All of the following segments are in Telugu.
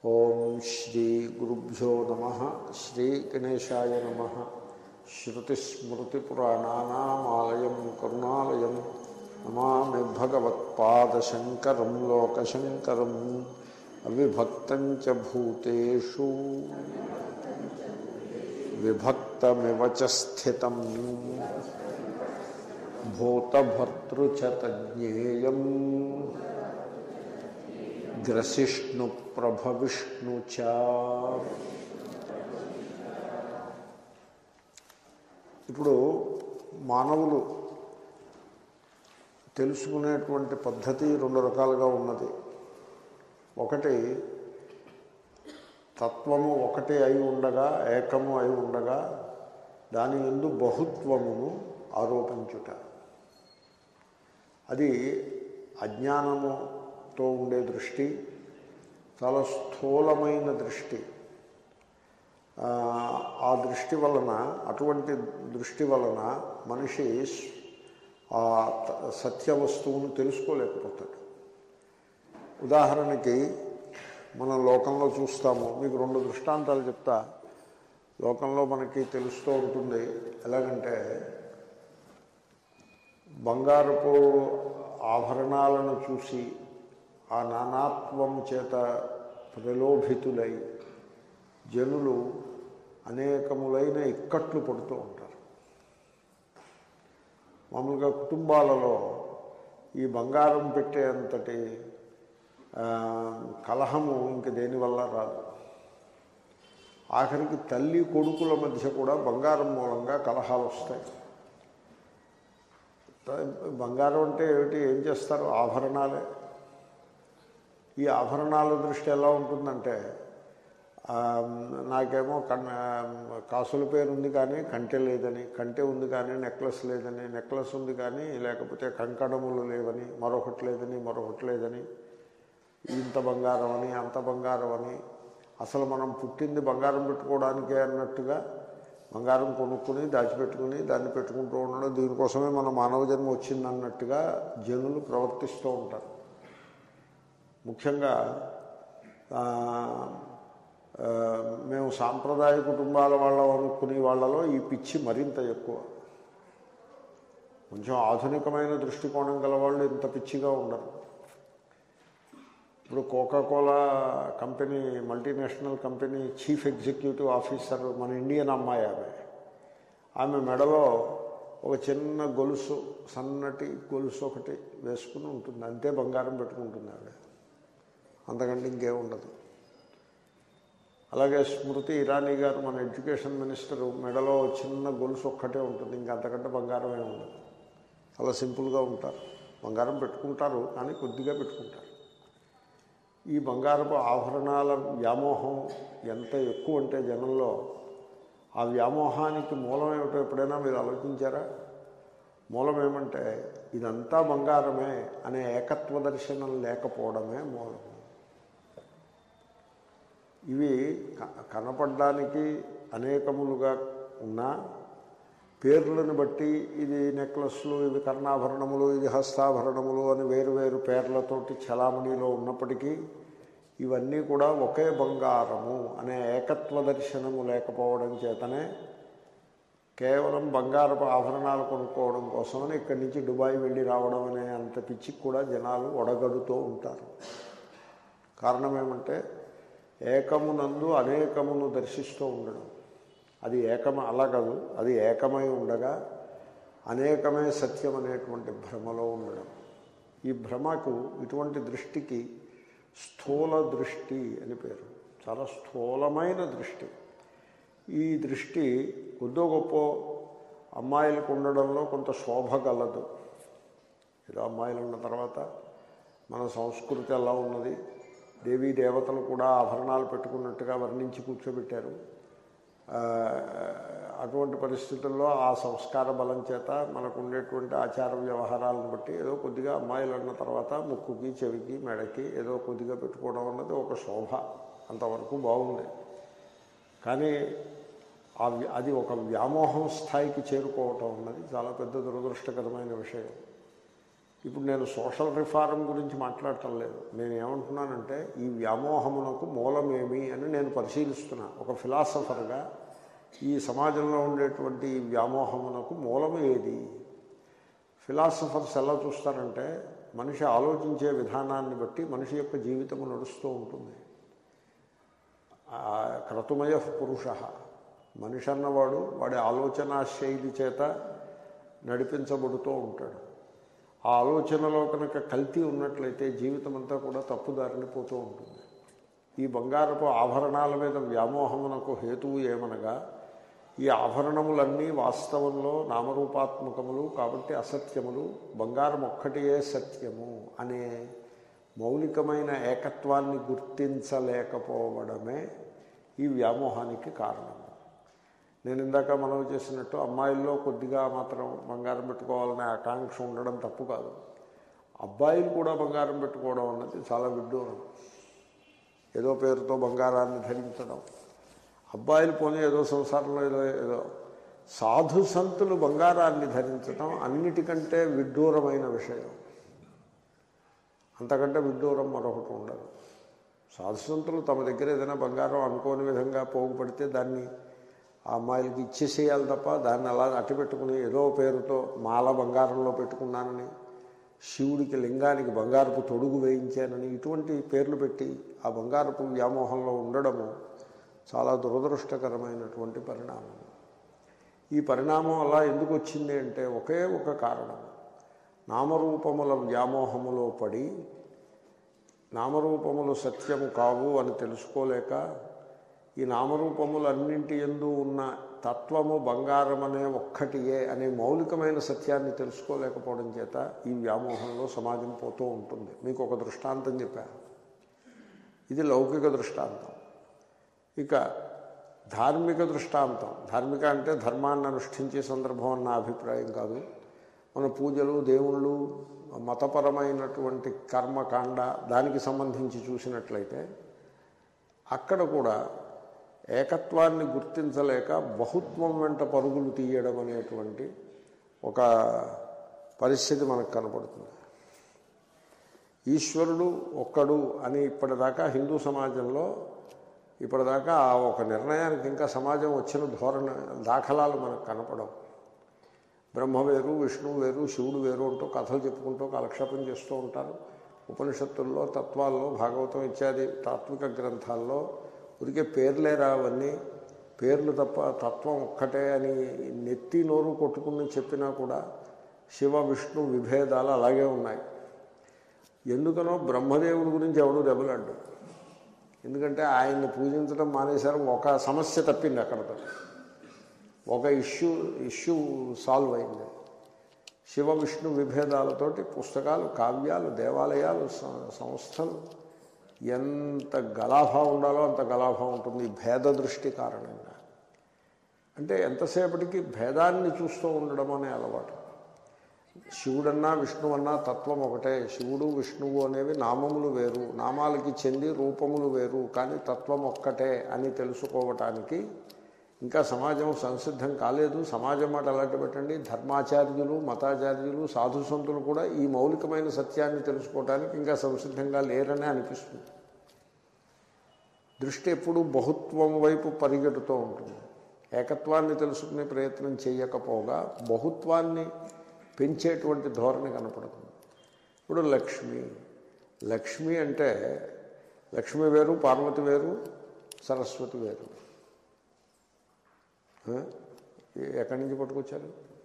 ఓం శ్రీ గురుభ్యో నమ శ్రీ గణేశాయ నమ శ్రుతిస్మృతిపురాణానామాలయం కరుణాలయం నమామి భగవత్పాదశంకరం లోకశంకరం అవిభక్తం చ భూతేషు విభక్తమివ చ స్థితం భూతభర్తృ చ తజ్ఞేయం గ్రసిష్ణు ప్రభవిష్ణు చ ఇప్పుడు మానవులు తెలుసుకునేటువంటి పద్ధతి రెండు రకాలుగా ఉన్నది ఒకటి తత్వము ఒకటి అయి ఉండగా ఏకము అయి ఉండగా దాని ఎందు బహుత్వమును ఆరోపించుట అది అజ్ఞానముతో ఉండే దృష్టి చాలా స్థూలమైన దృష్టి ఆ దృష్టి వలన అటువంటి దృష్టి వలన మనిషి ఆ సత్య వస్తువును తెలుసుకోలేకపోతాడు ఉదాహరణకి మనం లోకంలో చూస్తాము మీకు రెండు దృష్టాంతాలు చెప్తా లోకంలో మనకి తెలుస్తూ ఉంటుంది ఎలాగంటే బంగారపు ఆభరణాలను చూసి ఆ నానాత్వం చేత ప్రలోభితులై జనులు అనేకములైన ఇక్కట్లు పడుతూ ఉంటారు మామూలుగా కుటుంబాలలో ఈ బంగారం పెట్టేంతటి కలహము ఇంక దేనివల్ల రాదు ఆఖరికి తల్లి కొడుకుల మధ్య కూడా బంగారం మూలంగా కలహాలు వస్తాయి బంగారం అంటే ఏమిటి ఏం చేస్తారు ఆభరణాలే ఈ ఆభరణాల దృష్టి ఎలా ఉంటుందంటే నాకేమో కన్ కాసుల పేరు ఉంది కానీ కంటె లేదని కంటె ఉంది కానీ నెక్లెస్ లేదని నెక్లెస్ ఉంది కానీ లేకపోతే కంకణములు లేవని మరొకటి లేదని మరొకటి లేదని ఇంత బంగారం అని అంత బంగారం అని అసలు మనం పుట్టింది బంగారం పెట్టుకోవడానికే అన్నట్టుగా బంగారం కొనుక్కుని దాచిపెట్టుకుని దాన్ని పెట్టుకుంటూ ఉండడం దీనికోసమే మన మానవ జన్మ వచ్చింది అన్నట్టుగా జనులు ప్రవర్తిస్తూ ఉంటారు ముఖ్యంగా మేము సాంప్రదాయ కుటుంబాల వాళ్ళ అనుకునే వాళ్ళలో ఈ పిచ్చి మరింత ఎక్కువ కొంచెం ఆధునికమైన దృష్టికోణం గల వాళ్ళు ఇంత పిచ్చిగా ఉండరు ఇప్పుడు Coca-Cola company multinational company chief executive officer మన ఇండియన్ అమ్మాయి ఆమె ఆమె మెడలో ఒక చిన్న గొలుసు సన్నటి గొలుసు ఒకటి వేసుకుని ఉంటుంది అంతే బంగారం పెట్టుకుంటుంది ఆవిడ అంతకంటే ఇంకేం ఉండదు అలాగే స్మృతి ఇరానీ గారు మన ఎడ్యుకేషన్ మినిస్టరు మెడలో చిన్న గొలుసు ఒక్కటే ఉంటుంది ఇంకా అంతకంటే బంగారం ఏమి ఉండదు చాలా సింపుల్గా ఉంటారు బంగారం పెట్టుకుంటారు కానీ కొద్దిగా పెట్టుకుంటారు ఈ బంగారపు ఆభరణాల వ్యామోహం ఎంత ఎక్కువ అంటే జనంలో ఆ వ్యామోహానికి మూలం ఏమిటో ఎప్పుడైనా మీరు ఆలోచించారా మూలం ఏమంటే ఇదంతా బంగారమే అనే ఏకత్వ దర్శనం లేకపోవడమే మూలం ఇవి కనపడడానికి అనేకములుగా ఉన్నా పేర్లను బట్టి ఇది నెక్లెస్లు ఇవి కర్ణాభరణములు ఇది హస్తాభరణములు అని వేరు వేరు పేర్లతోటి చలామణిలో ఉన్నప్పటికీ ఇవన్నీ కూడా ఒకే బంగారము అనే ఏకత్వ దర్శనము లేకపోవడం చేతనే కేవలం బంగారపు ఆభరణాలు కొనుక్కోవడం కోసమని ఇక్కడి నుంచి దుబాయ్ వెళ్ళి రావడం అనే అంత పిచ్చికి కూడా జనాలు ఒడగడుతూ ఉంటారు కారణం ఏమంటే ఏకమునందు అనేకమును దర్శిస్తూ ఉండడం అది ఏకమ అలా కాదు అది ఏకమై ఉండగా అనేకమే సత్యం అనేటువంటి భ్రమలో ఉండడం ఈ భ్రమకు ఇటువంటి దృష్టికి స్థూల దృష్టి అని పేరు చాలా స్థూలమైన దృష్టి ఈ దృష్టి కొద్దో గొప్ప అమ్మాయిలకు ఉండడంలో కొంత శోభ గలదు ఏదో అమ్మాయిలు ఉన్న తర్వాత మన సంస్కృతి ఎలా ఉన్నది దేవీ దేవతలు కూడా ఆభరణాలు పెట్టుకున్నట్టుగా వర్ణించి కూర్చోబెట్టారు అటువంటి పరిస్థితుల్లో ఆ సంస్కార బలం చేత మనకు ఉండేటువంటి ఆచార వ్యవహారాలను బట్టి ఏదో కొద్దిగా అమ్మాయిలు అన్న తర్వాత ముక్కుకి చెవికి మెడకి ఏదో కొద్దిగా పెట్టుకోవడం అన్నది ఒక శోభ అంతవరకు బాగుంది కానీ అది ఒక వ్యామోహం స్థాయికి చేరుకోవటం అన్నది చాలా పెద్ద దురదృష్టకరమైన విషయం ఇప్పుడు నేను సోషల్ రిఫార్మ్ గురించి మాట్లాడటం లేదు నేను ఏమంటున్నానంటే ఈ వ్యామోహమునకు మూలమేమి అని నేను పరిశీలిస్తున్నా ఒక ఫిలాసఫర్గా ఈ సమాజంలో ఉండేటువంటి ఈ వ్యామోహమునకు మూలము ఏది ఫిలాసఫర్స్ ఎలా చూస్తారంటే మనిషి ఆలోచించే విధానాన్ని బట్టి మనిషి యొక్క జీవితము నడుస్తూ ఉంటుంది ఆ క్రతుమయ పురుష మనిషి అన్నవాడు వాడి ఆలోచనా శైలి చేత నడిపించబడుతూ ఉంటాడు ఆ ఆలోచనలో కనుక కల్తీ ఉన్నట్లయితే జీవితం అంతా కూడా తప్పుదారిని పోతూ ఉంటుంది ఈ బంగారపు ఆభరణాల మీద వ్యామోహమునకు హేతువు ఏమనగా ఈ ఆభరణములన్నీ వాస్తవంలో నామరూపాత్మకములు కాబట్టి అసత్యములు బంగారం ఒక్కటియే సత్యము అనే మౌలికమైన ఏకత్వాన్ని గుర్తించలేకపోవడమే ఈ వ్యామోహానికి కారణం నేను ఇందాక మనవి చేసినట్టు అమ్మాయిల్లో కొద్దిగా మాత్రం బంగారం పెట్టుకోవాలనే ఆకాంక్ష ఉండడం తప్పు కాదు అబ్బాయిలు కూడా బంగారం పెట్టుకోవడం అన్నది చాలా విడ్డూరం ఏదో పేరుతో బంగారాన్ని ధరించడం అబ్బాయిలు పోనీ ఏదో సంసారంలో ఏదో ఏదో సాధు సంతులు బంగారాన్ని ధరించడం అన్నిటికంటే విడ్డూరమైన విషయం అంతకంటే విడ్డూరం మరొకటి ఉండదు సాధు సంతులు తమ దగ్గర ఏదైనా బంగారం అనుకోని విధంగా పోగుపడితే దాన్ని ఆ అమ్మాయిలకి ఇచ్చేసేయాలి తప్ప దాన్ని అలా అట్టి పెట్టుకుని ఏదో పేరుతో మాల బంగారంలో పెట్టుకున్నానని శివుడికి లింగానికి బంగారపు తొడుగు వేయించానని ఇటువంటి పేర్లు పెట్టి ఆ బంగారపు వ్యామోహంలో ఉండడము చాలా దురదృష్టకరమైనటువంటి పరిణామం ఈ పరిణామం అలా ఎందుకు వచ్చింది అంటే ఒకే ఒక కారణం నామరూపముల వ్యామోహములో పడి నామరూపములు సత్యము కావు అని తెలుసుకోలేక ఈ నామరూపములన్నింటి ఎందు ఉన్న తత్వము బంగారం అనే ఒక్కటియే అనే మౌలికమైన సత్యాన్ని తెలుసుకోలేకపోవడం చేత ఈ వ్యామోహంలో సమాజం పోతూ ఉంటుంది మీకు ఒక దృష్టాంతం చెప్పాను ఇది లౌకిక దృష్టాంతం ఇక ధార్మిక దృష్టాంతం ధార్మిక అంటే ధర్మాన్ని అనుష్ఠించే సందర్భం అన్న అభిప్రాయం కాదు మన పూజలు దేవుళ్ళు మతపరమైనటువంటి కర్మకాండ దానికి సంబంధించి చూసినట్లయితే అక్కడ కూడా ఏకత్వాన్ని గుర్తించలేక బహుత్వం వెంట పరుగులు తీయడం అనేటువంటి ఒక పరిస్థితి మనకు కనపడుతుంది ఈశ్వరుడు ఒక్కడు అని ఇప్పటిదాకా హిందూ సమాజంలో ఇప్పటిదాకా ఆ ఒక నిర్ణయానికి ఇంకా సమాజం వచ్చిన ధోరణి దాఖలాలు మనకు కనపడవు బ్రహ్మ వేరు విష్ణువు వేరు శివుడు వేరు అంటూ కథలు చెప్పుకుంటూ కాలక్షేపం చేస్తూ ఉంటారు ఉపనిషత్తుల్లో తత్వాల్లో భాగవతం ఇత్యాది తాత్విక గ్రంథాల్లో ఉరికే పేర్లేరా అవన్నీ పేర్లు తప్ప తత్వం ఒక్కటే అని నెత్తి నోరు కొట్టుకుని చెప్పినా కూడా శివ విష్ణు విభేదాలు అలాగే ఉన్నాయి ఎందుకనో బ్రహ్మదేవుడి గురించి ఎవడూ దెబ్బలాడ్డు ఎందుకంటే ఆయన్ని పూజించడం మానేశారు ఒక సమస్య తప్పింది అక్కడతో ఒక ఇష్యూ ఇష్యూ సాల్వ్ అయింది శివ విష్ణు విభేదాలతోటి పుస్తకాలు కావ్యాలు దేవాలయాలు స- సంస్థలు ఎంత గలాభా ఉండాలో అంత గలాభా ఉంటుంది ఈ భేద దృష్టి కారణంగా అంటే ఎంతసేపటికి భేదాన్ని చూస్తూ ఉండడం అనే అలవాటు శివుడన్నా విష్ణువన్నా తత్వం ఒకటే శివుడు విష్ణువు అనేవి నామములు వేరు నామాలకి చెంది రూపములు వేరు కానీ తత్వం ఒక్కటే అని తెలుసుకోవటానికి ఇంకా సమాజం సంసిద్ధం కాలేదు సమాజం మాట అలాంటి పెట్టండి ధర్మాచార్యులు మతాచార్యులు సాధు సంతులు కూడా ఈ మౌలికమైన సత్యాన్ని తెలుసుకోవటానికి ఇంకా సంసిద్ధంగా లేరని అనిపిస్తుంది దృష్టి ఎప్పుడు బహుత్వం వైపు పరిగెడుతూ ఉంటుంది ఏకత్వాన్ని తెలుసుకునే ప్రయత్నం చేయకపోగా బహుత్వాన్ని పెంచేటువంటి ధోరణి కనపడుతుంది ఇప్పుడు లక్ష్మి లక్ష్మి అంటే లక్ష్మి వేరు పార్వతి వేరు సరస్వతి వేరు ఆ? ఎక్కడి నుంచి పట్టుకొచ్చారు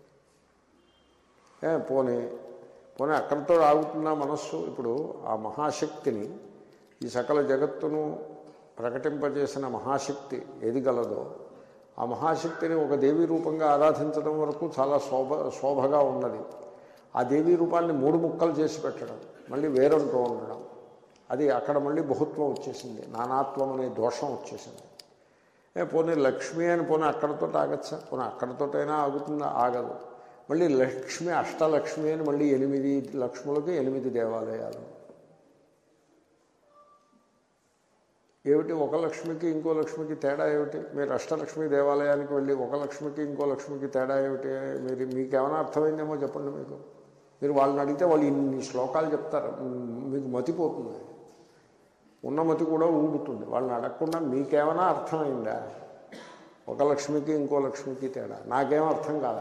ఏ పోనీ పోనీ అక్కడితో ఆగుతున్న మనస్సు ఇప్పుడు ఆ మహాశక్తిని ఈ సకల జగత్తును ప్రకటింపజేసిన మహాశక్తి ఏది గలదో ఆ మహాశక్తిని ఒక దేవీ రూపంగా ఆరాధించడం వరకు చాలా శోభ శోభగా ఉన్నది ఆ దేవీ రూపాన్ని మూడు ముక్కలు చేసి పెట్టడం మళ్ళీ వేరంటూ ఉండడం అది అక్కడ మళ్ళీ బహుత్వం వచ్చేసింది నానాత్వం అనే దోషం వచ్చేసింది ఏ పోనీ లక్ష్మి అని పోనీ అక్కడతో ఆగచ్చా పోనీ అక్కడతోటైనా ఆగుతుందా ఆగదు మళ్ళీ లక్ష్మి అష్టలక్ష్మి అని మళ్ళీ ఎనిమిది లక్ష్ములకి ఎనిమిది దేవాలయాలు ఏమిటి ఒక లక్ష్మికి ఇంకో లక్ష్మికి తేడా ఏమిటి మీరు అష్టలక్ష్మి దేవాలయానికి వెళ్ళి ఒక లక్ష్మికి ఇంకో లక్ష్మికి తేడా ఏమిటి మీరు మీకేమైనా అర్థమైందేమో చెప్పండి మీకు మీరు వాళ్ళని అడిగితే వాళ్ళు ఇన్ని శ్లోకాలు చెప్తారు మ్, మీకు మతిపోతుంది ఉన్న మతి కూడా ఊగుతుంది వాళ్ళని అడగకుండా మీకేమైనా అర్థమైందా ఒక లక్ష్మికి ఇంకో లక్ష్మికి తేడా నాకేం అర్థం కాదా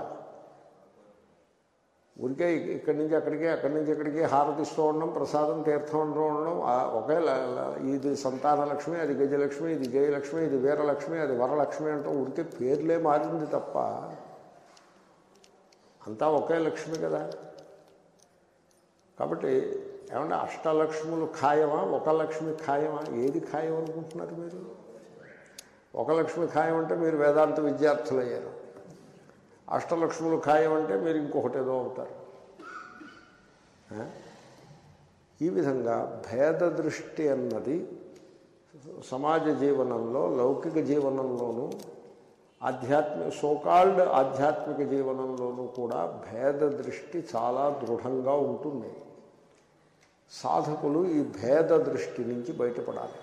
ఊరికే ఇక్కడి నుంచి అక్కడికి అక్కడి నుంచి ఇక్కడికి హారతిస్తూ ఉండడం ప్రసాదం తీర్థం అంటూ ఉండడం ఆ ఒకే ల- ల- ఇది సంతాన లక్ష్మి అది గజలక్ష్మి ఇది జయలక్ష్మి ఇది వీరలక్ష్మి అది వరలక్ష్మి అంటూ ఊరికే పేర్లే మారింది తప్ప అంతా ఒకే లక్ష్మి కదా కాబట్టి ఏమంటే అష్టలక్ష్ములు ఖాయమా ఒక లక్ష్మి ఖాయమా ఏది ఖాయం అనుకుంటున్నారు మీరు ఒక లక్ష్మి ఖాయం అంటే మీరు వేదాంత విద్యార్థులు అయ్యారు అష్టలక్ష్ములు ఖాయం అంటే మీరు ఇంకొకటి ఏదో అవుతారు ఆ? ఈ విధంగా భేద దృష్టి అన్నది సమాజ జీవనంలో లౌకిక జీవనంలోనూ ఆధ్యాత్మిక సోకాల్డ్ ఆధ్యాత్మిక జీవనంలోనూ కూడా భేద దృష్టి చాలా దృఢంగా ఉంటుంది సాధకులు ఈ భేద దృష్టి నుంచి బయటపడాలి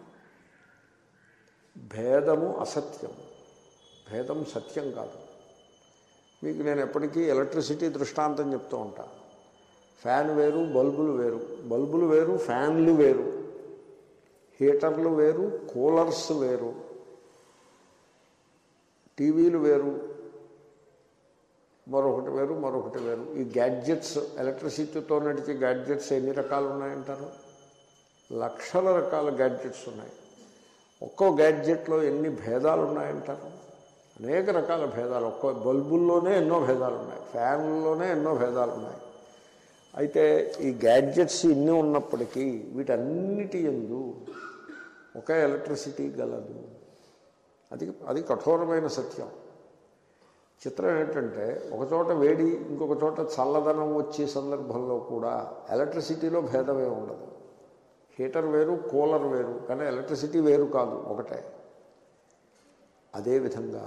భేదము అసత్యం భేదం సత్యం కాదు మీకు నేను ఎప్పటికీ ఎలక్ట్రిసిటీ దృష్టాంతం చెప్తూ ఉంటా ఫ్యాన్ వేరు బల్బులు వేరు బల్బులు వేరు ఫ్యాన్లు వేరు హీటర్లు వేరు కూలర్స్ వేరు టీవీలు వేరు మరొకటి వేరు మరొకటి వేరు ఈ గ్యాడ్జెట్స్ ఎలక్ట్రిసిటీతో నడిచే గ్యాడ్జెట్స్ ఎన్ని రకాలు ఉన్నాయంటారు లక్షల రకాల గ్యాడ్జెట్స్ ఉన్నాయి ఒక్కో గ్యాడ్జెట్లో ఎన్ని భేదాలు ఉన్నాయంటారు అనేక రకాల భేదాలు ఒక్కో బల్బుల్లోనే ఎన్నో భేదాలు ఉన్నాయి ఫ్యాన్లోనే ఎన్నో భేదాలు ఉన్నాయి అయితే ఈ గ్యాడ్జెట్స్ ఇన్ని ఉన్నప్పటికీ వీటన్నిటి ఎందు ఒకే ఎలక్ట్రిసిటీ గలదు అది అది కఠోరమైన సత్యం చిత్రం ఏంటంటే ఒక చోట వేడి ఇంకొక చోట చల్లదనం వచ్చే సందర్భంలో కూడా ఎలక్ట్రిసిటీలో భేదమే ఉండదు హీటర్ వేరు కూలర్ వేరు కానీ ఎలక్ట్రిసిటీ వేరు కాదు ఒకటే అదేవిధంగా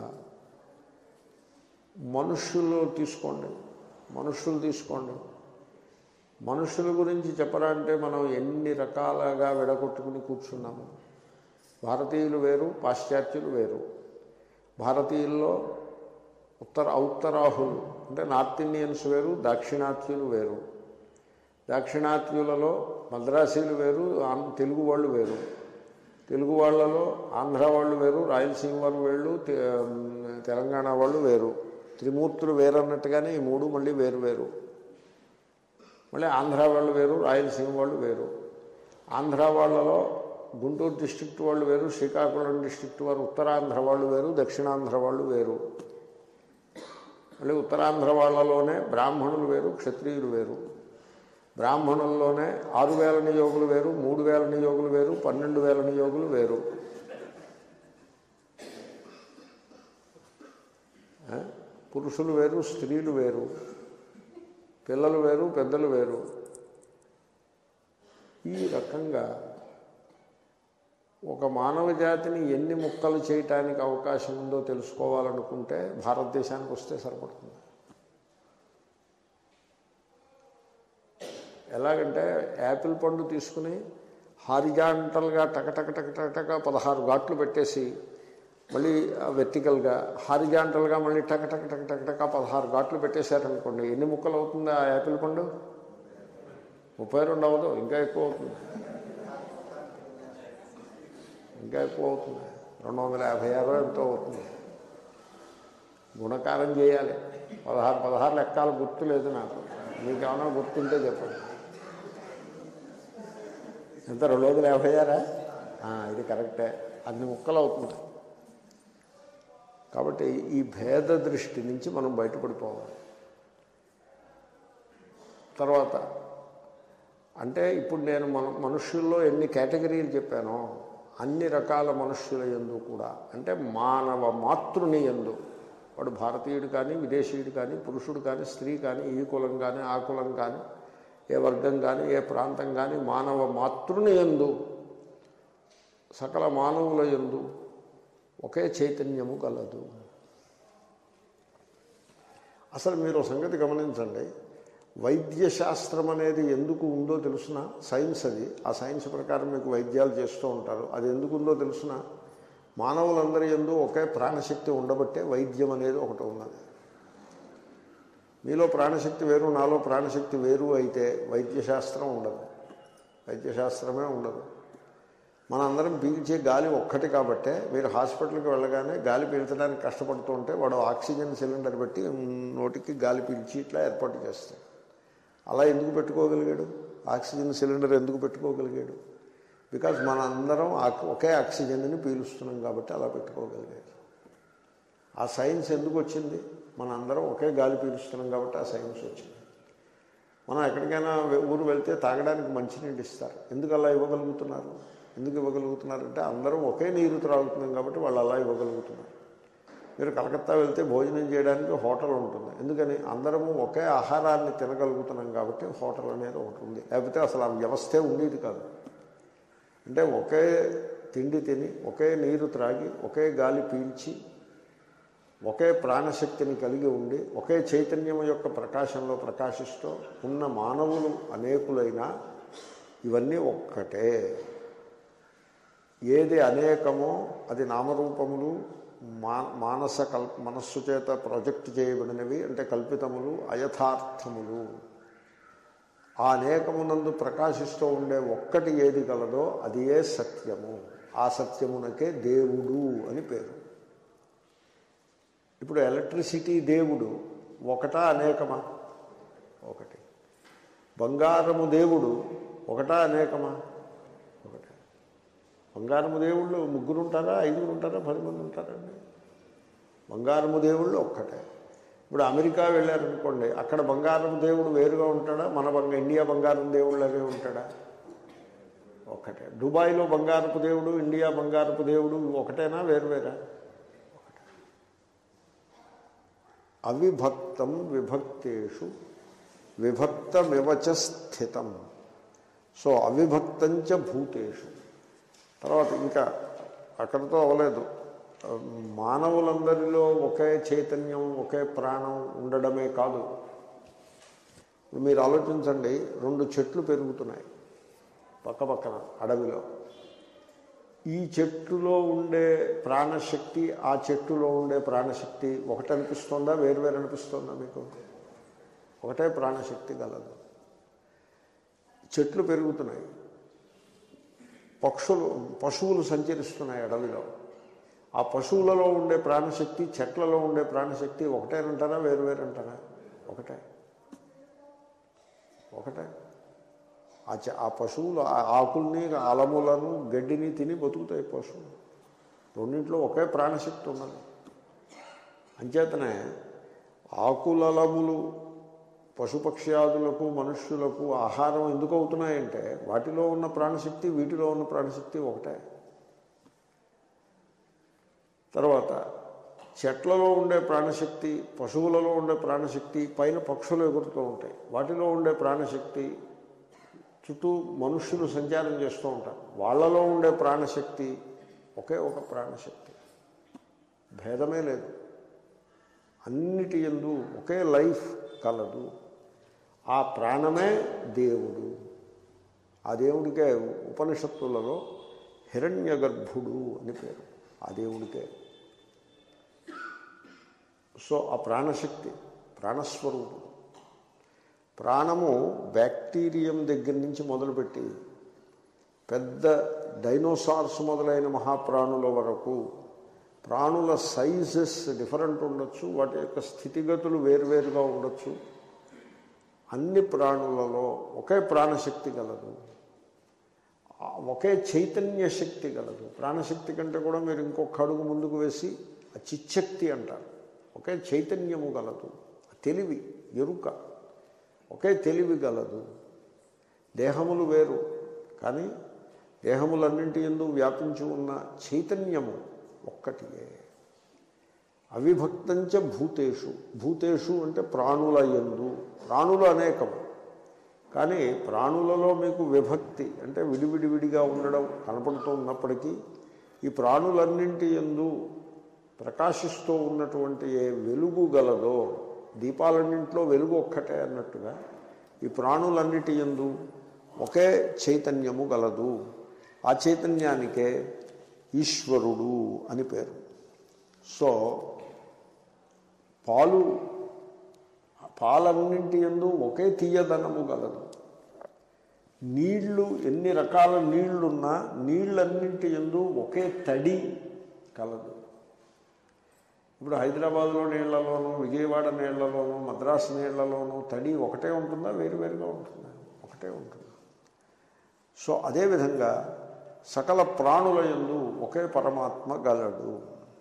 మనుష్యులు తీసుకోండి మనుష్యులు తీసుకోండి మనుషుల గురించి చెప్పాలంటే మనం ఎన్ని రకాలుగా విడగొట్టుకుని కూర్చున్నాము భారతీయులు వేరు పాశ్చాత్యులు వేరు భారతీయుల్లో ఉత్తర ఔత్తరాహులు అంటే నార్త్ ఇండియన్స్ వేరు దాక్షిణాత్యులు వేరు దాక్షిణాత్యులలో మద్రాసీలు వేరు ఆం- తెలుగు వాళ్ళు వేరు తెలుగు వాళ్ళలో ఆంధ్ర వాళ్ళు వేరు రాయలసీమ వాళ్ళు వేళ్ళు తె- తెలంగాణ వాళ్ళు వేరు త్రిమూర్తులు వేరు అన్నట్టుగానే ఈ మూడు మళ్ళీ వేరు వేరు మళ్ళీ ఆంధ్ర వాళ్ళు వేరు రాయలసీమ వాళ్ళు వేరు ఆంధ్ర వాళ్ళలో గుంటూరు డిస్ట్రిక్ట్ వాళ్ళు వేరు శ్రీకాకుళం డిస్ట్రిక్ట్ వారు ఉత్తరాంధ్ర వాళ్ళు వేరు దక్షిణాంధ్ర వాళ్ళు వేరు మళ్ళీ ఉత్తరాంధ్ర వాళ్ళలోనే బ్రాహ్మణులు వేరు క్షత్రియులు వేరు బ్రాహ్మణుల్లోనే ఆరు వేల నియోగులు వేరు మూడు వేల నియోగులు వేరు పన్నెండు వేల నియోగులు వేరు ఆ? పురుషులు వేరు స్త్రీలు వేరు పిల్లలు వేరు పెద్దలు వేరు ఈ రకంగా ఒక మానవ జాతిని ఎన్ని ముక్కలు చేయటానికి అవకాశం ఉందో తెలుసుకోవాలనుకుంటే భారతదేశానికి వస్తే సరిపడుతుంది ఎలాగంటే యాపిల్ పండు తీసుకుని హారిజాంటల్గా టకటక టకటక పదహారు ఘాట్లు పెట్టేసి మళ్ళీ వెర్టికల్గా హారిజాంటల్గా మళ్ళీ టక టక టక టక టక పదహారు ఘాట్లు పెట్టేశారనుకోండి ఎన్ని ముక్కలు అవుతుంది ఆ యాపిల్ పండు ముప్పై రెండు అవ్వదు ఇంకా ఎక్కువ అవుతుంది ఇంకా ఎక్కువ అవుతుంది రెండు వందల యాభై ఆరో ఎంతో అవుతుంది గుణకారం చేయాలి పదహారు పదహారు లెక్కలు గుర్తు లేదు నాకు మీకు ఏమైనా గుర్తుంటే చెప్పండి ఎంత రెండు వందల యాభై ఆరా ఆ, ఇది కరెక్టే అన్ని ముక్కలు అవుతుంది కాబట్టి ఈ భేద దృష్టి నుంచి మనం బయటపడిపోవాలి తర్వాత అంటే ఇప్పుడు నేను మన మనుష్యుల్లో ఎన్ని కేటగిరీలు చెప్పానో అన్ని రకాల మనుష్యుల ఎందు కూడా అంటే మానవ మాతృని ఎందు వాడు భారతీయుడు కానీ విదేశీయుడు కానీ పురుషుడు కానీ స్త్రీ కానీ ఈ కులం కానీ ఆ కులం కానీ ఏ వర్గం కానీ ఏ ప్రాంతం కానీ మానవ మాతృని ఎందు సకల మానవుల ఎందు ఒకే చైతన్యము గలదు అసలు మీరు ఒక సంగతి గమనించండి వైద్యశాస్త్రం అనేది ఎందుకు ఉందో తెలుసిన సైన్స్ అది ఆ సైన్స్ ప్రకారం మీకు వైద్యాలు చేస్తూ ఉంటారు అది ఎందుకు ఉందో తెలుసిన మానవులందరి ఎందు ఒకే ప్రాణశక్తి ఉండబట్టే వైద్యం అనేది ఒకటి ఉన్నది మీలో ప్రాణశక్తి వేరు నాలో ప్రాణశక్తి వేరు అయితే వైద్యశాస్త్రం ఉండదు వైద్యశాస్త్రమే ఉండదు మనందరం పీల్చే గాలి ఒక్కటి కాబట్టే మీరు హాస్పిటల్కి వెళ్ళగానే గాలి పీల్చడానికి కష్టపడుతూ ఉంటే వాడు ఆక్సిజన్ సిలిండర్ పెట్టి నోటికి గాలి పీల్చి ఇట్లా ఏర్పాటు చేస్తాడు అలా ఎందుకు పెట్టుకోగలిగాడు ఆక్సిజన్ సిలిండర్ ఎందుకు పెట్టుకోగలిగాడు బికాజ్ మనందరం ఆ- ఒకే ఆక్సిజన్ని పీలుస్తున్నాం కాబట్టి అలా పెట్టుకోగలిగాడు ఆ సైన్స్ ఎందుకు వచ్చింది మనందరం ఒకే గాలి పీలుస్తున్నాం కాబట్టి ఆ సైన్స్ వచ్చింది మనం ఎక్కడికైనా వె- ఊరు వెళ్తే తాగడానికి మంచినీళ్ళు ఇస్తారు ఎందుకు అలా ఇవ్వగలుగుతున్నారు ఎందుకు ఇవ్వగలుగుతున్నారంటే అందరం ఒకే నీరు త్రాగుతున్నాం కాబట్టి వాళ్ళు అలా ఇవ్వగలుగుతున్నారు మీరు కలకత్తా వెళ్తే భోజనం చేయడానికి హోటల్ ఉంటుంది ఎందుకని అందరము ఒకే ఆహారాన్ని తినగలుగుతున్నాం కాబట్టి హోటల్ అనేది ఒకటి ఉంది లేకపోతే అసలు ఆ వ్యవస్థే ఉండేది కాదు అంటే ఒకే తిండి తిని ఒకే నీరు త్రాగి ఒకే గాలి పీల్చి ఒకే ప్రాణశక్తిని కలిగి ఉండి ఒకే చైతన్యం యొక్క ప్రకాశంలో ప్రకాశిస్తూ ఉన్న మానవులు అనేకులైనా ఇవన్నీ ఒక్కటే ఏది అనేకమో అది నామరూపములు మా మానస కల్ మనస్సు చేత ప్రొజెక్ట్ చేయబడినవి అంటే కల్పితములు అయథార్థములు ఆ అనేకమునందు ప్రకాశిస్తూ ఉండే ఒక్కటి ఏది గలదో అది ఏ సత్యము ఆ సత్యమునకే దేవుడు అని పేరు ఇప్పుడు ఎలక్ట్రిసిటీ దేవుడు ఒకటా అనేకమా ఒకటి బంగారము దేవుడు ఒకటా అనేకమా ఒకటే బంగారము దేవుళ్ళు ముగ్గురు ఉంటారా ఐదుగురు ఉంటారా పది మంది ఉంటారండి బంగారము దేవుళ్ళు ఒక్కటే ఇప్పుడు అమెరికా వెళ్ళారనుకోండి అక్కడ బంగారం దేవుడు వేరుగా ఉంటాడా మన బంగ ఇండియా బంగారం దేవుళ్ళనే ఉంటాడా ఒక్కటే దుబాయ్లో బంగారపు దేవుడు ఇండియా బంగారపు దేవుడు ఒకటేనా వేరువేరా అవిభక్తం విభక్తేషు విభక్తమివచ స్థితం సో అవిభక్తంచ భూతేషు తర్వాత ఇంకా అక్కడితో అవ్వలేదు మానవులందరిలో ఒకే చైతన్యం ఒకే ప్రాణం ఉండడమే కాదు ఇప్పుడు మీరు ఆలోచించండి రెండు చెట్లు పెరుగుతున్నాయి పక్క పక్కన అడవిలో ఈ చెట్టులో ఉండే ప్రాణశక్తి ఆ చెట్టులో ఉండే ప్రాణశక్తి ఒకటి అనిపిస్తుందా వేరు వేరు అనిపిస్తుందా మీకు ఒకటే ప్రాణశక్తి గలదు చెట్లు పెరుగుతున్నాయి పక్షులు పశువులు సంచరిస్తున్నాయి అడవిలో ఆ పశువులలో ఉండే ప్రాణశక్తి చెట్లలో ఉండే ప్రాణశక్తి ఒకటేనంటారా వేరు వేరు అంటారా ఒకటే ఒకటే ఆ చె- ఆ పశువులు ఆ ఆకుల్ని అలములను గడ్డిని తిని బతుకుతాయి పశువులు రెండింటిలో ఒకే ప్రాణశక్తి ఉన్నది అంచేతనే ఆకులలములు పశుపక్ష్యాదులకు మనుష్యులకు ఆహారం ఎందుకు అవుతున్నాయంటే వాటిలో ఉన్న ప్రాణశక్తి వీటిలో ఉన్న ప్రాణశక్తి ఒకటే తర్వాత చెట్లలో ఉండే ప్రాణశక్తి పశువులలో ఉండే ప్రాణశక్తి పైన పక్షులు ఎగురుతూ ఉంటాయి వాటిలో ఉండే ప్రాణశక్తి చుట్టూ మనుష్యులు సంచారం చేస్తూ ఉంటారు వాళ్ళలో ఉండే ప్రాణశక్తి ఒకే ఒక ప్రాణశక్తి భేదమే లేదు అన్నిటి ఎందు ఒకే లైఫ్ కలదు ఆ ప్రాణమే దేవుడు ఆ దేవుడికే ఉపనిషత్తులలో హిరణ్య గర్భుడు అని పేరు ఆ దేవుడికే సో ఆ ప్రాణశక్తి ప్రాణస్వరూపుడు ప్రాణము బ్యాక్టీరియం దగ్గర నుంచి మొదలుపెట్టి పెద్ద డైనోసార్స్ మొదలైన మహాప్రాణుల వరకు ప్రాణుల సైజెస్ డిఫరెంట్ ఉండొచ్చు వాటి యొక్క స్థితిగతులు వేరువేరుగా ఉండొచ్చు అన్ని ప్రాణులలో ఒకే ప్రాణశక్తి గలదు ఆ ఒకే చైతన్య శక్తి గలదు ప్రాణశక్తి కంటే కూడా మీరు ఇంకొక అడుగు ముందుకు వేసి ఆ చిచ్చక్తి అంటారు ఒకే చైతన్యము గలదు తెలివి ఎరుక ఒకే తెలివి గలదు దేహములు వేరు కానీ దేహములన్నింటి ఎందు వ్యాపించి ఉన్న చైతన్యము ఒక్కటియే అవిభక్తంచ భూతేషు భూతేషు అంటే ప్రాణుల యందు ప్రాణులు అనేకము కానీ ప్రాణులలో మీకు విభక్తి అంటే విడివిడి విడిగా ఉండడం కనపడుతూ ఉన్నప్పటికీ ఈ ప్రాణులన్నింటి ఎందు ప్రకాశిస్తూ ఉన్నటువంటి ఏ వెలుగు గలదో దీపాలన్నింటిలో వెలుగు ఒక్కటే అన్నట్టుగా ఈ ప్రాణులన్నిటి ఎందు ఒకే చైతన్యము గలదు ఆ చైతన్యానికే ఈశ్వరుడు అని పేరు సో పాలు పాలన్నింటి ఎందు ఒకే తీయదనము గలదు నీళ్లు ఎన్ని రకాల నీళ్లున్నా నీళ్ళన్నింటి ఎందు ఒకే తడి కలదు ఇప్పుడు హైదరాబాద్లో నీళ్లలోనూ విజయవాడ నీళ్లలోనూ మద్రాసు నీళ్లలోనూ తడి ఒకటే ఉంటుందా వేరువేరుగా ఉంటుందా ఒకటే ఉంటుంది సో అదేవిధంగా సకల ప్రాణుల యందు ఒకే పరమాత్మ గలడు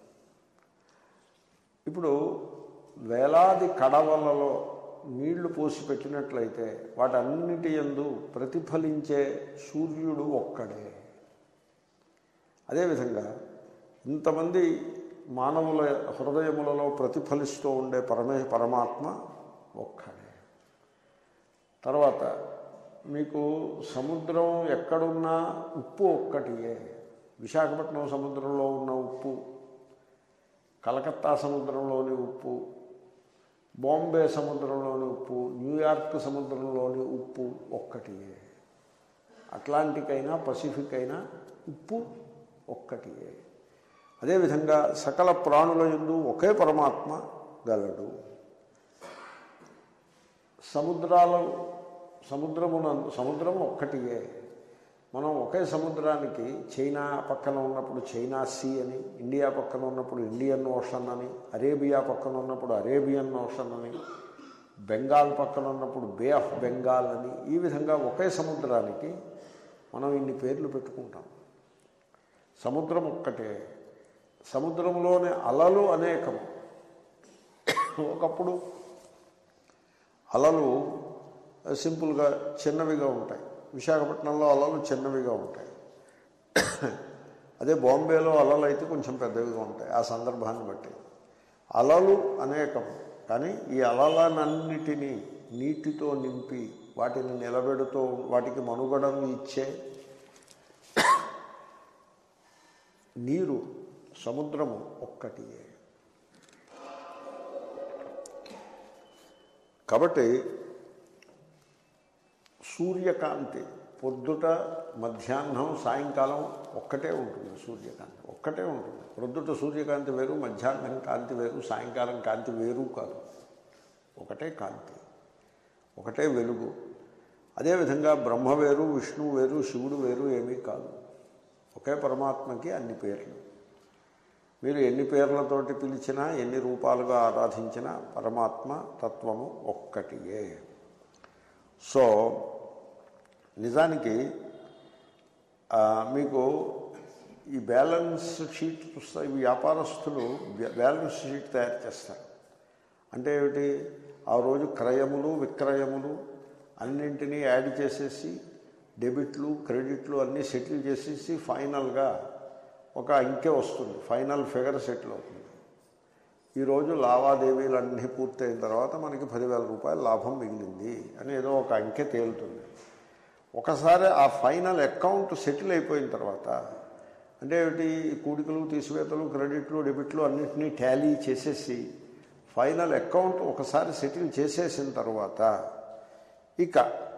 ఇప్పుడు వేలాది కడవలలో నీళ్లు పోసి పెట్టినట్లయితే వాటన్నిటి యందు ప్రతిఫలించే సూర్యుడు ఒక్కడే అదేవిధంగా ఇంతమంది మానవుల హృదయములలో ప్రతిఫలిస్తూ ఉండే పరమే పరమాత్మ ఒక్కడే తర్వాత మీకు సముద్రం ఎక్కడున్నా ఉప్పు ఒక్కటియే విశాఖపట్నం సముద్రంలో ఉన్న ఉప్పు కలకత్తా సముద్రంలోని ఉప్పు బాంబే సముద్రంలోని ఉప్పు న్యూయార్క్ సముద్రంలోని ఉప్పు ఒక్కటియే అట్లాంటిక్ అయినా పసిఫిక్ అయినా ఉప్పు ఒక్కటియే అదేవిధంగా సకల ప్రాణుల యందు ఒకే పరమాత్మ గలడు సముద్రాలు సముద్రమున సముద్రం ఒక్కటియే మనం ఒకే సముద్రానికి చైనా పక్కన ఉన్నప్పుడు చైనా సీ అని ఇండియా పక్కన ఉన్నప్పుడు ఇండియన్ ఓషన్ అని అరేబియా పక్కన ఉన్నప్పుడు అరేబియన్ ఓషన్ అని బెంగాల్ పక్కన ఉన్నప్పుడు బే ఆఫ్ బెంగాల్ అని ఈ విధంగా ఒకే సముద్రానికి మనం ఇన్ని పేర్లు పెట్టుకుంటాం సముద్రం ఒక్కటే సముద్రంలోని అలలు అనేకం ఒకప్పుడు అలలు సింపుల్గా చిన్నవిగా ఉంటాయి విశాఖపట్నంలో అలలు చిన్నవిగా ఉంటాయి అదే బాంబేలో అలలు అయితే కొంచెం పెద్దవిగా ఉంటాయి ఆ సందర్భాన్ని బట్టి అలలు అనేకం కానీ ఈ అలలనన్నిటినీ నీటితో నింపి వాటిని నిలబెడుతూ వాటికి మనుగడను ఇచ్చే నీరు సముద్రము ఒక్కటియే కాబట్టి సూర్యకాంతి పొద్దుట మధ్యాహ్నం సాయంకాలం ఒక్కటే ఉంటుంది సూర్యకాంతి ఒక్కటే ఉంటుంది ప్రొద్దుట సూర్యకాంతి వేరు మధ్యాహ్నం కాంతి వేరు సాయంకాలం కాంతి వేరు కాదు ఒకటే కాంతి ఒకటే వెలుగు అదేవిధంగా బ్రహ్మ వేరు విష్ణువు వేరు శివుడు వేరు ఏమీ కాదు ఒకే పరమాత్మకి అన్ని పేర్లు మీరు ఎన్ని పేర్లతోటి పిలిచినా ఎన్ని రూపాలుగా ఆరాధించినా పరమాత్మ తత్వము ఒక్కటియే సో నిజానికి ఆ, మీకు ఈ బ్యాలెన్స్ షీట్ చూస్తా ఈ వ్యాపారస్తులు బ్యా- బ్యాలెన్స్ షీట్ తయారు చేస్తారు అంటే ఏమిటి ఆ రోజు క్రయములు విక్రయములు అన్నింటినీ యాడ్ చేసేసి డెబిట్లు క్రెడిట్లు అన్నీ సెటిల్ చేసేసి ఫైనల్గా ఒక అంకె వస్తుంది ఫైనల్ ఫిగర్ సెటిల్ అవుతుంది ఈరోజు లావాదేవీలు అన్నీ పూర్తయిన తర్వాత మనకి పదివేల రూపాయల లాభం మిగిలింది అని ఏదో ఒక అంకె తేలుతుంది ఒకసారి ఆ ఫైనల్ అకౌంట్ సెటిల్ అయిపోయిన తర్వాత అంటే ఏమిటి కూడికలు తీసివేతలు క్రెడిట్లు డెబిట్లు అన్నింటినీ టాలీ చేసేసి ఫైనల్ అకౌంట్ ఒకసారి సెటిల్ చేసేసిన తర్వాత ఇక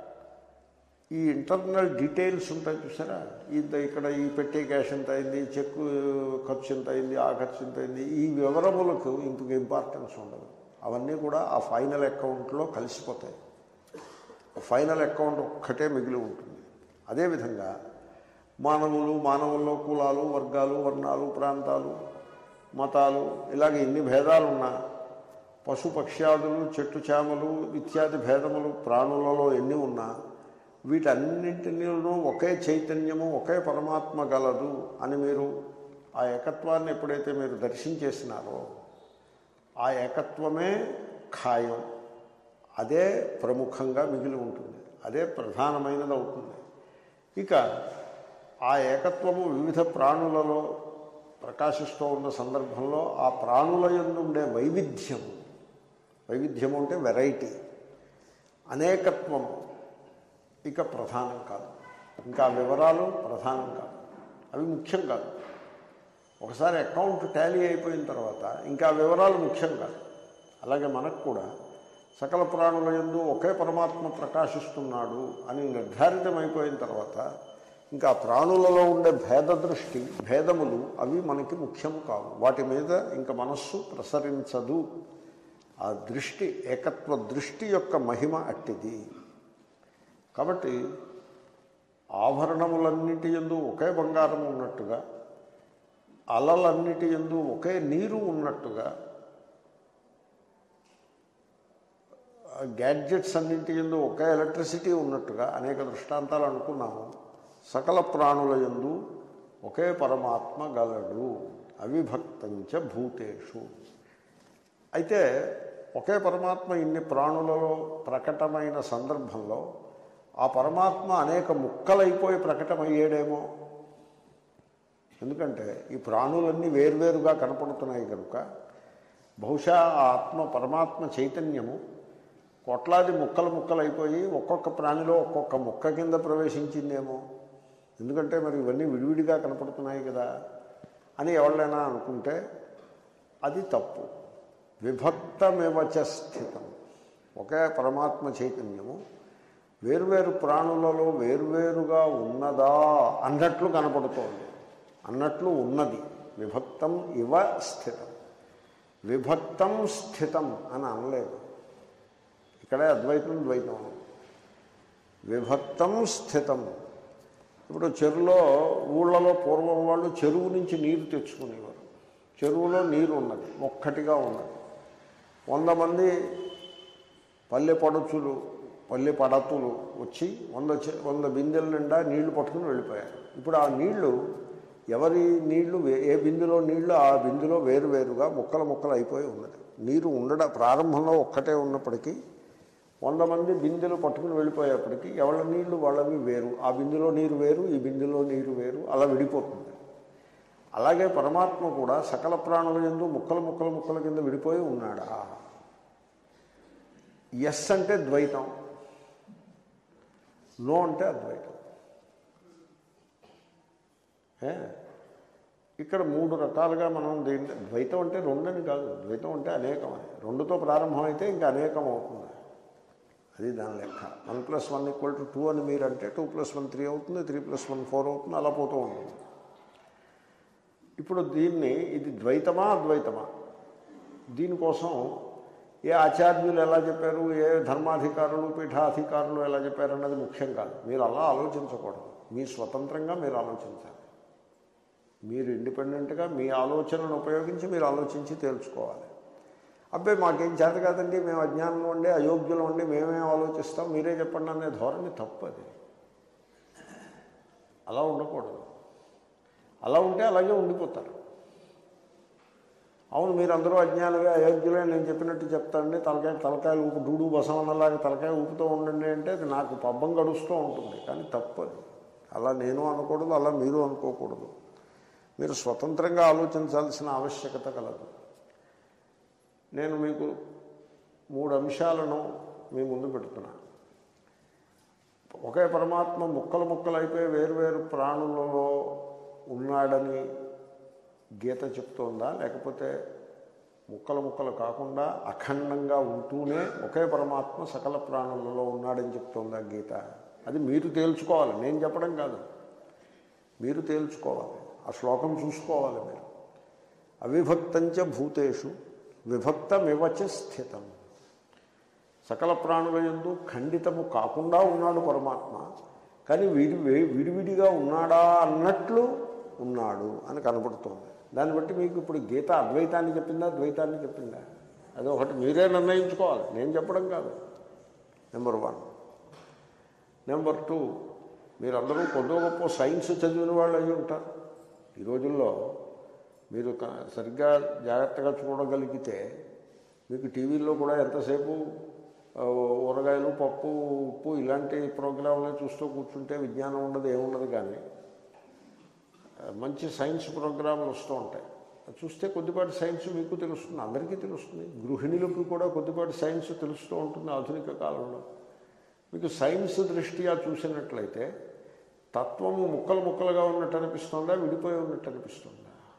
ఈ ఇంటర్నల్ డీటెయిల్స్ ఉంటాయి చూసారా ఇంత ఇక్కడ ఈ పెట్టే క్యాష్ ఎంత అయింది చెక్ ఖర్చు ఎంత అయింది ఆ ఖర్చు ఎంత అయింది ఈ వివరములకు ఇంత ఇంపార్టెన్స్ ఉండదు అవన్నీ కూడా ఆ ఫైనల్ అకౌంట్లో కలిసిపోతాయి ఫైనల్ అకౌంట్ ఒక్కటే మిగిలి ఉంటుంది అదేవిధంగా మానవులు మానవుల్లో కులాలు వర్గాలు వర్ణాలు ప్రాంతాలు మతాలు ఇలాగ ఎన్ని భేదాలు ఉన్నా పశు పక్ష్యాదులు చెట్టు చేమలు ఇత్యాది భేదములు ప్రాణులలో ఎన్ని ఉన్నా వీటన్నింటినీను ఒకే చైతన్యము ఒకే పరమాత్మ గలదు అని మీరు ఆ ఏకత్వాన్ని ఎప్పుడైతే మీరు దర్శించేసినారో ఆ ఏకత్వమే ఖాయం అదే ప్రముఖంగా మిగిలి ఉంటుంది అదే ప్రధానమైనది అవుతుంది ఇక ఆ ఏకత్వము వివిధ ప్రాణులలో ప్రకాశిస్తూ ఉన్న సందర్భంలో ఆ ప్రాణుల యందు ఉండే వైవిధ్యము వైవిధ్యము అంటే వెరైటీ అనేకత్వము ఇక ప్రధానం కాదు ఇంకా వివరాలు ప్రధానం కాదు అవి ముఖ్యం కాదు ఒకసారి అకౌంట్ టాలీ అయిపోయిన తర్వాత ఇంకా వివరాలు ముఖ్యం కాదు అలాగే మనకు కూడా సకల ప్రాణుల యందు ఒకే పరమాత్మ ప్రకాశిస్తున్నాడు అని నిర్ధారితమైపోయిన తర్వాత ఇంకా ప్రాణులలో ఉండే భేద దృష్టి భేదములు అవి మనకి ముఖ్యము కావు వాటి మీద ఇంకా మనస్సు ప్రసరించదు ఆ దృష్టి ఏకత్వ దృష్టి యొక్క మహిమ అట్టిది కాబట్టి ఆభరణములన్నిటి ఎందు ఒకే బంగారం ఉన్నట్టుగా అలలన్నిటి ఎందు ఒకే నీరు ఉన్నట్టుగా గ్యాడ్జెట్స్ అన్నింటి ఎందు ఒకే ఎలక్ట్రిసిటీ ఉన్నట్టుగా అనేక దృష్టాంతాలు అనుకున్నాము సకల ప్రాణుల ఎందు ఒకే పరమాత్మ గలడు అవిభక్తంచ భూతేషు అయితే ఒకే పరమాత్మ ఇన్ని ప్రాణులలో ప్రకటమైన సందర్భంలో ఆ పరమాత్మ అనేక ముక్కలైపోయి ప్రకటమయ్యేడేమో ఎందుకంటే ఈ ప్రాణులన్నీ వేర్వేరుగా కనపడుతున్నాయి కనుక బహుశా ఆ ఆత్మ పరమాత్మ చైతన్యము కోట్లాది ముక్కలు ముక్కలైపోయి ఒక్కొక్క ప్రాణిలో ఒక్కొక్క ముక్క కింద ప్రవేశించిందేమో ఎందుకంటే మరి ఇవన్నీ విడివిడిగా కనపడుతున్నాయి కదా అని ఎవరైనా అనుకుంటే అది తప్పు విభక్తమివచ స్థితం ఒకే పరమాత్మ చైతన్యము వేరువేరు ప్రాణులలో వేరువేరుగా ఉన్నదా అన్నట్లు కనపడుతోంది అన్నట్లు ఉన్నది విభక్తం ఇవ స్థితం విభక్తం స్థితం అని అనలేదు ఇక్కడే అద్వైతం ద్వైతం విభక్తం స్థితం ఇప్పుడు చెరువులో ఊళ్ళలో పూర్వం వాళ్ళు చెరువు నుంచి నీరు తెచ్చుకునేవారు చెరువులో నీరు ఉన్నది ఒక్కటిగా ఉన్నది వంద మంది పల్లె పడచులు పల్లె పడతులు వచ్చి వంద చె- వంద బిందెల నిండా నీళ్లు పట్టుకుని వెళ్ళిపోయారు ఇప్పుడు ఆ నీళ్లు ఎవరి నీళ్లు వే- ఏ బిందులో నీళ్లు ఆ బిందులో వేరువేరుగా ముక్కలు ముక్కలు అయిపోయి ఉన్నది నీరు ఉండడం ప్రారంభంలో ఒక్కటే ఉన్నప్పటికీ వంద మంది బిందెలు పట్టుకుని వెళ్ళిపోయేప్పటికీ ఎవరి నీళ్లు వాళ్ళవి వేరు ఆ బిందులో నీరు వేరు ఈ బిందులో నీరు వేరు అలా విడిపోతుంది అలాగే పరమాత్మ కూడా సకల ప్రాణుల ఎందు ముక్కలు ముక్కలు ముక్కల కింద విడిపోయి ఉన్నాడా ఎస్ అంటే ద్వైతం నో అంటే అద్వైతం ఏ? ఇక్కడ మూడు రకాలుగా మనం దీన్ని ద్వైతం అంటే రెండని కాదు ద్వైతం అంటే అనేకం అని రెండుతో ప్రారంభమైతే ఇంకా అనేకం అవుతుంది అది దాని లెక్క one plus one equal to two అని మీరు అంటే టూ ప్లస్ వన్ త్రీ అవుతుంది త్రీ ప్లస్ వన్ ఫోర్ అవుతుంది అలా పోతూ ఉంటుంది ఇప్పుడు దీన్ని ఇది ద్వైతమా అద్వైతమా దీనికోసం ఏ ఆచార్యులు ఎలా చెప్పారు ఏ ధర్మాధికారులు పీఠాధికారులు ఎలా చెప్పారు అన్నది ముఖ్యం కాదు మీరు అలా ఆలోచించకూడదు మీ స్వతంత్రంగా మీరు ఆలోచించాలి మీరు ఇండిపెండెంట్గా మీ ఆలోచనను ఉపయోగించి మీరు ఆలోచించి తేల్చుకోవాలి అబ్బాయి మాకేం చేత కాదండి మేము అజ్ఞానం ఉండి అయోగ్యులం ఉండి మేమేం ఆలోచిస్తాం మీరే చెప్పండి అనే ధోరణి తప్పది అలా ఉండకూడదు అలా ఉంటే అలాగే ఉండిపోతారు అవును మీరు అందరూ అజ్ఞానులే అయోగ్యులే నేను చెప్పినట్టు చెప్తాండి తలకాయ తలకాయలు ఊపు డూడు బసవన్నలాగా తలకాయ ఊపుతూ ఉండండి అంటే అది నాకు పబ్బం గడుస్తూ ఉంటుంది కానీ తప్పది అలా నేను అనకూడదు అలా మీరు అనుకోకూడదు మీరు స్వతంత్రంగా ఆలోచించాల్సిన ఆవశ్యకత కలదు నేను మీకు మూడు అంశాలను మీ ముందు పెడుతున్నాను ఒకే పరమాత్మ ముక్కలు ముక్కలు అయిపోయి వేరువేరు ప్రాణులలో ఉన్నాడని గీత చెప్తోందా లేకపోతే ముక్కలు ముక్కలు కాకుండా అఖండంగా ఉంటూనే ఒకే పరమాత్మ సకల ప్రాణులలో ఉన్నాడని చెప్తోందా గీత అది మీరు తేల్చుకోవాలి నేను చెప్పడం కాదు మీరు తేల్చుకోవాలి ఆ శ్లోకం చూసుకోవాలి మీరు అవిభక్తంచ భూతేషు విభక్తమివచ స్థితం సకల ప్రాణుల యందు ఖండితము కాకుండా ఉన్నాడు పరమాత్మ కానీ విడి విడివిడిగా ఉన్నాడా అన్నట్లు ఉన్నాడు అని కనపడుతోంది దాన్ని బట్టి మీకు ఇప్పుడు గీత అద్వైతాన్ని చెప్పిందా ద్వైతాన్ని చెప్పిందా అది ఒకటి మీరే నిర్ణయించుకోవాలి నేను చెప్పడం కాదు నెంబర్ వన్ నెంబర్ టూ మీరందరూ కొద్ది గొప్ప సైన్స్ చదివిన వాళ్ళు అయి ఉంటారు ఈ రోజుల్లో మీరు క- సరిగ్గా జాగ్రత్తగా చూడగలిగితే మీకు టీవీల్లో కూడా ఎంతసేపు ఆ, ఊరగాయలు పప్పు ఉప్పు ఇలాంటి ప్రోగ్రాంలు చూస్తూ కూర్చుంటే విజ్ఞానం ఉండదు ఏముండదు కానీ ఆ, మంచి సైన్స్ ప్రోగ్రాంలు వస్తూ ఉంటాయి అది చూస్తే కొద్దిపాటి సైన్స్ మీకు తెలుస్తుంది అందరికీ తెలుస్తుంది గృహిణులకు కూడా కొద్దిపాటి సైన్స్ తెలుస్తూ ఉంటుంది ఆధునిక కాలంలో మీకు సైన్స్ దృష్ట్యా చూసినట్లయితే తత్వము ముక్కలు ముక్కలుగా ఉన్నట్టు అనిపిస్తుందా విడిపోయి ఉన్నట్టు అనిపిస్తుందా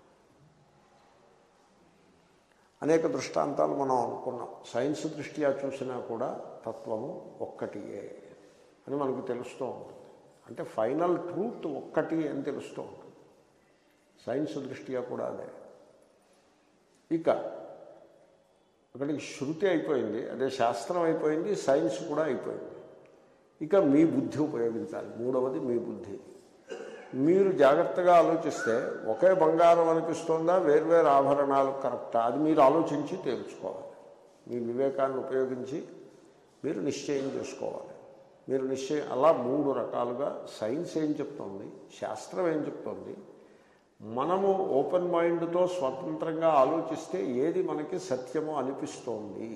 అనేక దృష్టాంతాలు మనం అనుకున్నాం సైన్స్ దృష్ట్యా చూసినా కూడా తత్వము ఒక్కటియే అని మనకు తెలుస్తూ ఉంటుంది అంటే ఫైనల్ ట్రూత్ ఒక్కటి అని తెలుస్తూ ఉంటుంది సైన్స్ దృష్ట్యా కూడా అదే ఇక అక్కడికి శృతి అయిపోయింది అదే శాస్త్రం అయిపోయింది సైన్స్ కూడా అయిపోయింది ఇక మీ బుద్ధి ఉపయోగించాలి మూడవది మీ బుద్ధి మీరు జాగ్రత్తగా ఆలోచిస్తే ఒకే బంగారం అనిపిస్తుందా వేర్వేరు ఆభరణాలు కరెక్టా అది మీరు ఆలోచించి తేల్చుకోవాలి మీ వివేకాన్ని ఉపయోగించి మీరు నిశ్చయం చేసుకోవాలి మీరు నిశ్చయం అలా మూడు రకాలుగా సైన్స్ ఏం చెప్తోంది శాస్త్రం ఏం చెప్తోంది మనము ఓపెన్ మైండ్తో స్వతంత్రంగా ఆలోచిస్తే ఏది మనకి సత్యము అనిపిస్తోంది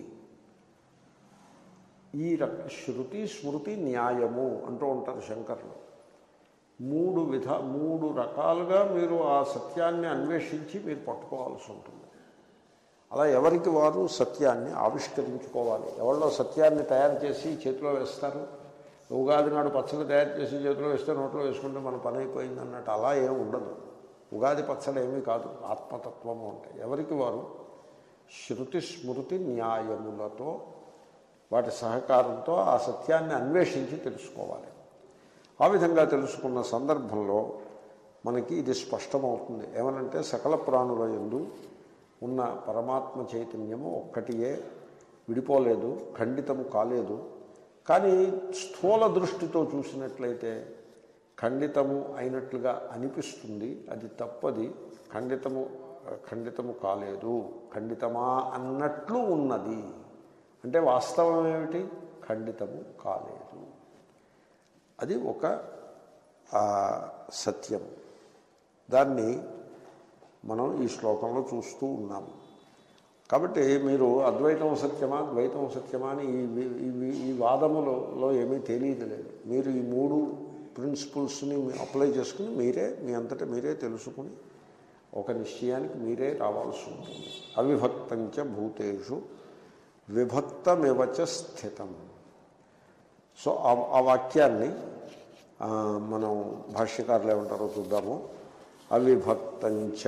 ఈ రక శృతి స్మృతి న్యాయము అంటూ ఉంటారు శంకర్లు మూడు విధ మూడు రకాలుగా మీరు ఆ సత్యాన్ని అన్వేషించి మీరు పట్టుకోవాల్సి ఉంటుంది అలా ఎవరికి వారు సత్యాన్ని ఆవిష్కరించుకోవాలి ఎవరిలో సత్యాన్ని తయారు చేసి చేతిలో వేస్తారు ఉగాది నాడు పచ్చడి తయారు చేసి చేతిలో వేస్తే నోట్లో వేసుకుంటే మన పని అయిపోయింది అన్నట్టు అలా ఏం ఉండదు ఉగాది పచ్చడి ఏమీ కాదు ఆత్మతత్వము అంటే ఎవరికి వారు శృతి స్మృతి న్యాయములతో వాటి సహకారంతో ఆ సత్యాన్ని అన్వేషించి తెలుసుకోవాలి ఆ విధంగా తెలుసుకున్న సందర్భంలో మనకి ఇది స్పష్టమవుతుంది ఏమనంటే సకల ప్రాణుల యందు ఉన్న పరమాత్మ చైతన్యము ఒక్కటియే విడిపోలేదు ఖండితము కాలేదు కానీ స్థూల దృష్టితో చూసినట్లయితే ఖండితము అయినట్లుగా అనిపిస్తుంది అది తప్పది ఖండితము ఖండితము కాలేదు ఖండితమా అన్నట్లు ఉన్నది అంటే వాస్తవం ఏమిటి ఖండితము కాలేదు అది ఒక ఆ, సత్యం దాన్ని మనం ఈ శ్లోకంలో చూస్తూ ఉన్నాము కాబట్టి మీరు అద్వైతం సత్యమా ద్వైతం సత్యమా అని ఈ వి- ఈ వి- ఈ వాదములలో ఏమీ తెలియదు లేదు మీరు ఈ మూడు ప్రిన్సిపల్స్ని అప్లై చేసుకుని మీరే మీ అంతటా మీరే తెలుసుకుని ఒక నిశ్చయానికి మీరే రావాల్సి ఉంటుంది అవిభక్తంచ భూతేషు విభక్తమివచ స్థితం సో ఆ- ఆ వాక్యాన్ని ఆ, మనం భాష్యకారులు ఏమంటారో చూద్దాము అవిభక్తంచ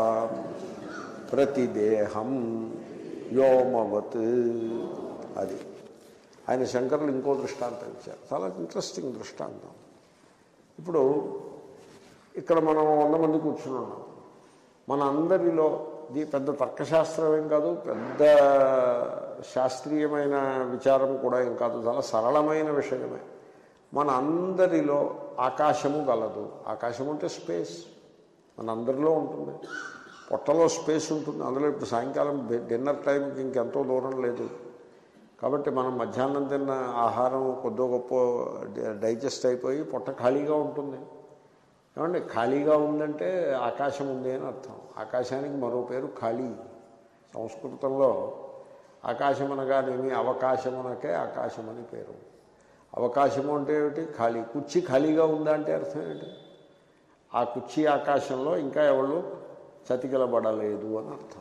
ప్రతిదేహం వ్యోమవత్ అది ఆయన శంకరులు ఇంకో దృష్టాంతం ఇచ్చారు చాలా ఇంట్రెస్టింగ్ దృష్టాంతం ఇప్పుడు ఇక్కడ మనం వంద మంది కూర్చుని ఉన్నాం మన అందరిలో ఇది పెద్ద తర్కశాస్త్రం ఏం కాదు పెద్ద శాస్త్రీయమైన విచారం కూడా ఏం కాదు చాలా సరళమైన విషయమే మన అందరిలో ఆకాశము గలదు ఆకాశం అంటే స్పేస్ మన అందరిలో ఉంటుంది పొట్టలో స్పేస్ ఉంటుంది అందులో ఇప్పుడు సాయంకాలం బె- డిన్నర్ టైంకి ఇంకెంతో దూరం లేదు కాబట్టి మనం మధ్యాహ్నం తిన్న ఆహారం కొద్దో గొప్ప డ- డైజెస్ట్ అయిపోయి పొట్ట ఖాళీగా ఉంటుంది ఏమండి ఖాళీగా ఉందంటే ఆకాశం ఉంది అని అర్థం ఆకాశానికి మరో పేరు ఖాళీ సంస్కృతంలో ఆకాశం అనగానేమి అవకాశమునకే ఆకాశం అని పేరు అవకాశము అంటే ఏమిటి ఖాళీ కుర్చీ ఖాళీగా ఉందా అంటే అర్థం ఏంటి ఆ కుర్చీ ఆకాశంలో ఇంకా ఎవళ్ళు చతికిలబడలేదు అని అర్థం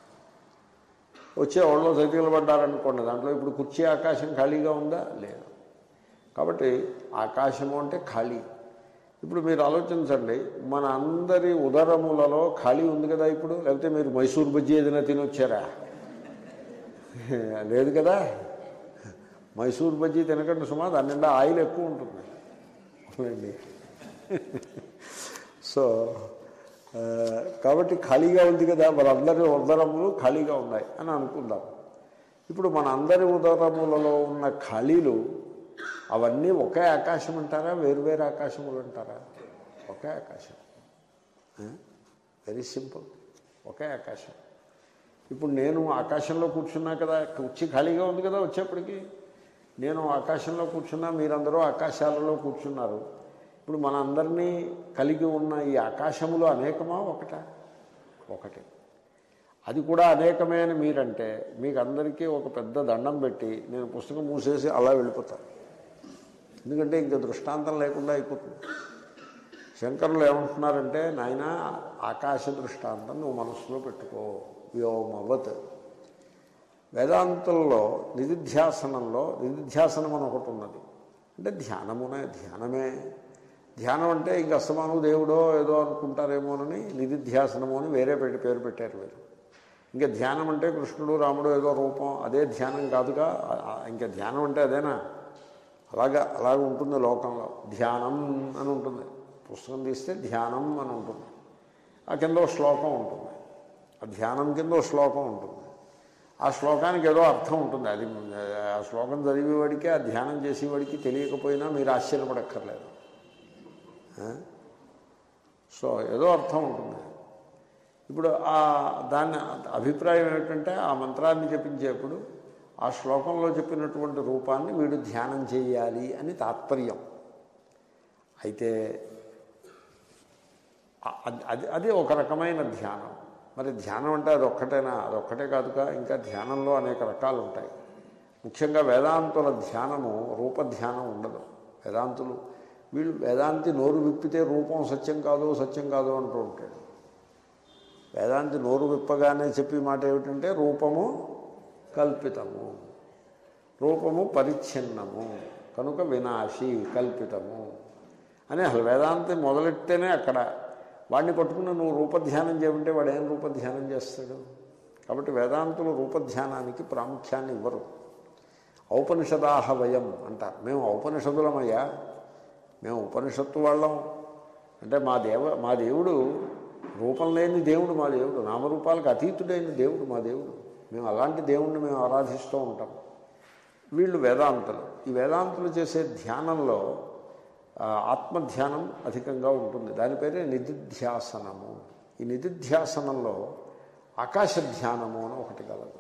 వచ్చే ఎవరిలో చతికిలబడ్డారనుకోండి దాంట్లో ఇప్పుడు కుర్చీ ఆకాశం ఖాళీగా ఉందా లేదు కాబట్టి ఆకాశము అంటే ఖాళీ ఇప్పుడు మీరు ఆలోచించండి మన అందరి ఉదరములలో ఖాళీ ఉంది కదా ఇప్పుడు లేకపోతే మీరు మైసూర్ బజ్జీ ఏదైనా తినొచ్చారా లేదు కదా మైసూర్ బజ్జీ తినకండి సుమా దాని నిండా ఆయిల్ ఎక్కువ ఉంటుంది అవునండి సో ఆ, కాబట్టి ఖాళీగా ఉంది కదా మనందరి ఉదరములు ఖాళీగా ఉన్నాయి అని అనుకుందాం ఇప్పుడు మన అందరి ఉదరములలో ఉన్న ఖాళీలు అవన్నీ ఒకే ఆకాశం అంటారా వేరువేరు ఆకాశములు అంటారా ఒకే ఆకాశం వెరీ సింపుల్ ఒకే ఆకాశం ఇప్పుడు నేను ఆకాశంలో కూర్చున్నా కదా కుర్చీ ఖాళీగా ఉంది కదా వచ్చేప్పటికి నేను ఆకాశంలో కూర్చున్నా మీరందరూ ఆకాశాలలో కూర్చున్నారు ఇప్పుడు మన అందరినీ కలిగి ఉన్న ఈ ఆకాశములు అనేకమా ఒకటా ఒకటే అది కూడా అనేకమే అని మీరంటే మీకు అందరికీ ఒక పెద్ద దండం పెట్టి నేను పుస్తకం మూసేసి అలా వెళ్ళిపోతాను ఎందుకంటే ఇంకా దృష్టాంతం లేకుండా అయిపోతుంది శంకరులు ఏమంటున్నారంటే నాయన ఆకాశ దృష్టాంతం నువ్వు మనస్సులో పెట్టుకో వ్యోమవత్ వేదాంతంలో నిధిధ్యాసనంలో నిధిధ్యాసనం అని ఒకటి ఉన్నది అంటే ధ్యానమునే ధ్యానమే ధ్యానం అంటే ఇంక అస్తమాను దేవుడో ఏదో అనుకుంటారేమోనని నిధిధ్యాసనము అని వేరే పెట్టి పేరు పెట్టారు వీరు ఇంకా ధ్యానం అంటే కృష్ణుడు రాముడు ఏదో రూపం అదే ధ్యానం కాదుగా ఆ- ఆ- ఇంకా ధ్యానం అంటే అదేనా అలాగా అలాగ ఉంటుంది లోకంలో ధ్యానం అని ఉంటుంది పుస్తకం తీస్తే ధ్యానం అని ఉంటుంది ఆ కింద ఒక శ్లోకం ఉంటుంది ఆ ధ్యానం కింద ఒక శ్లోకం ఉంటుంది ఆ శ్లోకానికి ఏదో అర్థం ఉంటుంది అది ఆ శ్లోకం చదివేవాడికి ఆ ధ్యానం చేసేవాడికి తెలియకపోయినా మీరు ఆశ్చర్యపడక్కర్లేదు ఆ? సో ఏదో అర్థం ఉంటుంది ఇప్పుడు ఆ దాని అభిప్రాయం ఏమిటంటే ఆ మంత్రాన్ని జపించేప్పుడు ఆ శ్లోకంలో చెప్పినటువంటి రూపాన్ని వీడు ధ్యానం చేయాలి అని తాత్పర్యం అయితే అ- అది- అది అది ఒక రకమైన ధ్యానం మరి ధ్యానం అంటే అది ఒక్కటేనా అది ఒక్కటే కాదుగా ఇంకా ధ్యానంలో అనేక రకాలు ఉంటాయి ముఖ్యంగా వేదాంతుల ధ్యానము రూపధ్యానం ఉండదు వేదాంతులు వీళ్ళు వేదాంతి నోరు విప్పితే రూపం సత్యం కాదు సత్యం కాదు అంటూ ఉంటాడు వేదాంతి నోరు విప్పగానే చెప్పే మాట ఏమిటంటే రూపము కల్పితము రూపము పరిచ్ఛిన్నము కనుక వినాశి కల్పితము అని అసలు వేదాంతి మొదలెట్టేనే అక్కడ వాడిని పట్టుకుని నువ్వు రూపధ్యానం చేయమంటే వాడు ఏం రూపధ్యానం చేస్తాడు కాబట్టి వేదాంతులు రూపధ్యానానికి ప్రాముఖ్యాన్ని ఇవ్వరు ఔపనిషదాహ వయం అంటారు మేము ఔపనిషదులమయ్యా మేము ఉపనిషత్తు వాళ్ళం అంటే మా దేవ మా దేవుడు రూపం లేని దేవుడు మా దేవుడు నామరూపాలకు అతీతుడైన దేవుడు మా దేవుడు మేము అలాంటి దేవుణ్ణి మేము ఆరాధిస్తూ ఉంటాం వీళ్ళు వేదాంతులు ఈ వేదాంతులు చేసే ధ్యానంలో ఆ, ఆత్మధ్యానం అధికంగా ఉంటుంది దాని పేరే నిధిధ్యాసనము ఈ నిధిధ్యాసనంలో ఆకాశ ధ్యానము అని ఒకటి కలదు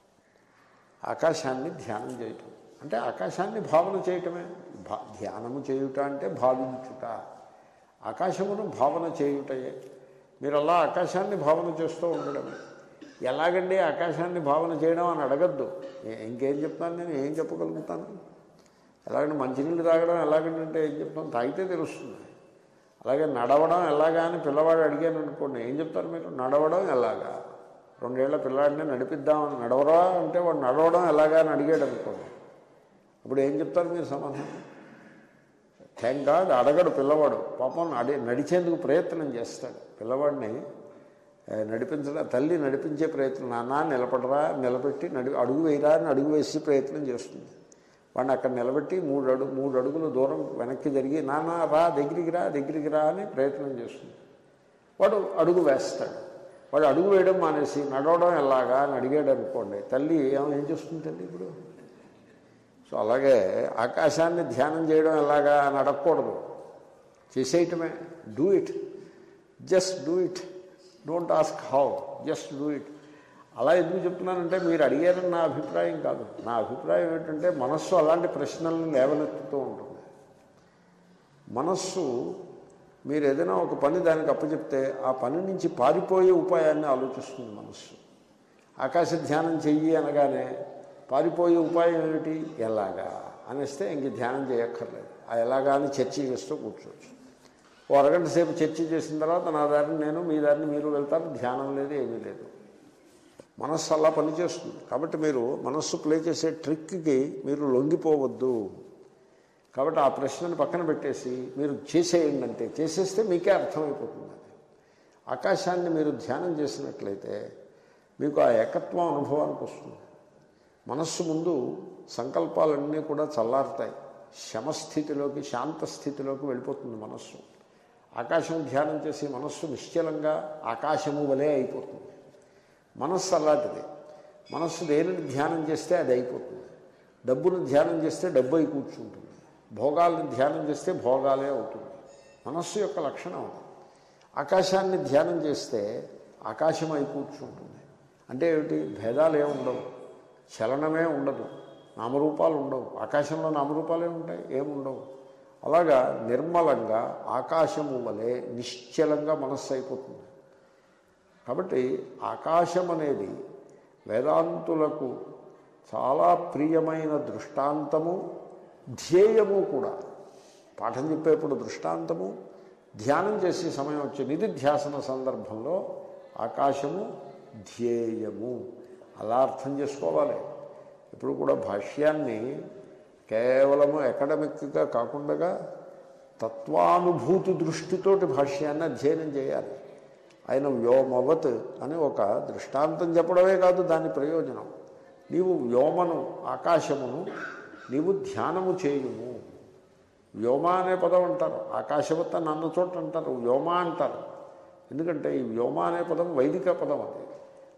ఆకాశాన్ని ధ్యానం చేయటం అంటే ఆకాశాన్ని భావన చేయటమే భా ధ్యానము చేయుట అంటే భావించుట ఆకాశమును భావన చేయుటయే మీరు అలా ఆకాశాన్ని భావన చేస్తూ ఉండడమే ఎలాగండి ఆకాశాన్ని భావన చేయడం అని అడగద్దు ఏ- ఇంకేం చెప్తాను నేను ఏం చెప్పగలుగుతాను ఎలాగంటే మంచినీళ్ళు తాగడం ఎలాగంటే ఏం చెప్తాను తాగితే తెలుస్తుంది అలాగే నడవడం ఎలాగా అని పిల్లవాడు అడిగాను అనుకోండి ఏం చెప్తారు మీరు నడవడం ఎలాగా రెండేళ్ల పిల్లాడిని నడిపిద్దామని నడవరా అంటే వాడు నడవడం ఎలాగా అని అడిగాడు అనుకోండి అప్పుడు ఏం చెప్తారు మీరు సమాధానం థ్యాంక్ గాడ్ అడగడు పిల్లవాడు పాపం అడి నడిచేందుకు ప్రయత్నం చేస్తాడు పిల్లవాడిని ఏ, నడిపించడం తల్లి నడిపించే ప్రయత్నం నాన్న నిలబడరా నిలబెట్టి నడి అడుగు వేయరా అని అడుగు వేసి ప్రయత్నం చేస్తుంది వాడిని అక్కడ నిలబెట్టి మూడు అడుగు మూడు అడుగులు దూరం వెనక్కి జరిగి నాన్న రా దగ్గరికి రా దగ్గరికి రా అని ప్రయత్నం చేస్తుంది వాడు అడుగు వేస్తాడు వాడు అడుగు వేయడం మానేసి నడవడం ఎలాగా అని అడిగాడు అనుకోండి తల్లి ఏం ఏం చేస్తుంది తల్లి ఇప్పుడు సో అలాగే ఆకాశాన్ని ధ్యానం చేయడం ఎలాగా అని అడగకూడదు చేసేయటమే do it just do it don't ask how just do it అలా ఎందుకు చెప్తున్నానంటే మీరు అడిగారని నా అభిప్రాయం కాదు నా అభిప్రాయం ఏంటంటే మనస్సు అలాంటి ప్రశ్నలను లేవనెత్తుతూ ఉంటుంది మనస్సు మీరు ఏదైనా ఒక పని దానికి అప్పచెప్తే ఆ పని నుంచి పారిపోయే ఉపాయాన్ని ఆలోచిస్తుంది మనస్సు ఆకాశ ధ్యానం చెయ్యి అనగానే పారిపోయే ఉపాయం ఏమిటి ఎలాగా అనిస్తే ఇంక ధ్యానం చేయక్కర్లేదు ఆ ఎలాగా అని చర్చ చేస్తూ కూర్చోవచ్చు ఓ అరగంట సేపు చర్చ చేసిన తర్వాత నా దారిని నేను మీ దారిని మీరు వెళ్తారు ధ్యానం లేదు ఏమీ లేదు మనస్సు అలా పనిచేస్తుంది కాబట్టి మీరు మనస్సు ప్లే చేసే ట్రిక్కి మీరు లొంగిపోవద్దు కాబట్టి ఆ ప్రశ్నను పక్కన పెట్టేసి మీరు చేసేయండి అంటే చేసేస్తే మీకే అర్థమైపోతుంది అది ఆకాశాన్ని మీరు ధ్యానం చేసినట్లయితే మీకు ఆ ఏకత్వం అనుభవానికి వస్తుంది మనస్సు ముందు సంకల్పాలన్నీ కూడా చల్లారుతాయి శమస్థితిలోకి శాంత స్థితిలోకి వెళ్ళిపోతుంది మనస్సు ఆకాశం ధ్యానం చేసి మనస్సు నిశ్చలంగా ఆకాశము వలె అయిపోతుంది మనస్సు అలాంటిది మనస్సు దేనిని ధ్యానం చేస్తే అది అయిపోతుంది డబ్బును ధ్యానం చేస్తే డబ్బు అయి కూర్చుంటుంది భోగాలను ధ్యానం చేస్తే భోగాలే అవుతుంది మనస్సు యొక్క లక్షణం అది ఆకాశాన్ని ధ్యానం చేస్తే ఆకాశం అయి కూర్చుంటుంది అంటే ఏమిటి భేదాలు ఏమి ఉండవు చలనమే ఉండదు నామరూపాలు ఉండవు ఆకాశంలో నామరూపాలే ఉంటాయి ఏముండవు అలాగా నిర్మలంగా ఆకాశము వలె నిశ్చలంగా మనస్సు అయిపోతుంది కాబట్టి ఆకాశం అనేది వేదాంతులకు చాలా ప్రియమైన దృష్టాంతము ధ్యేయము కూడా పాఠం చెప్పేప్పుడు దృష్టాంతము ధ్యానం చేసే సమయం వచ్చే నిధిధ్యాసన సందర్భంలో ఆకాశము ధ్యేయము అలా అర్థం చేసుకోవాలి ఇప్పుడు కూడా భాష్యాన్ని కేవలము అకాడమిక్గా కాకుండా తత్వానుభూతి దృష్టితోటి భాష్యాన్ని అధ్యయనం చేయాలి ఆయన వ్యోమవత్ అని ఒక దృష్టాంతం చెప్పడమే కాదు దాని ప్రయోజనం నీవు వ్యోమను ఆకాశమును నీవు ధ్యానము చేయుము వ్యోమ అనే పదం అంటారు ఆకాశవత్ అని అన్న చోట అంటారు వ్యోమ అంటారు ఎందుకంటే ఈ వ్యోమ అనే పదం వైదిక పదం అది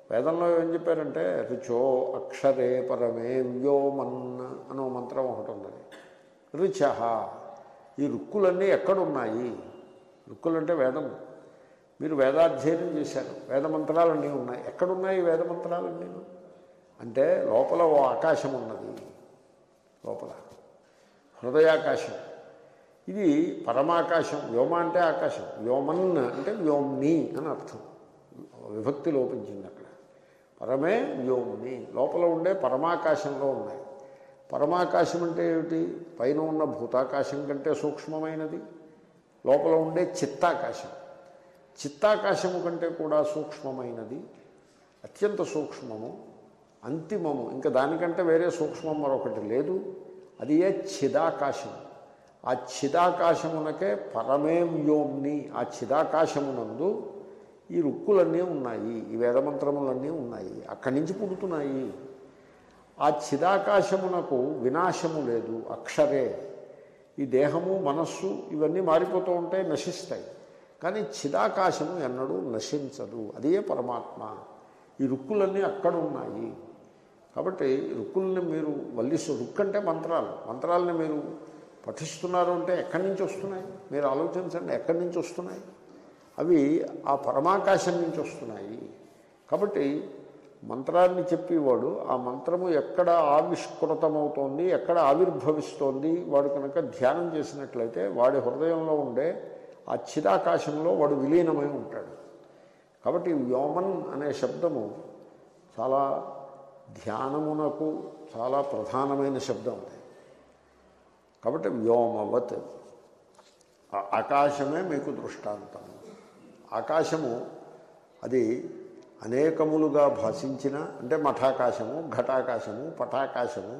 వేదంలో ఏం చెప్పారంటే రుచో అక్షరే పరమే వ్యోమన్ అని ఒక మంత్రం ఒకటి ఉన్నది రుచ ఈ రుక్కులన్నీ ఎక్కడున్నాయి రుక్కులంటే వేదం మీరు వేదాధ్యయనం చేశారు వేద మంత్రాలన్నీ ఉన్నాయి ఎక్కడున్నాయి ఈ వేద మంత్రాలన్నీ అంటే లోపల ఓ ఆకాశం ఉన్నది లోపల హృదయాకాశం ఇది పరమాకాశం వ్యోమ అంటే ఆకాశం వ్యోమన్ అంటే వ్యోమ్ని అని అర్థం విభక్తి లోపించింది అక్కడ పరమే వ్యోమ్ని లోపల ఉండే పరమాకాశంలో ఉన్నాయి పరమాకాశం అంటే ఏమిటి పైన ఉన్న భూతాకాశం కంటే సూక్ష్మమైనది లోపల ఉండే చిత్తాకాశం చిత్తాకాశము కంటే కూడా సూక్ష్మమైనది అత్యంత సూక్ష్మము అంతిమము ఇంకా దానికంటే వేరే సూక్ష్మం మరొకటి లేదు అది ఏ చిదాకాశం ఆ చిదాకాశమునకే పరమే వ్యోమ్ని ఆ చిదాకాశమునందు ఈ రుక్కులన్నీ ఉన్నాయి ఈ వేదమంత్రములన్నీ ఉన్నాయి అక్కడి నుంచి పుడుతున్నాయి ఆ చిదాకాశమునకు వినాశము లేదు అక్షరే ఈ దేహము మనస్సు ఇవన్నీ మారిపోతూ ఉంటాయి నశిస్తాయి కానీ చిదాకాశము ఎన్నడూ నశించదు అదే పరమాత్మ ఈ రుక్కులన్నీ అక్కడ ఉన్నాయి కాబట్టి రుక్కుల్ని మీరు వల్లిస్తూ రుక్కు అంటే మంత్రాలు మంత్రాలని మీరు పఠిస్తున్నారు అంటే ఎక్కడి నుంచి వస్తున్నాయి మీరు ఆలోచించండి ఎక్కడి నుంచి వస్తున్నాయి అవి ఆ పరమాకాశం నుంచి వస్తున్నాయి కాబట్టి మంత్రాన్ని చెప్పేవాడు ఆ మంత్రము ఎక్కడ ఆవిష్కృతమవుతోంది ఎక్కడ ఆవిర్భవిస్తోంది వాడు కనుక ధ్యానం చేసినట్లయితే వాడి హృదయంలో ఉండే ఆ చిదాకాశంలో వాడు విలీనమై ఉంటాడు కాబట్టి వ్యోమన్ అనే శబ్దము చాలా ధ్యానమునకు చాలా ప్రధానమైన శబ్దం అది కాబట్టి వ్యోమవత్ ఆ ఆకాశమే మీకు దృష్టాంతం ఆకాశము అది అనేకములుగా భాషించిన అంటే మఠాకాశము ఘటాకాశము పటాకాశము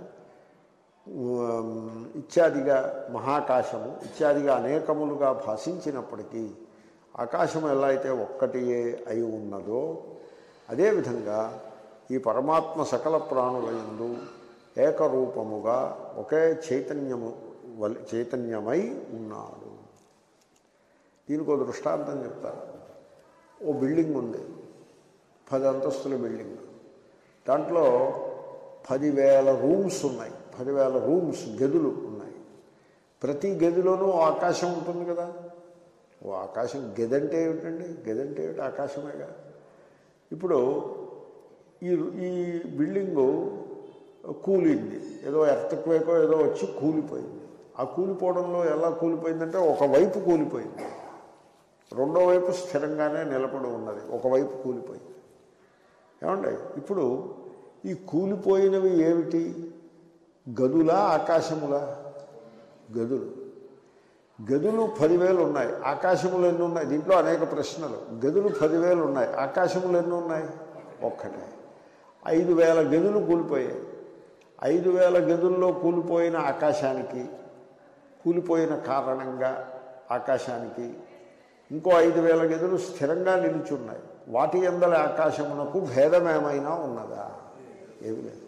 ఉమ్, ఇత్యాదిగా మహాకాశము ఇత్యాదిగా అనేకములుగా భాషించినప్పటికీ ఆకాశం ఎలా అయితే ఒక్కటియే అయి ఉన్నదో అదేవిధంగా ఈ పరమాత్మ సకల ప్రాణులందు ఏకరూపముగా ఒకే చైతన్యము వల్- చైతన్యమై ఉన్నాడు దీనికి ఒక దృష్టాంతం చెప్తారు ఓ బిల్డింగ్ ఉంది పది అంతస్తుల బిల్డింగ్ దాంట్లో పదివేల రూమ్స్ ఉన్నాయి పదివేల రూమ్స్ గదులు ఉన్నాయి ప్రతి గదిలోనూ ఓ ఆకాశం ఉంటుంది కదా ఓ ఆకాశం గది అంటే ఏమిటండి గది అంటే ఏమిటి ఆకాశమేగా ఇప్పుడు ఈ ఈ బిల్డింగు కూలింది ఏదో ఎర్తక్వేకో ఏదో వచ్చి కూలిపోయింది ఆ కూలిపోవడంలో ఎలా కూలిపోయిందంటే ఒకవైపు కూలిపోయింది రెండో వైపు స్థిరంగానే నిలబడి ఉన్నది ఒకవైపు కూలిపోయింది ఏమండి ఇప్పుడు ఈ కూలిపోయినవి ఏమిటి గదులా ఆకాశములా గదులు గదులు పదివేలు ఉన్నాయి ఆకాశములు ఎన్ని ఉన్నాయి దీంట్లో అనేక ప్రశ్నలు గదులు పదివేలు ఉన్నాయి ఆకాశములు ఎన్ని ఉన్నాయి ఒక్కటే ఐదు వేల గదులు కూలిపోయాయి ఐదు వేల గదుల్లో కూలిపోయిన ఆకాశానికి కూలిపోయిన కారణంగా ఆకాశానికి ఇంకో ఐదు వేల గదులు స్థిరంగా నిలుచున్నాయి వాటి ఎందల ఆకాశమునకు భేదమేమైనా ఉన్నదా ఏమి లేదు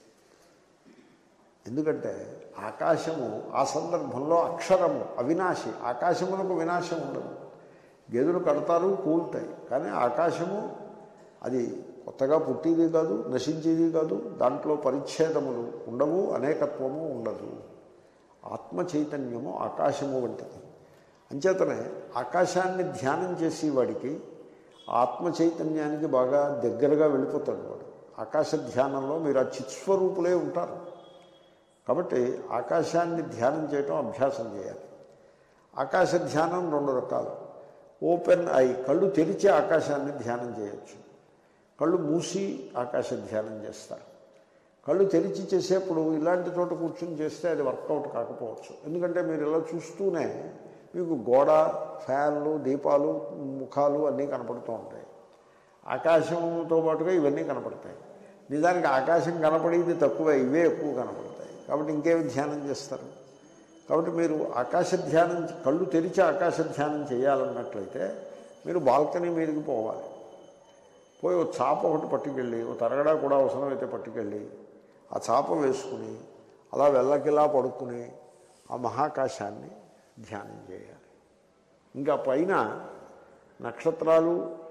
ఎందుకంటే ఆకాశము ఆ సందర్భంలో అక్షరము అవినాశి ఆకాశమునకు వినాశం ఉండదు గదులు కడతారు కూలుతాయి కానీ ఆకాశము అది కొత్తగా పుట్టేది కాదు నశించేది కాదు దాంట్లో పరిచ్ఛేదములు ఉండవు అనేకత్వము ఉండదు ఆత్మ చైతన్యము ఆకాశము వంటిది అంచేతనే ఆకాశాన్ని ధ్యానం చేసేవాడికి ఆత్మ చైతన్యానికి బాగా దగ్గరగా వెళ్ళిపోతాడు వాడు ఆకాశ ధ్యానంలో మీరు ఆ చిత్స్వరూపులే ఉంటారు కాబట్టి ఆకాశాన్ని ధ్యానం చేయటం అభ్యాసం చేయాలి ఆకాశ ధ్యానం రెండు రకాలు ఓపెన్ ఐ కళ్ళు తెరిచి ఆకాశాన్ని ధ్యానం చేయొచ్చు కళ్ళు మూసి ఆకాశ ధ్యానం చేస్తారు కళ్ళు తెరిచి చేసేప్పుడు ఇలాంటి చోట కూర్చొని చేస్తే అది వర్కౌట్ కాకపోవచ్చు ఎందుకంటే మీరు ఇలా చూస్తూనే మీకు గోడ ఫ్యాన్లు దీపాలు ముఖాలు అన్నీ కనపడుతూ ఉంటాయి ఆకాశంతో పాటుగా ఇవన్నీ కనపడతాయి నిజానికి ఆకాశం కనపడేది తక్కువ ఇవే ఎక్కువ కనపడతాయి కాబట్టి ఇంకేమి ధ్యానం చేస్తారు కాబట్టి మీరు ఆకాశ ధ్యానం కళ్ళు తెరిచి ఆకాశ ధ్యానం చేయాలన్నట్లయితే మీరు బాల్కనీ మీదకి పోవాలి పోయి ఒక చాప ఒకటి పట్టుకెళ్ళి ఒక తరగడా కూడా అవసరమైతే పట్టుకెళ్ళి ఆ చాప వేసుకుని అలా వెళ్ళకిలా పడుకుని ఆ మహాకాశాన్ని ధ్యానం చేయాలి ఇంకా పైన నక్షత్రాలు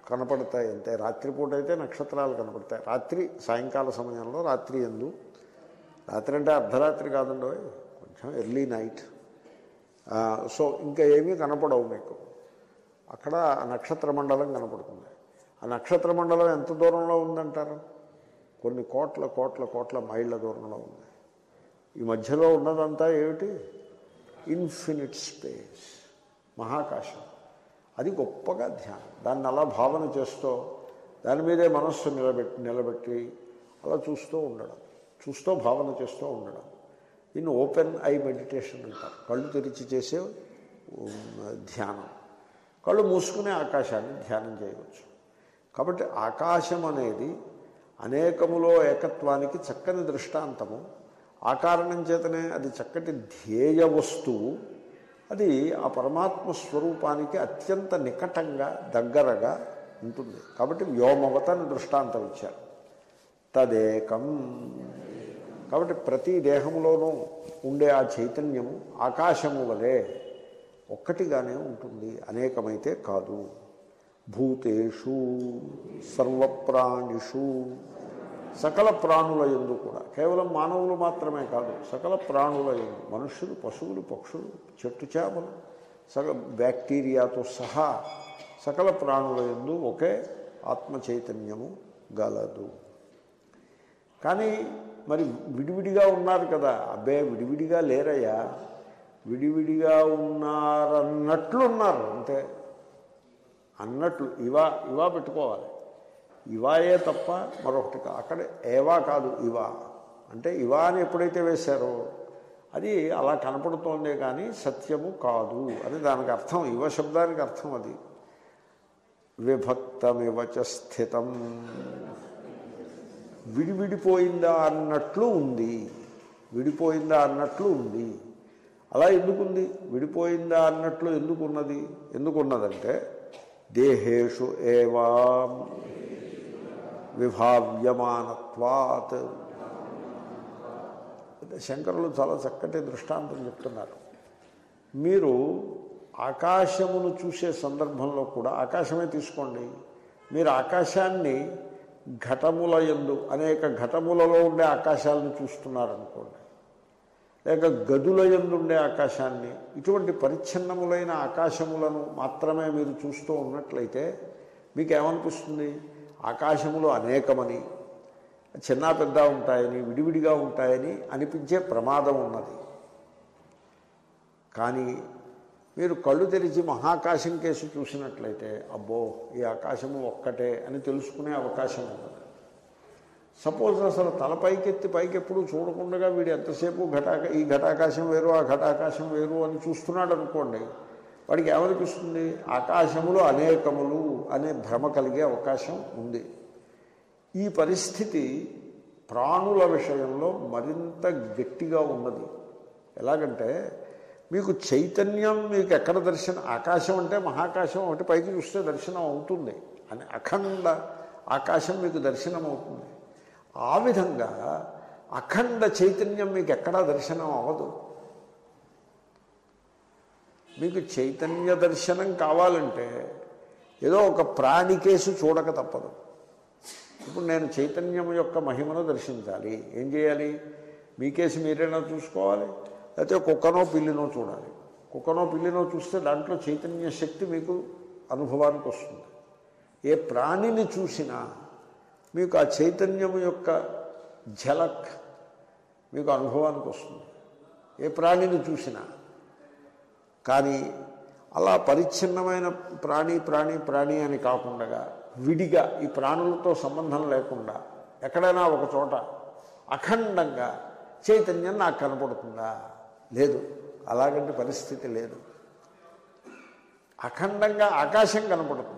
కనపడతాయి అంతే రాత్రిపూట అయితే నక్షత్రాలు కనపడతాయి రాత్రి సాయంకాల సమయంలో రాత్రి ఎందు రాత్రి అంటే అర్ధరాత్రి కాదండి ఓయ్. కొంచెం ఎర్లీ నైట్ ఆ, సో ఇంకా ఏమీ కనపడవు మీకు అక్కడ ఆ నక్షత్ర మండలం కనపడుతుంది ఆ నక్షత్ర మండలం ఎంత దూరంలో ఉందంటారు కొన్ని కోట్ల కోట్ల కోట్ల మైళ్ళ దూరంలో ఉంది ఈ మధ్యలో ఉన్నదంతా ఏమిటి ఇన్ఫినిట్ స్పేస్ మహాకాశం అది గొప్పగా ధ్యానం దాన్ని అలా భావన చేస్తూ దాని మీదే మనస్సు నిలబెట్టి నిలబెట్టి అలా చూస్తూ ఉండడం చూస్తూ భావన చేస్తూ ఉండడం దీన్ని ఓపెన్ ఐ మెడిటేషన్ అంటారు కళ్ళు తెరిచి చేసే ఉమ్, ధ్యానం కళ్ళు మూసుకునే ఆకాశాన్ని ధ్యానం చేయవచ్చు కాబట్టి ఆకాశం అనేది అనేకములో ఏకత్వానికి చక్కని దృష్టాంతము ఆ కారణం చేతనే అది చక్కటి ధ్యేయ వస్తువు అది ఆ పరమాత్మ స్వరూపానికి అత్యంత నికటంగా దగ్గరగా ఉంటుంది కాబట్టి వ్యోమవతని దృష్టాంతం ఇచ్చారు తదేకం కాబట్టి ప్రతి దేహంలోనూ ఉండే ఆ చైతన్యము ఆకాశము వలె ఒక్కటిగానే ఉంటుంది అనేకమైతే కాదు భూతేషు సర్వప్రాణిషు సకల ప్రాణుల ఎందు కూడా కేవలం మానవులు మాత్రమే కాదు సకల ప్రాణుల ఎందు మనుష్యులు పశువులు పక్షులు చెట్టు చేపలు సగ బ్యాక్టీరియాతో సహా సకల ప్రాణుల ఎందు ఒకే ఆత్మ చైతన్యము గలదు కానీ మరి విడివిడిగా ఉన్నారు కదా అబ్బే విడివిడిగా లేరయ్యా విడివిడిగా ఉన్నారన్నట్లు ఉన్నారు అంతే అన్నట్లు ఇవా ఇవా పెట్టుకోవాలి ఇవాయే తప్ప మరొకటి కా అక్కడ ఏవా కాదు ఇవా అంటే ఇవా అని ఎప్పుడైతే వేశారో అది అలా కనపడుతోందే కానీ సత్యము కాదు అని దానికి అర్థం ఇవ శబ్దానికి అర్థం అది విభక్తమివ చ స్థితం విడివిడిపోయిందా అన్నట్లు ఉంది విడిపోయిందా అన్నట్లు ఉంది అలా ఎందుకుంది విడిపోయిందా అన్నట్లు ఎందుకున్నది ఎందుకున్నదంటే దేహేషు ఏవా విభావ్యమానత్వాత్ శంకరులు చాలా చక్కటి దృష్టాంతం చెప్తున్నారు మీరు ఆకాశమును చూసే సందర్భంలో కూడా ఆకాశమే తీసుకోండి మీరు ఆకాశాన్ని ఘటముల ఎందు అనేక ఘటములలో ఉండే ఆకాశాలను చూస్తున్నారనుకోండి లేక గదుల ఎందు ఉండే ఆకాశాన్ని ఇటువంటి పరిచ్ఛిన్నములైన ఆకాశములను మాత్రమే మీరు చూస్తూ ఉన్నట్లయితే మీకు ఏమనిపిస్తుంది ఆకాశములు అనేకమని చిన్న పెద్ద ఉంటాయని విడివిడిగా ఉంటాయని అనిపించే ప్రమాదం ఉన్నది కానీ మీరు కళ్ళు తెరిచి మహాకాశం కేసు చూసినట్లయితే అబ్బో ఈ ఆకాశము ఒక్కటే అని తెలుసుకునే అవకాశం ఉన్నది సపోజ్ అసలు తల పైకెత్తి పైకి ఎప్పుడు చూడకుండా వీడు ఎంతసేపు ఘటాక ఈ ఘటాకాశం వేరు ఆ ఘటాకాశం వేరు అని చూస్తున్నాడు అనుకోండి వాడికి ఏమనిపిస్తుంది ఆకాశములు అనేకములు అనే భ్రమ కలిగే అవకాశం ఉంది ఈ పరిస్థితి ప్రాణుల విషయంలో మరింత గట్టిగా ఉన్నది ఎలాగంటే మీకు చైతన్యం మీకు ఎక్కడ దర్శనం ఆకాశం అంటే మహాకాశం ఒకటి పైకి చూస్తే దర్శనం అవుతుంది అని అఖండ ఆకాశం మీకు దర్శనం అవుతుంది ఆ విధంగా అఖండ చైతన్యం మీకు ఎక్కడా దర్శనం అవ్వదు మీకు చైతన్య దర్శనం కావాలంటే ఏదో ఒక ప్రాణి కేసు చూడక తప్పదు ఇప్పుడు నేను చైతన్యం యొక్క మహిమను దర్శించాలి ఏం చేయాలి మీ కేసు మీరైనా చూసుకోవాలి లేకపోతే కుక్కనో పిల్లినో చూడాలి కుక్కనో పిల్లినో చూస్తే దాంట్లో చైతన్య శక్తి మీకు అనుభవానికి వస్తుంది ఏ ప్రాణిని చూసినా మీకు ఆ చైతన్యం యొక్క ఝలక్ మీకు అనుభవానికి వస్తుంది ఏ ప్రాణిని చూసినా కానీ అలా పరిచ్ఛిన్నమైన ప్రాణి ప్రాణి ప్రాణి అని కాకుండా విడిగా ఈ ప్రాణులతో సంబంధం లేకుండా ఎక్కడైనా ఒక చోట అఖండంగా చైతన్యం నాకు కనపడుతుందా లేదు అలాగంటి పరిస్థితి లేదు అఖండంగా ఆకాశం కనపడుతుంది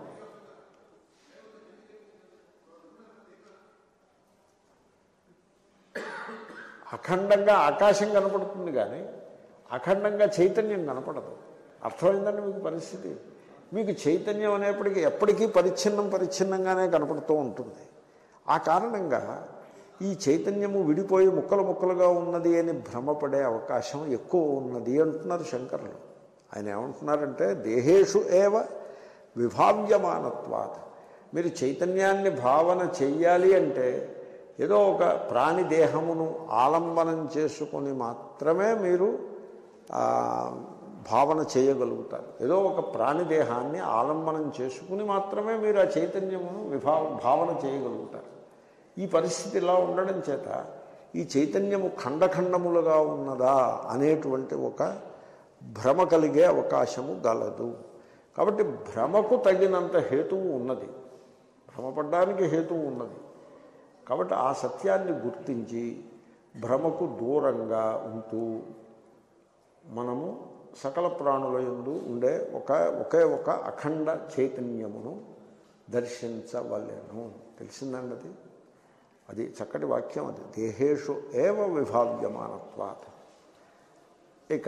అఖండంగా ఆకాశం కనపడుతుంది కానీ అఖండంగా చైతన్యం కనపడదు అర్థమైందండి మీకు పరిస్థితి మీకు చైతన్యం అనేప్పటికీ ఎప్పటికీ పరిచ్ఛిన్నం పరిచ్ఛిన్నంగానే కనపడుతూ ఉంటుంది ఆ కారణంగా ఈ చైతన్యము విడిపోయి ముక్కలు ముక్కలుగా ఉన్నది అని భ్రమపడే అవకాశం ఎక్కువ ఉన్నది అంటున్నారు శంకరులు ఆయన ఏమంటున్నారంటే దేహేషు ఏవ విభావ్యమానత్వాత్ మీరు చైతన్యాన్ని భావన చెయ్యాలి అంటే ఏదో ఒక ప్రాణి దేహమును ఆలంబనం చేసుకొని మాత్రమే మీరు ఆ, భావన చేయగలుగుతారు ఏదో ఒక ప్రాణిదేహాన్ని ఆలంబనం చేసుకుని మాత్రమే మీరు ఆ చైతన్యమును విభా భావన చేయగలుగుతారు ఈ పరిస్థితి ఇలా ఉండడం చేత ఈ చైతన్యము ఖండఖండములుగా ఉన్నదా అనేటువంటి ఒక భ్రమ కలిగే అవకాశము గలదు కాబట్టి భ్రమకు తగినంత హేతువు ఉన్నది భ్రమపడ్డానికి హేతువు ఉన్నది కాబట్టి ఆ సత్యాన్ని గుర్తించి భ్రమకు దూరంగా ఉంటూ మనము సకల ప్రాణుల యందు ఉండే ఒక ఒకే ఒక అఖండ చైతన్యమును దర్శించవలెను తెలిసిందండి అది అది చక్కటి వాక్యం అది దేహేషు ఏవ విభావ్యమానత్వాత్ ఇక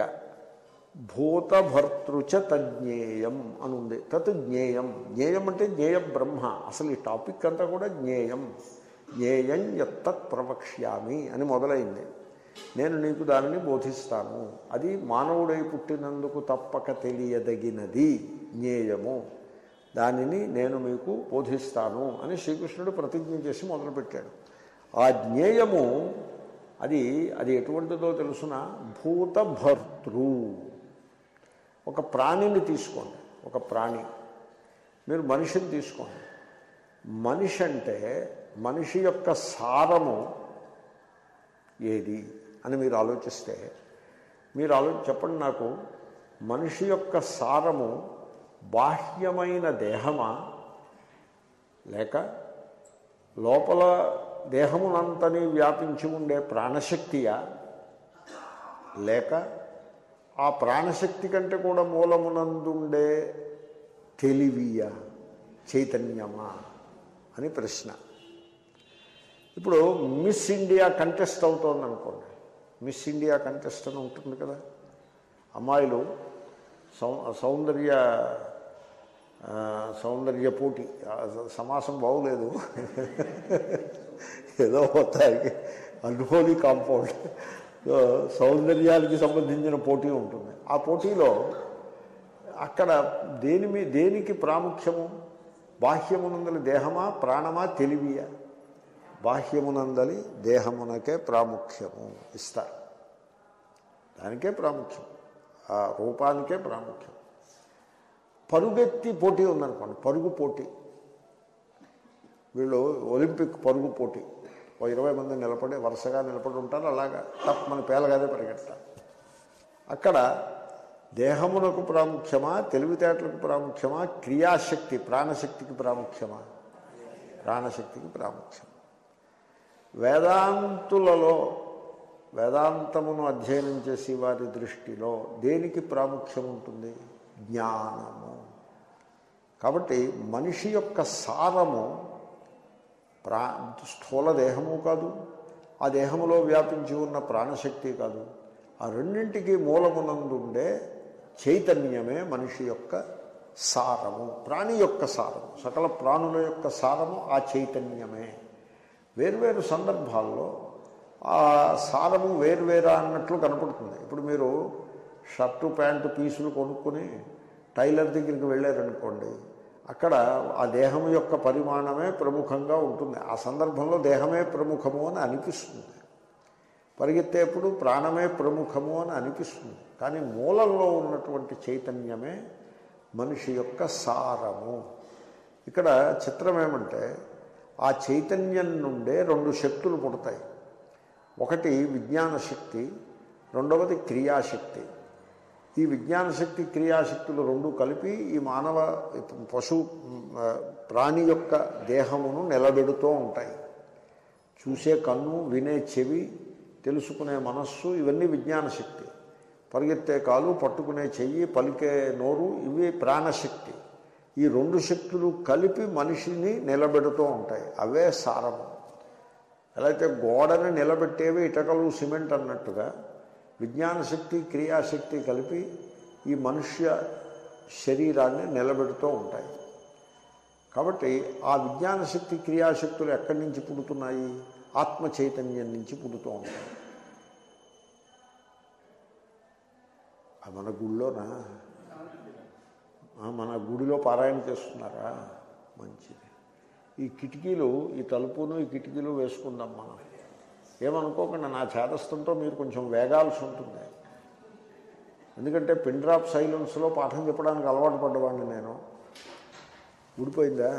భూతభర్తృచ తజ్ఞేయం అని ఉంది తత్ జ్ఞేయం జ్ఞేయం అంటే జ్ఞేయ బ్రహ్మ అసలు ఈ టాపిక్ అంతా కూడా జ్ఞేయం జ్ఞేయం ఎత్తత్ ప్రవక్ష్యామి అని మొదలైంది నేను నీకు దానిని బోధిస్తాను అది మానవుడై పుట్టినందుకు తప్పక తెలియదగినది జ్ఞేయము దానిని నేను మీకు బోధిస్తాను అని శ్రీకృష్ణుడు ప్రతిజ్ఞ చేసి మొదలుపెట్టాడు ఆ జ్ఞేయము అది అది ఎటువంటిదో తెలుసిన భూతభర్తృ ఒక ప్రాణిని తీసుకోండి ఒక ప్రాణి మీరు మనిషిని తీసుకోండి మనిషి అంటే మనిషి యొక్క సారము ఏది అని మీరు ఆలోచిస్తే మీరు ఆలో చెప్పండి నాకు మనిషి యొక్క సారము బాహ్యమైన దేహమా లేక లోపల దేహమునంతని వ్యాపించి ఉండే ప్రాణశక్తియా లేక ఆ ప్రాణశక్తి కంటే కూడా మూలమునందుండే తెలివియా చైతన్యమా అని ప్రశ్న ఇప్పుడు మిస్ ఇండియా కంటెస్ట్ అవుతోంది అనుకోండి మిస్ ఇండియా కంటెస్ట్ అని ఉంటుంది కదా అమ్మాయిలు సౌ సౌందర్య ఆ, సౌందర్య పోటీ ఆ, సమాసం బాగులేదు ఏదో మొత్తానికి అన్హోలీ కాంపౌండ్ సో సౌందర్యానికి సంబంధించిన పోటీ ఉంటుంది ఆ పోటీలో అక్కడ దేని మీ దేనికి ప్రాముఖ్యము బాహ్యమునందలి దేహమా ప్రాణమా తెలివియా బాహ్యమునందలి దేహమునకే ప్రాముఖ్యము ఇస్తారు దానికే ప్రాముఖ్యం ఆ రూపానికే ప్రాముఖ్యం పరుగెత్తి పోటీ ఉందనుకోండి పరుగు పోటీ వీళ్ళు ఒలింపిక్ పరుగు పోటీ ఓ ఇరవై మంది నిలబడి వరుసగా నిలబడి ఉంటారు అలాగా తప్పమని పేలగానే పరిగెడతారు అక్కడ దేహమునకు ప్రాముఖ్యమా తెలివితేటలకు ప్రాముఖ్యమా క్రియాశక్తి ప్రాణశక్తికి ప్రాముఖ్యమా ప్రాణశక్తికి ప్రాముఖ్యం వేదాంతులలో వేదాంతమును అధ్యయనం చేసి వారి దృష్టిలో దేనికి ప్రాముఖ్యం ఉంటుంది జ్ఞానము కాబట్టి మనిషి యొక్క సారము ప్రా స్థూల దేహము కాదు ఆ దేహములో వ్యాపించి ఉన్న ప్రాణశక్తి కాదు ఆ రెండింటికి మూలమునందుండే చైతన్యమే మనిషి యొక్క సారము ప్రాణి యొక్క సారము సకల ప్రాణుల యొక్క సారము ఆ చైతన్యమే వేర్వేరు సందర్భాల్లో ఆ సారము వేర్వేరా అన్నట్లు కనపడుతుంది ఇప్పుడు మీరు షర్టు ప్యాంటు పీసులు కొనుక్కొని టైలర్ దగ్గరికి వెళ్ళారనుకోండి అక్కడ ఆ దేహం యొక్క పరిమాణమే ప్రముఖంగా ఉంటుంది ఆ సందర్భంలో దేహమే ప్రముఖము అని అనిపిస్తుంది పరిగెత్తేప్పుడు ప్రాణమే ప్రముఖము అని అనిపిస్తుంది కానీ మూలంలో ఉన్నటువంటి చైతన్యమే మనిషి యొక్క సారము ఇక్కడ చిత్రం ఏమంటే ఆ చైతన్యం నుండే రెండు శక్తులు పుడతాయి ఒకటి విజ్ఞాన శక్తి రెండవది క్రియాశక్తి ఈ విజ్ఞాన శక్తి క్రియాశక్తులు రెండు కలిపి ఈ మానవ పశు ఆ, ప్రాణి యొక్క దేహమును నిలబెడుతూ ఉంటాయి చూసే కన్ను వినే చెవి తెలుసుకునే మనస్సు ఇవన్నీ విజ్ఞాన శక్తి పరిగెత్తే కాలు పట్టుకునే చెయ్యి పలికే నోరు ఇవి ప్రాణశక్తి ఈ రెండు శక్తులు కలిపి మనిషిని నిలబెడుతూ ఉంటాయి అవే సారము ఎలా అయితే గోడని నిలబెట్టేవి ఇటకలు సిమెంట్ అన్నట్టుగా విజ్ఞాన శక్తి క్రియాశక్తి కలిపి ఈ మనుష్య శరీరాన్ని నిలబెడుతూ ఉంటాయి కాబట్టి ఆ విజ్ఞాన శక్తి క్రియాశక్తులు ఎక్కడి నుంచి పుడుతున్నాయి ఆత్మ చైతన్యం నుంచి పుడుతూ ఉంటాయి ఆ మన గుళ్ళోనా ఆ, మన గుడిలో పారాయణ చేస్తున్నారా మంచిది ఈ కిటికీలు ఈ తలుపును ఈ కిటికీలు వేసుకుందాం మనం ఏమనుకోకుండా నా చేతస్థంతో మీరు కొంచెం వేగాల్సి ఉంటుంది ఎందుకంటే పిన్ డ్రాప్ సైలెన్స్లో పాఠం చెప్పడానికి అలవాటు పడ్డవాడిని నేను ఊడిపోయిందా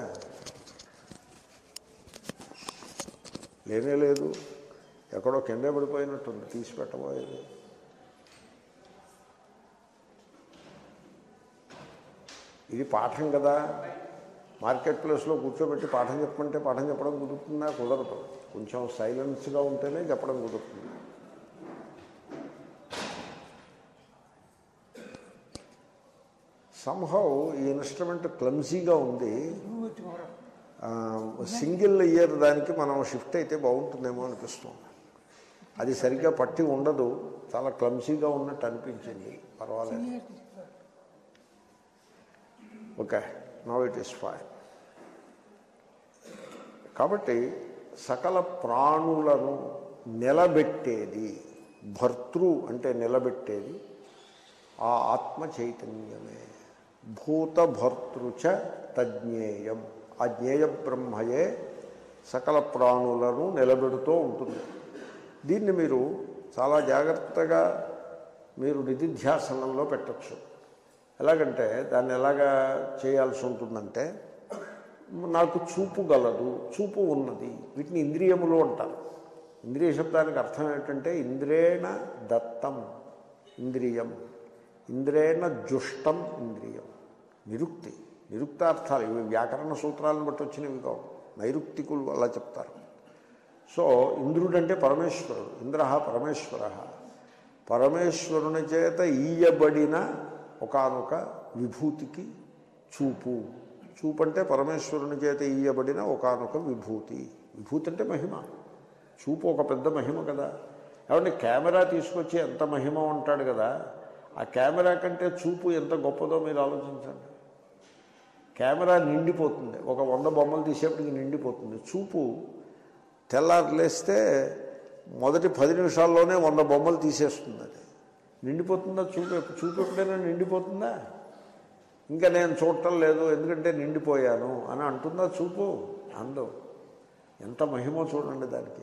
లేనే లేదు ఎక్కడో కిందే పడిపోయినట్టుంది తీసి పెట్టబోయేది ఇది పాఠం కదా మార్కెట్ ప్లేస్లో కూర్చోబెట్టి పాఠం చెప్పమంటే పాఠం చెప్పడం కుదురుతుందా కుదరదు కొంచెం సైలెన్స్గా ఉంటేనే చెప్పడం కుదురుతుంది సంహౌ ఈ ఇన్స్ట్రుమెంట్ క్లమ్జీగా ఉంది ఆ, సింగిల్ ఇయర్ దానికి మనం షిఫ్ట్ అయితే బాగుంటుందేమో అనిపిస్తుంది అది సరిగ్గా పట్టి ఉండదు చాలా క్లమ్సీగా ఉన్నట్టు అనిపించింది పర్వాలేదు okay now it is fine కాబట్టి సకల ప్రాణులను నిలబెట్టేది భర్తృ అంటే నిలబెట్టేది ఆ ఆత్మ చైతన్యమే భూతభర్తృచ తజ్ఞేయం ఆ జ్ఞేయ బ్రహ్మయే సకల ప్రాణులను నిలబెడుతూ ఉంటుంది దీన్ని మీరు చాలా జాగ్రత్తగా మీరు నిధిధ్యాసనంలో పెట్టచ్చు ఎలాగంటే దాన్ని ఎలాగా చేయాల్సి ఉంటుందంటే నాకు చూపు గలదు చూపు ఉన్నది వీటిని ఇంద్రియములు అంటారు ఇంద్రియ శబ్దానికి అర్థం ఏంటంటే ఇంద్రేణ దత్తం ఇంద్రియం ఇంద్రేణ జుష్టం ఇంద్రియం నిరుక్తి నిరుక్తార్థాలు ఇవి వ్యాకరణ సూత్రాలను బట్టి వచ్చినవి కావు నైరుక్తికులు అలా చెప్తారు సో ఇంద్రుడంటే పరమేశ్వరుడు ఇంద్ర పరమేశ్వర పరమేశ్వరుని చేత ఈయబడిన ఒకానొక విభూతికి చూపు చూపు అంటే పరమేశ్వరుని చేత ఈయబడిన ఒకానొక విభూతి విభూతి అంటే మహిమ చూపు ఒక పెద్ద మహిమ కదా కాబట్టి కెమెరా తీసుకొచ్చి ఎంత మహిమ ఉంటాడు కదా ఆ కెమెరా కంటే చూపు ఎంత గొప్పదో మీరు ఆలోచించండి కెమెరా నిండిపోతుంది ఒక వంద బొమ్మలు తీసేప్పటికి నిండిపోతుంది చూపు తెల్లారు లేస్తే మొదటి పది నిమిషాల్లోనే వంద బొమ్మలు తీసేస్తుంది అది నిండిపోతుందా చూపు చూపు ఎప్పుడైనా నిండిపోతుందా ఇంకా నేను చూడటం లేదు ఎందుకంటే నిండిపోయాను అని అంటుందా చూపు అందు ఎంత మహిమో చూడండి దానికి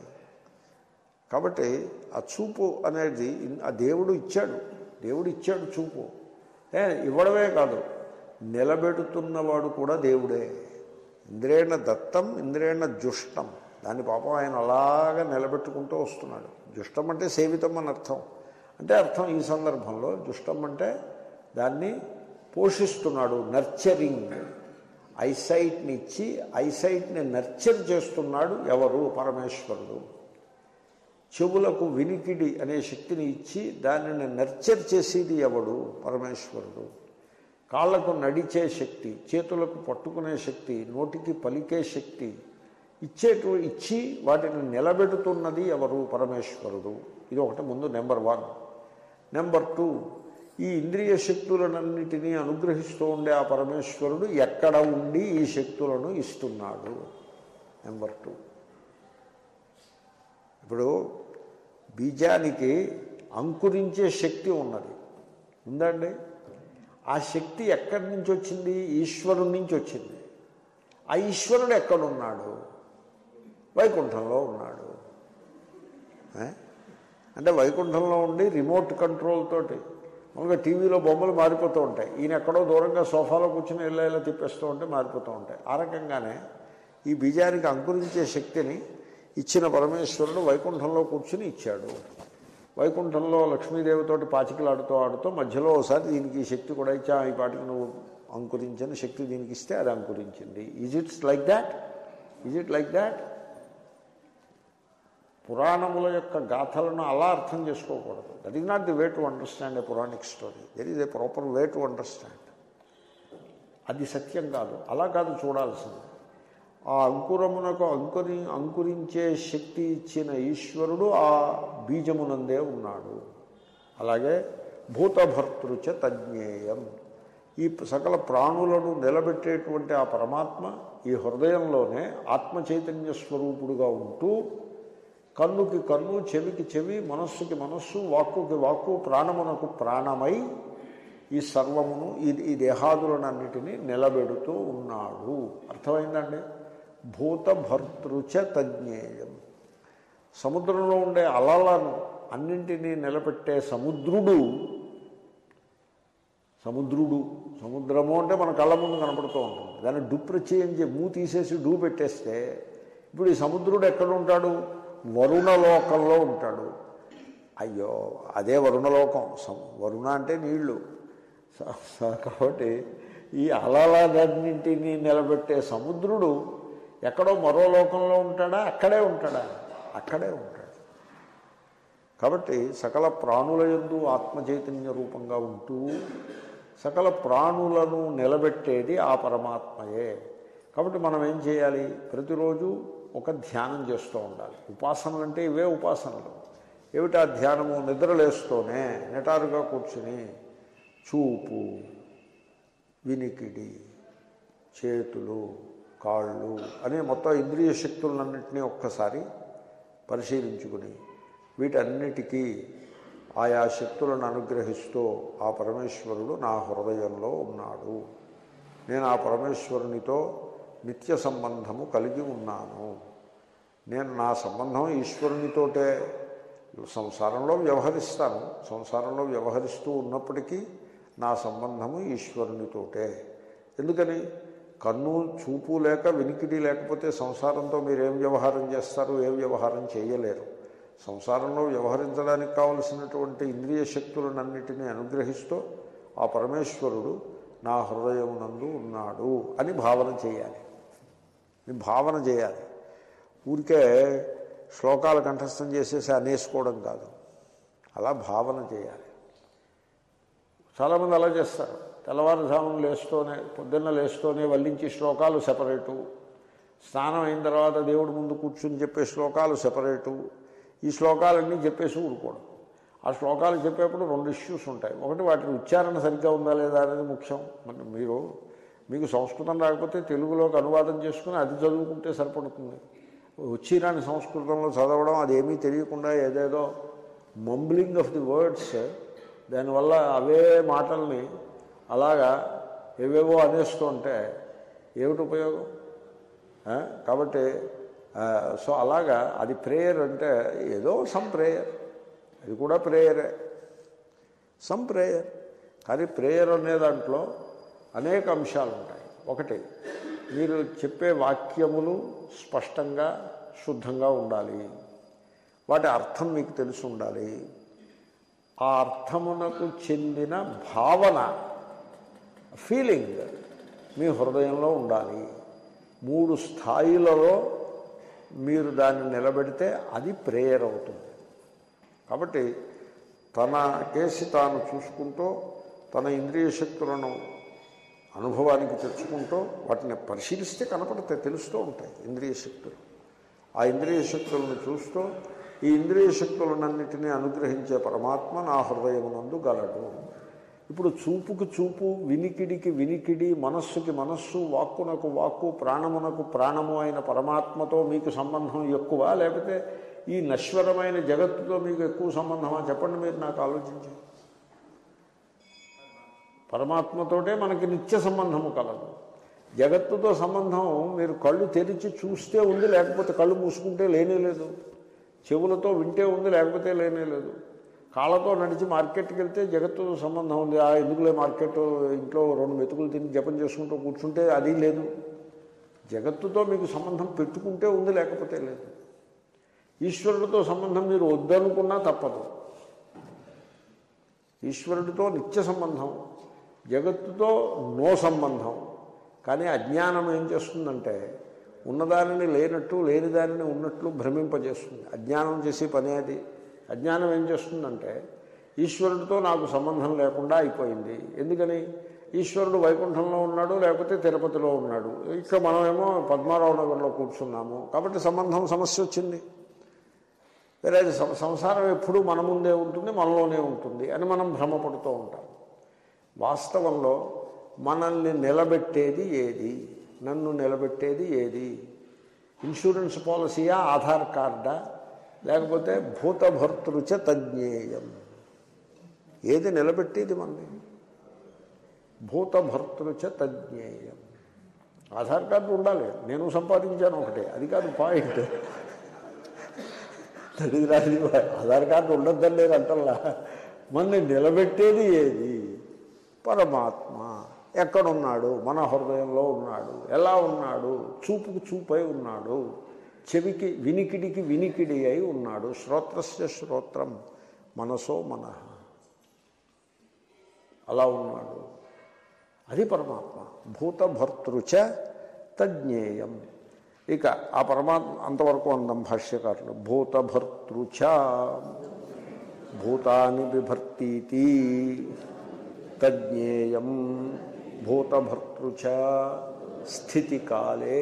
కాబట్టి ఆ చూపు అనేది ఆ దేవుడు ఇచ్చాడు దేవుడు ఇచ్చాడు చూపు ఏ ఇవ్వడమే కాదు నిలబెడుతున్నవాడు కూడా దేవుడే ఇంద్రేణ దత్తం ఇంద్రేణ జుష్టం దాని పాపం ఆయన అలాగా నిలబెట్టుకుంటూ వస్తున్నాడు జుష్టం అంటే సేవితం అని అర్థం అంటే అర్థం ఈ సందర్భంలో జుష్టం అంటే దాన్ని పోషిస్తున్నాడు నర్చరింగ్ ఐసైట్ని ఇచ్చి ఐసైట్ని నర్చర్ చేస్తున్నాడు ఎవరు పరమేశ్వరుడు చెవులకు వినికిడి అనే శక్తిని ఇచ్చి దానిని నర్చర్ చేసేది ఎవడు పరమేశ్వరుడు కాళ్ళకు నడిచే శక్తి చేతులకు పట్టుకునే శక్తి నోటికి పలికే శక్తి ఇచ్చేటు ఇచ్చి వాటిని నిలబెడుతున్నది ఎవరు పరమేశ్వరుడు ఇది ఒకటి ముందు నెంబర్ వన్ నెంబర్ టూ ఈ ఇంద్రియ శక్తులనన్నిటినీ అనుగ్రహిస్తూ ఉండే ఆ పరమేశ్వరుడు ఎక్కడ ఉండి ఈ శక్తులను ఇస్తున్నాడు నెంబర్ టూ ఇప్పుడు బీజానికి అంకురించే శక్తి ఉన్నది ఉందండి ఆ శక్తి ఎక్కడి నుంచి వచ్చింది ఈశ్వరుడి నుంచి వచ్చింది ఆ ఈశ్వరుడు ఎక్కడున్నాడు వైకుంఠంలో ఉన్నాడు ఏ? అంటే వైకుంఠంలో ఉండి రిమోట్ కంట్రోల్ తోటి మామూలుగా టీవీలో బొమ్మలు మారిపోతూ ఉంటాయి ఈయన ఎక్కడో దూరంగా సోఫాలో కూర్చొని ఇలా ఇలా తిప్పేస్తూ ఉంటే మారిపోతూ ఉంటాయి ఆ రకంగానే ఈ బీజానికి అంకురించే శక్తిని ఇచ్చిన పరమేశ్వరుడు వైకుంఠంలో కూర్చుని ఇచ్చాడు వైకుంఠంలో లక్ష్మీదేవితోటి పాచికలాడుతూ ఆడుతూ మధ్యలో ఒకసారి దీనికి ఈ శక్తి కూడా ఇచ్చా ఈ పాటికి నువ్వు అంకురించిన శక్తి దీనికి ఇస్తే అది అంకురించింది is it's like that is it like that పురాణముల యొక్క గాథలను అలా అర్థం చేసుకోకూడదు that is not the way to understand a Puranic story there is a proper way to understand అది సత్యం కాదు అలా కాదు చూడాల్సింది ఆ అంకురమునకు అంకురి అంకురించే శక్తి ఇచ్చిన ఈశ్వరుడు ఆ బీజమునందే ఉన్నాడు అలాగే భూతభర్తృచ తజ్ఞేయం ఈ సకల ప్రాణులను నిలబెట్టేటువంటి ఆ పరమాత్మ ఈ హృదయంలోనే ఆత్మ చైతన్య స్వరూపుడుగా ఉంటూ కన్నుకి కన్ను చెవికి చెవి మనస్సుకి మనస్సు వాక్కుకి వాక్కు ప్రాణమునకు ప్రాణమై ఈ సర్వమును ఈ ఈ దేహాదులనన్నిటినీ నిలబెడుతూ ఉన్నాడు అర్థమైందండి భూతభర్తృచ తజ్ఞేయం సముద్రంలో ఉండే అలలను అన్నింటినీ నిలబెట్టే సముద్రుడు సముద్రుడు సముద్రము అంటే మన కళ్ళ ముందు కనపడుతూ ఉంటుంది దాన్ని డుప్రచి అని చెప్పి మూ తీసేసి డూ పెట్టేస్తే ఇప్పుడు ఈ సముద్రుడు ఎక్కడ ఉంటాడు వరుణలోకంలో ఉంటాడు అయ్యో అదే వరుణలోకం సం- వరుణ అంటే నీళ్లు స- స- కాబట్టి ఈ అలలన్నింటినీ నిలబెట్టే సముద్రుడు ఎక్కడో మరో లోకంలో ఉంటాడా అక్కడే ఉంటాడా అక్కడే ఉంటాడు కాబట్టి సకల ప్రాణుల యందు ఆత్మచైతన్య రూపంగా ఉంటూ సకల ప్రాణులను నిలబెట్టేది ఆ పరమాత్మయే కాబట్టి మనం ఏం చేయాలి ప్రతిరోజు ఒక ధ్యానం చేస్తూ ఉండాలి ఉపాసనలు అంటే ఇవే ఉపాసనలు ఏమిటా ధ్యానము నిద్రలేస్తూనే నిటారుగా కూర్చుని చూపు వినికిడి చేతులు కాళ్ళు అనే మొత్తం ఇంద్రియ శక్తులన్నింటినీ ఒక్కసారి పరిశీలించుకుని వీటన్నిటికీ ఆయా శక్తులను అనుగ్రహిస్తూ ఆ పరమేశ్వరుడు నా హృదయంలో ఉన్నాడు నేను ఆ పరమేశ్వరునితో నిత్య సంబంధము కలిగి ఉన్నాను నేను నా సంబంధం ఈశ్వరునితోటే సంసారంలో వ్యవహరిస్తాను సంసారంలో వ్యవహరిస్తూ ఉన్నప్పటికీ నా సంబంధము ఈశ్వరునితోటే ఎందుకని కన్ను చూపు లేక వినికిడి లేకపోతే సంసారంతో మీరు ఏం వ్యవహారం చేస్తారు ఏ వ్యవహారం చేయలేరు సంసారంలో వ్యవహరించడానికి కావలసినటువంటి ఇంద్రియ శక్తులనన్నిటినీ అనుగ్రహిస్తూ ఆ పరమేశ్వరుడు నా హృదయమునందు ఉన్నాడు అని భావన చేయాలి ఈ భావన చేయాలి ఊరికే శ్లోకాలు కంఠస్థం చేసేసి అనేసుకోవడం కాదు అలా భావన చేయాలి చాలామంది అలా చేస్తారు తెల్లవారుజామున లేస్తూనే పొద్దున్న లేస్తూనే వల్లించి శ్లోకాలు సెపరేటు స్నానం అయిన తర్వాత దేవుడి ముందు కూర్చుని చెప్పే శ్లోకాలు సెపరేటు ఈ శ్లోకాలన్నీ చెప్పేసి ఊరుకోవడం ఆ శ్లోకాలు చెప్పేప్పుడు రెండు ఇష్యూస్ ఉంటాయి ఒకటి వాటి ఉచ్చారణ సరిగ్గా ఉందా లేదా అనేది ముఖ్యం మరి మీరు మీకు సంస్కృతం రాకపోతే తెలుగులోకి అనువాదం చేసుకుని అది చదువుకుంటే సరిపడుతుంది వచ్చిరాని సంస్కృతంలో చదవడం అదేమీ తెలియకుండా ఏదేదో మంబ్లింగ్ ఆఫ్ ది వర్డ్స్ దానివల్ల అవే మాటల్ని అలాగా ఏవేవో అనేస్తూ ఉంటే ఏమిటి ఉపయోగం ఆ? కాబట్టి ఆ, సో అలాగా అది ప్రేయర్ అంటే ఏదో సమ్ ప్రేయర్ అది కూడా ప్రేయరే సమ్ ప్రేయర్ కానీ ప్రేయర్ అనే దాంట్లో అనేక అంశాలు ఉంటాయి ఒకటి మీరు చెప్పే వాక్యములు స్పష్టంగా శుద్ధంగా ఉండాలి వాటి అర్థం మీకు తెలిసి ఉండాలి ఆ అర్థమునకు చెందిన భావన ఫీలింగ్ మీ హృదయంలో ఉండాలి మూడు స్థాయిలలో మీరు దాన్ని నిలబెడితే అది ప్రేయర్ అవుతుంది కాబట్టి తన కేసి తాను చూసుకుంటూ తన ఇంద్రియ శక్తులను అనుభవానికి తెచ్చుకుంటూ వాటిని పరిశీలిస్తే కనపడతాయి తెలుస్తూ ఉంటాయి ఇంద్రియ శక్తులు ఆ ఇంద్రియ శక్తులను చూస్తూ ఈ ఇంద్రియ శక్తులనన్నిటినీ అనుగ్రహించే పరమాత్మ నా హృదయమునందు గలడు ఇప్పుడు చూపుకి చూపు వినికిడికి వినికిడి మనస్సుకి మనస్సు వాక్కునకు వాక్కు ప్రాణమునకు ప్రాణము అయిన పరమాత్మతో మీకు సంబంధం ఎక్కువ లేకపోతే ఈ నశ్వరమైన జగత్తుతో మీకు ఎక్కువ సంబంధమా చెప్పండి మీరు నాకు ఆలోచించి పరమాత్మతోటే మనకి నిత్య సంబంధము కలదు జగత్తుతో సంబంధం మీరు కళ్ళు తెరిచి చూస్తే ఉంది లేకపోతే కళ్ళు మూసుకుంటే లేనే లేదు చెవులతో వింటే ఉంది లేకపోతే లేనే లేదు కాళ్ళతో నడిచి మార్కెట్కి వెళ్తే జగత్తుతో సంబంధం ఉంది ఆ ఎందుకులే మార్కెట్ ఇంట్లో రెండు మెతుకులు తిని జపం చేసుకుంటూ కూర్చుంటే అది లేదు జగత్తుతో మీకు సంబంధం పెట్టుకుంటే ఉంది లేకపోతే లేదు ఈశ్వరుడితో సంబంధం మీరు వద్దనుకున్నా తప్పదు ఈశ్వరుడితో నిత్య సంబంధం జగత్తుతో నో సంబంధం కానీ అజ్ఞానం ఏం చేస్తుందంటే ఉన్నదానిని లేనట్టు లేని దానిని ఉన్నట్లు భ్రమింపజేస్తుంది అజ్ఞానం చేసే పని అది అజ్ఞానం ఏం చేస్తుందంటే ఈశ్వరుడితో నాకు సంబంధం లేకుండా అయిపోయింది ఎందుకని ఈశ్వరుడు వైకుంఠంలో ఉన్నాడు లేకపోతే తిరుపతిలో ఉన్నాడు ఇక్కడ మనమేమో పద్మారావు నగర్లో కూర్చున్నాము కాబట్టి సంబంధం సమస్య వచ్చింది వేరే సం- సంసారం ఎప్పుడూ మన ముందే ఉంటుంది మనలోనే ఉంటుంది అని మనం భ్రమపడుతూ ఉంటాం వాస్తవంలో మనల్ని నిలబెట్టేది ఏది నన్ను నిలబెట్టేది ఏది ఇన్సూరెన్స్ పాలసీయా ఆధార్ కార్డా లేకపోతే భూతభర్తృచ తజ్ఞేయం ఏది నిలబెట్టేది మనని భూతభర్తృచ తజ్ఞేయం ఆధార్ కార్డు ఉండాలి నేను సంపాదించాను ఒకటే అది కాదు పాయింట్ దరిద్రాది ఆధార్ కార్డు ఉండద్దని లేదు అంటల్లా మనని నిలబెట్టేది ఏది పరమాత్మ ఎక్కడున్నాడు మన హృదయంలో ఉన్నాడు ఎలా ఉన్నాడు చూపుకు చూపై ఉన్నాడు చెవికి వినికిడికి వినికిడి అయి ఉన్నాడు శ్రోత్రస్య శ్రోత్రం మనసో మనః అలా ఉన్నాడు అది పరమాత్మ భూతభర్తృచ తజ్ఞేయం ఇక ఆ పరమాత్మ అంతవరకు అందం భాష్యకారులు భూతభర్తృచ భూతాని బిభర్తీతి తజ్ఞేయం భూతభర్తృచ స్థితికాలే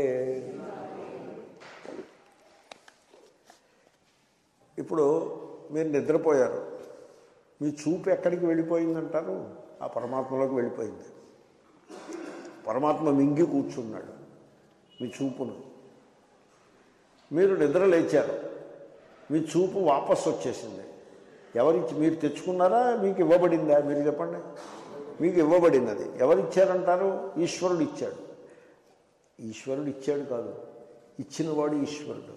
ఇప్పుడు మీరు నిద్రపోయారు మీ చూపు ఎక్కడికి వెళ్ళిపోయిందంటారు ఆ పరమాత్మలోకి వెళ్ళిపోయింది పరమాత్మ మింగి కూర్చున్నాడు మీ చూపును మీరు నిద్ర లేచారు మీ చూపు వాపస్ వచ్చేసింది ఎవరిచ్చి మీరు తెచ్చుకున్నారా మీకు ఇవ్వబడిందా మీరు చెప్పండి మీకు ఇవ్వబడినది ఎవరిచ్చారంటారు ఈశ్వరుడు ఇచ్చాడు ఈశ్వరుడు ఇచ్చాడు కాదు ఇచ్చినవాడు ఈశ్వరుడు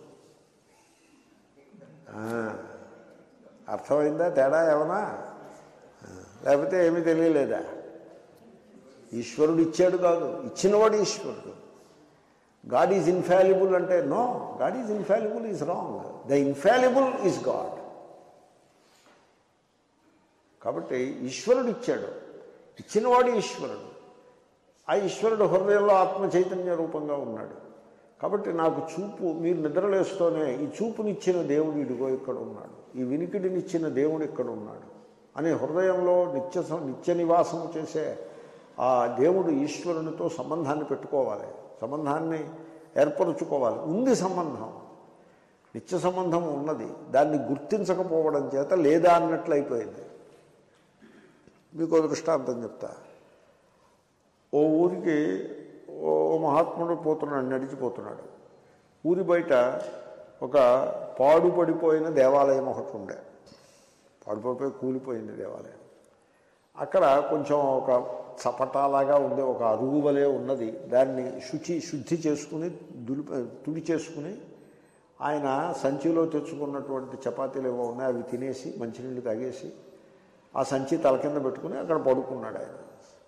ఆ, అర్థమైందా తేడా ఏమన్నా ఆ, లేకపోతే ఏమీ తెలియలేదా ఈశ్వరుడు ఇచ్చాడు కాదు ఇచ్చినవాడు ఈశ్వరుడు గాడ్ ఈజ్ ఇన్ఫాలిబుల్ అంటే no God is infallible is wrong the infallible is God కాబట్టి ఈశ్వరుడు ఇచ్చాడు ఇచ్చినవాడు ఈశ్వరుడు ఆ ఈశ్వరుడు హృదయంలో ఆత్మ చైతన్య రూపంగా ఉన్నాడు కాబట్టి నాకు చూపు మీరు నిద్రలేస్తూనే ఈ చూపునిచ్చిన దేవుడు ఇదిగో ఇక్కడ ఉన్నాడు ఈ వినికిడినిచ్చిన దేవుడు ఇక్కడ ఉన్నాడు అనే హృదయంలో నిత్య సం- నిత్య నివాసం చేసే ఆ దేవుడు ఈశ్వరునితో సంబంధాన్ని పెట్టుకోవాలి సంబంధాన్ని ఏర్పరుచుకోవాలి ఉంది సంబంధం నిత్య సంబంధం ఉన్నది దాన్ని గుర్తించకపోవడం చేత లేదా అన్నట్లు అయిపోయింది మీకు ఒక దృష్టాంతం చెప్తా ఓ ఊరికి ఓ మహాత్ముడు పోతున్నాడు నడిచిపోతున్నాడు ఊరి బయట ఒక పాడుపడిపోయిన దేవాలయం ఒకటి ఉండే పాడుపడిపోయి కూలిపోయింది దేవాలయం అక్కడ కొంచెం ఒక చపటాలాగా ఉండే ఒక అరుగు వలె ఉన్నది దాన్ని శుచి శుద్ధి చేసుకుని దులిప తుడి చేసుకుని ఆయన సంచిలో తెచ్చుకున్నటువంటి చపాతీలు ఏవో ఉన్నాయి అవి తినేసి మంచినీళ్ళు తాగేసి ఆ సంచి తల కింద పెట్టుకుని అక్కడ పడుకున్నాడు ఆయన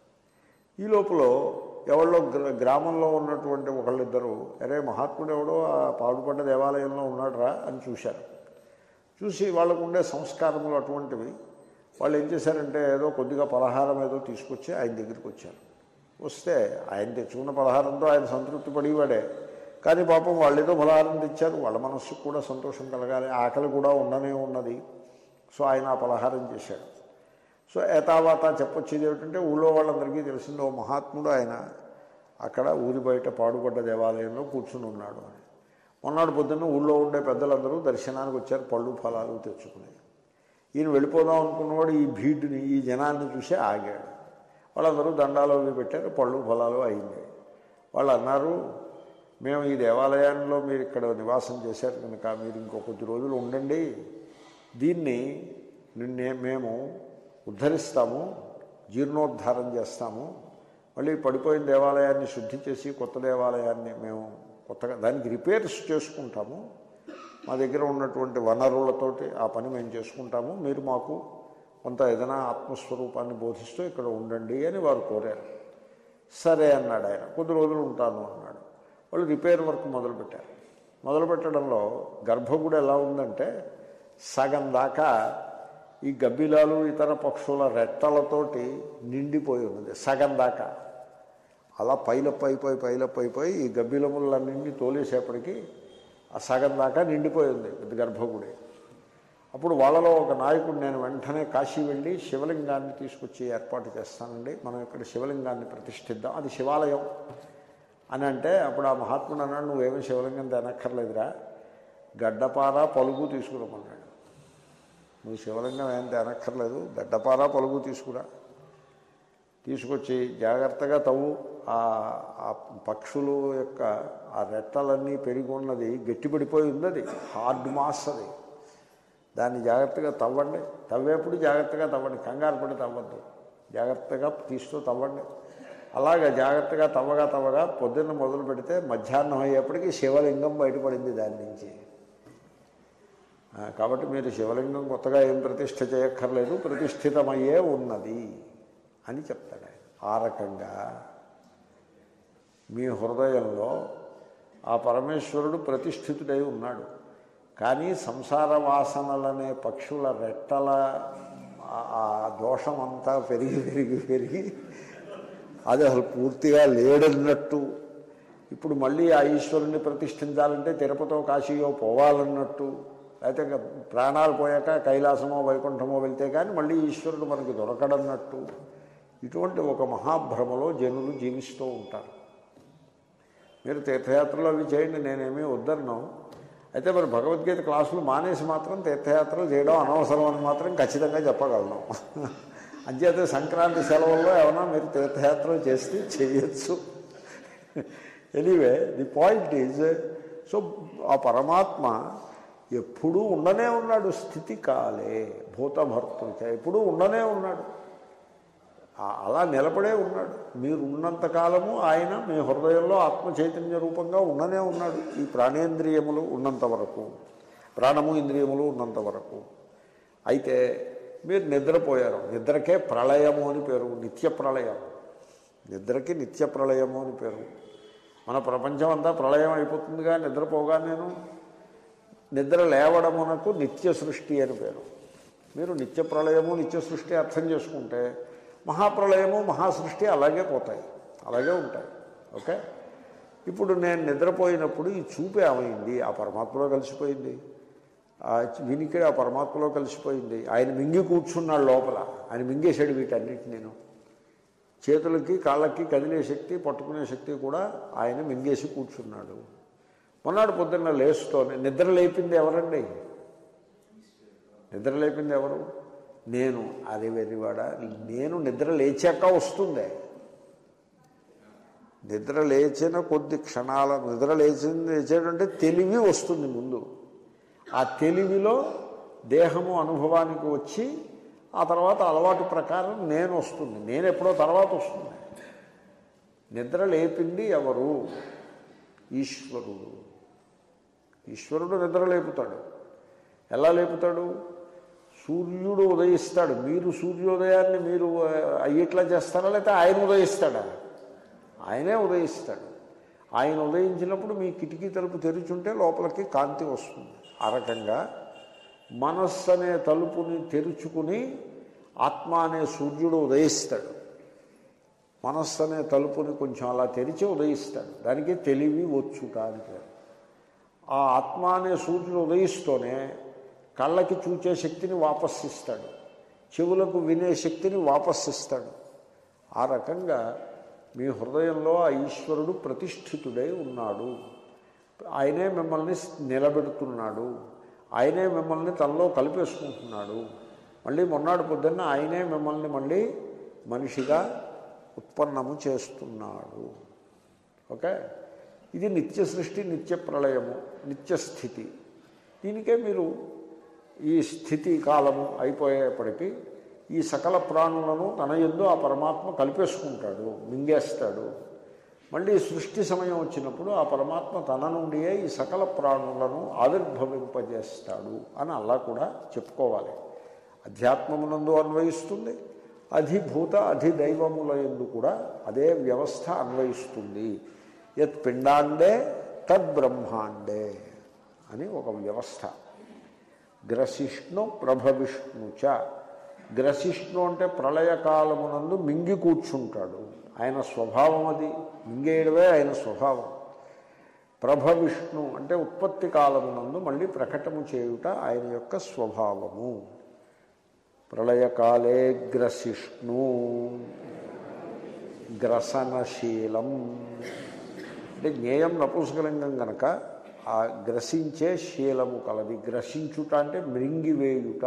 ఈ లోపల ఎవరో గ్ర- గ్రామంలో ఉన్నటువంటి ఒకళ్ళిద్దరు అరే మహాత్ముడు ఎవడో ఆ పాడుపడ్డ దేవాలయంలో ఉన్నాడురా అని చూశారు చూసి వాళ్ళకు ఉండే సంస్కారములు అటువంటివి వాళ్ళు ఏం చేశారంటే ఏదో కొద్దిగా పలహారం ఏదో తీసుకొచ్చి ఆయన దగ్గరికి వచ్చారు వస్తే ఆయన తెచ్చుకున్న పలహారంతో ఆయన సంతృప్తి పడేవాడే కానీ పాపం వాళ్ళు ఏదో పలహారం తెచ్చారు వాళ్ళ మనస్సుకు కూడా సంతోషం కలగాలి ఆకలి కూడా ఉండనే ఉన్నది సో ఆయన ఆ పలహారం చేశాడు సో ఏతావాత చెప్పొచ్చేది ఏమిటంటే ఊళ్ళో వాళ్ళందరికీ తెలిసింది ఓ మహాత్ముడు ఆయన అక్కడ ఊరి బయట పాడుపడ్డ దేవాలయంలో కూర్చుని ఉన్నాడు అని మొన్నటి పొద్దున్న ఊళ్ళో ఉండే పెద్దలందరూ దర్శనానికి వచ్చారు పళ్ళు ఫలాలు తెచ్చుకుని ఈయన వెళ్ళిపోదాం అనుకున్నవాడు ఈ భీడ్ని ఈ జనాన్ని చూసి ఆగాడు వాళ్ళందరూ దండాలు అవి పెట్టారు పళ్ళు ఫలాలు అయింది వాళ్ళు అన్నారు మేము ఈ దేవాలయంలో మీరు ఇక్కడ నివాసం చేశారు కనుక మీరు ఇంకో కొద్ది రోజులు ఉండండి దీన్ని నిన్నే మేము ఉద్ధరిస్తాము జీర్ణోద్ధారం చేస్తాము మళ్ళీ పడిపోయిన దేవాలయాన్ని శుద్ధి చేసి కొత్త దేవాలయాన్ని మేము కొత్తగా దానికి రిపేర్స్ చేసుకుంటాము మా దగ్గర ఉన్నటువంటి వనరులతోటి ఆ పని మేము చేసుకుంటాము మీరు మాకు కొంత ఏదైనా ఆత్మస్వరూపాన్ని బోధిస్తూ ఇక్కడ ఉండండి అని వారు కోరారు సరే అన్నాడు ఆయన కొద్ది రోజులు ఉంటాను అన్నాడు వాళ్ళు రిపేర్ వర్క్ మొదలుపెట్టారు మొదలుపెట్టడంలో గర్భగుడి ఎలా ఉందంటే సగం దాకా ఈ గబ్బిలాలు ఇతర పక్షుల రెట్టలతోటి నిండిపోయి ఉన్నది సగం దాకా అలా పైలప్ అయిపోయి పైలప్ అయిపోయి ఈ గబ్బిలములన్నింటినీ తోలేసేపటికి ఆ సగం దాకా నిండిపోయింది పెద్ద గర్భగుడి అప్పుడు వాళ్ళలో ఒక నాయకుడు నేను వెంటనే కాశీ వెళ్ళి శివలింగాన్ని తీసుకొచ్చి ఏర్పాటు చేస్తానండి మనం ఇక్కడ శివలింగాన్ని ప్రతిష్ఠిద్దాం అది శివాలయం అని అంటే అప్పుడు ఆ మహాత్ముడు అన్నాడు నువ్వేమీ శివలింగం తినక్కర్లేదురా గడ్డపార పలుగు తీసుకురమ్మన్నాడు నువ్వు శివలింగం ఏం తినక్కర్లేదు గడ్డపార పలుగు తీసుకురా తీసుకొచ్చి జాగ్రత్తగా తవ్వు ఆ ఆ పక్షులు యొక్క ఆ రెట్టలన్నీ పెరిగి ఉన్నది గట్టిపడిపోయి ఉంది అది హార్డ్ మాస్ అది దాన్ని జాగ్రత్తగా తవ్వండి తవ్వేప్పుడు జాగ్రత్తగా తవ్వండి కంగారు పడి తవ్వద్దు జాగ్రత్తగా తీస్తూ తవ్వండి అలాగా జాగ్రత్తగా తవ్వగా తవ్వగా పొద్దున్న మొదలు పెడితే మధ్యాహ్నం అయ్యేప్పటికీ శివలింగం బయటపడింది దాని నుంచి ఆ, కాబట్టి మీరు శివలింగం కొత్తగా ఏం ప్రతిష్ఠ చేయక్కర్లేదు ప్రతిష్ఠితమయ్యే ఉన్నది అని చెప్తాడు ఆయన ఆ రకంగా మీ హృదయంలో ఆ పరమేశ్వరుడు ప్రతిష్ఠితుడై ఉన్నాడు కానీ సంసార వాసనలనే పక్షుల రెట్టల ఆ- ఆ దోషం అంతా పెరిగి పెరిగి పెరిగి అది అసలు పూర్తిగా లేడన్నట్టు ఇప్పుడు మళ్ళీ ఆ ఈశ్వరుణ్ణి ప్రతిష్ఠించాలంటే తిరుపతో కాశీయో పోవాలన్నట్టు లేకపోతే ఇంకా ప్రాణాలు పోయాక కైలాసమో వైకుంఠమో వెళ్తే కానీ మళ్ళీ ఈశ్వరుడు మనకి దొరకడన్నట్టు ఇటువంటి ఒక మహాభ్రమలో జనులు జీవిస్తూ ఉంటారు మీరు తీర్థయాత్రలు అవి చేయండి నేనేమీ వద్దను అయితే మరి భగవద్గీత క్లాసులు మానేసి మాత్రం తీర్థయాత్రలు చేయడం అనవసరం అని మాత్రం ఖచ్చితంగా చెప్పగలను అంచేతే సంక్రాంతి సెలవుల్లో ఏమైనా మీరు తీర్థయాత్రలు చేస్తే చేయొచ్చు anyway the point is so ఆ పరమాత్మ ఎప్పుడూ ఉండనే ఉన్నాడు స్థితి కాలే భూతభర్తృచ ఎప్పుడూ ఉండనే ఉన్నాడు ఆ- అలా నిలబడే ఉన్నాడు మీరు ఉన్నంత కాలము ఆయన మీ హృదయంలో ఆత్మ చైతన్య రూపంగా ఉండనే ఉన్నాడు ఈ ప్రాణేంద్రియములు ఉన్నంత వరకు ప్రాణము ఇంద్రియములు ఉన్నంత వరకు అయితే మీరు నిద్రపోయారు నిద్రకే ప్రళయము అని పేరు నిత్య ప్రళయం నిద్రకి నిత్య ప్రళయము అని పేరు మన ప్రపంచం అంతా ప్రళయం అయిపోతుందిగా నిద్రపోగా నేను నిద్ర లేవడమునకు నిత్య సృష్టి అని పేరు మీరు నిత్య ప్రళయము నిత్య సృష్టి అర్థం చేసుకుంటే మహాప్రళయము మహాసృష్టి అలాగే పోతాయి అలాగే ఉంటాయి ఓకే ఇప్పుడు నేను నిద్రపోయినప్పుడు ఈ చూపు ఏమైంది ఆ పరమాత్మలో కలిసిపోయింది ఆ వినికిడి ఆ పరమాత్మలో కలిసిపోయింది ఆయన మింగి కూర్చున్నాడు లోపల ఆయన మింగేశాడు వీటన్నిటి నేను చేతులకి కాళ్ళకి కదిలే శక్తి పట్టుకునే శక్తి కూడా ఆయన మింగేసి కూర్చున్నాడు మొన్నాడు పొద్దున్న లేస్తూనే నిద్ర లేపింది ఎవరండి నిద్ర లేపింది ఎవరు నేను అది వెర్రివాడ నేను నిద్ర లేచాక వస్తుంది నిద్ర లేచిన కొద్ది క్షణాల నిద్ర లేచింది లేచేటంటే తెలివి వస్తుంది ముందు ఆ తెలివిలో దేహము అనుభవానికి వచ్చి ఆ తర్వాత అలవాటు ప్రకారం నేను వస్తుంది నేను ఎప్పుడో తర్వాత వస్తుంది నిద్ర లేపింది ఎవరు ఈశ్వరుడు ఈశ్వరుడు నిద్ర లేపుతాడు ఎలా లేపుతాడు సూర్యుడు ఉదయిస్తాడు మీరు సూర్యోదయాన్ని మీరు ఆ, అయ్యేట్లా చేస్తారా లేకపోతే ఆయన ఉదయిస్తాడా ఆయనే ఉదయిస్తాడు ఆయన ఉదయించినప్పుడు మీ కిటికీ తలుపు తెరిచుంటే లోపలికి కాంతి వస్తుంది ఆ రకంగా మనస్సు అనే తలుపుని తెరుచుకుని ఆత్మ అనే సూర్యుడు ఉదయిస్తాడు మనస్సు అనే తలుపుని కొంచెం అలా తెరిచి ఉదయిస్తాడు దానికి తెలివి వచ్చుట అని పేరు ఆ ఆత్మ అనే సూర్యుడు ఉదయిస్తూనే కళ్ళకి చూచే శక్తిని వాపస్సిస్తాడు చెవులకు వినే శక్తిని వాపస్సిస్తాడు ఆ రకంగా మీ హృదయంలో ఆ ఈశ్వరుడు ప్రతిష్ఠితుడై ఉన్నాడు ఆయనే మిమ్మల్ని నిలబెడుతున్నాడు ఆయనే మిమ్మల్ని తనలో కలిపేసుకుంటున్నాడు మళ్ళీ మొన్నాడు పొద్దున్న ఆయనే మిమ్మల్ని మళ్ళీ మనిషిగా ఉత్పన్నము చేస్తున్నాడు ఓకే ఇది నిత్య సృష్టి నిత్య ప్రళయము నిత్య స్థితి దీనికే మీరు ఈ స్థితి కాలము అయిపోయేప్పటికీ ఈ సకల ప్రాణులను తన ఎందు ఆ పరమాత్మ కలిపేసుకుంటాడు మింగేస్తాడు మళ్ళీ సృష్టి సమయం వచ్చినప్పుడు ఆ పరమాత్మ తన నుండియే ఈ సకల ప్రాణులను ఆవిర్భవింపజేస్తాడు అని అలా కూడా చెప్పుకోవాలి అధ్యాత్మమునందు అన్వయిస్తుంది అధిభూత అధిదైవముల ఎందు కూడా అదే వ్యవస్థ అన్వయిస్తుంది యత్ పిండాండే తద్బ్రహ్మాండే అని ఒక వ్యవస్థ గ్రసిష్ణు ప్రభవిష్ణు చ గ్రసిష్ణు అంటే ప్రళయకాలమునందు మింగి కూర్చుంటాడు ఆయన స్వభావం అది మింగేయడమే ఆయన స్వభావం ప్రభవిష్ణు అంటే ఉత్పత్తి కాలమునందు మళ్ళీ ప్రకటము చేయుట ఆయన యొక్క స్వభావము ప్రళయకాలే గ్రసిష్ణు గ్రసనశీలం అంటే జ్ఞేయం నపుంసకలింగం గనక ఆ గ్రసించే శీలము కలది గ్రసించుట అంటే మృంగివేయుట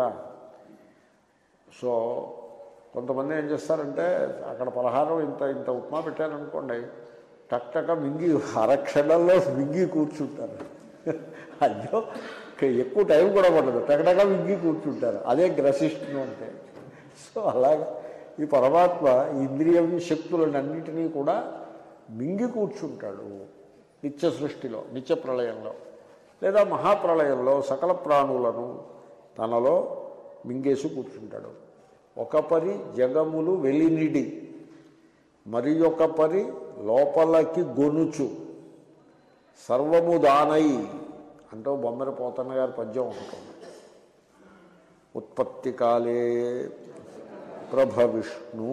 సో కొంతమంది ఏం చేస్తారంటే అక్కడ పలహారం ఇంత ఇంత ఉప్మా పెట్టారనుకోండి టక్ మింగి అరక్షణంలో మింగి కూర్చుంటారు అయ్యో ఎక్కువ టైం కూడా పడదు టకటక మింగి కూర్చుంటారు అదే గ్రసిష్ణు అంటే సో అలాగా ఈ పరమాత్మ ఈ ఇంద్రియ శక్తులన్నింటినీ కూడా మింగి కూర్చుంటాడు నిత్య సృష్టిలో నిత్య ప్రళయంలో లేదా మహాప్రళయంలో సకల ప్రాణులను తనలో మింగేసి కూర్చుంటాడు ఒక పరి జగములు వెలినిడి మరి ఒక పరి లోపలకి గొనుచు సర్వము దానై అంటూ బొమ్మర పోతన్న గారి పద్యం ఒకటి ఉంది. ఉత్పత్తి కాలే ప్రభవిష్ణు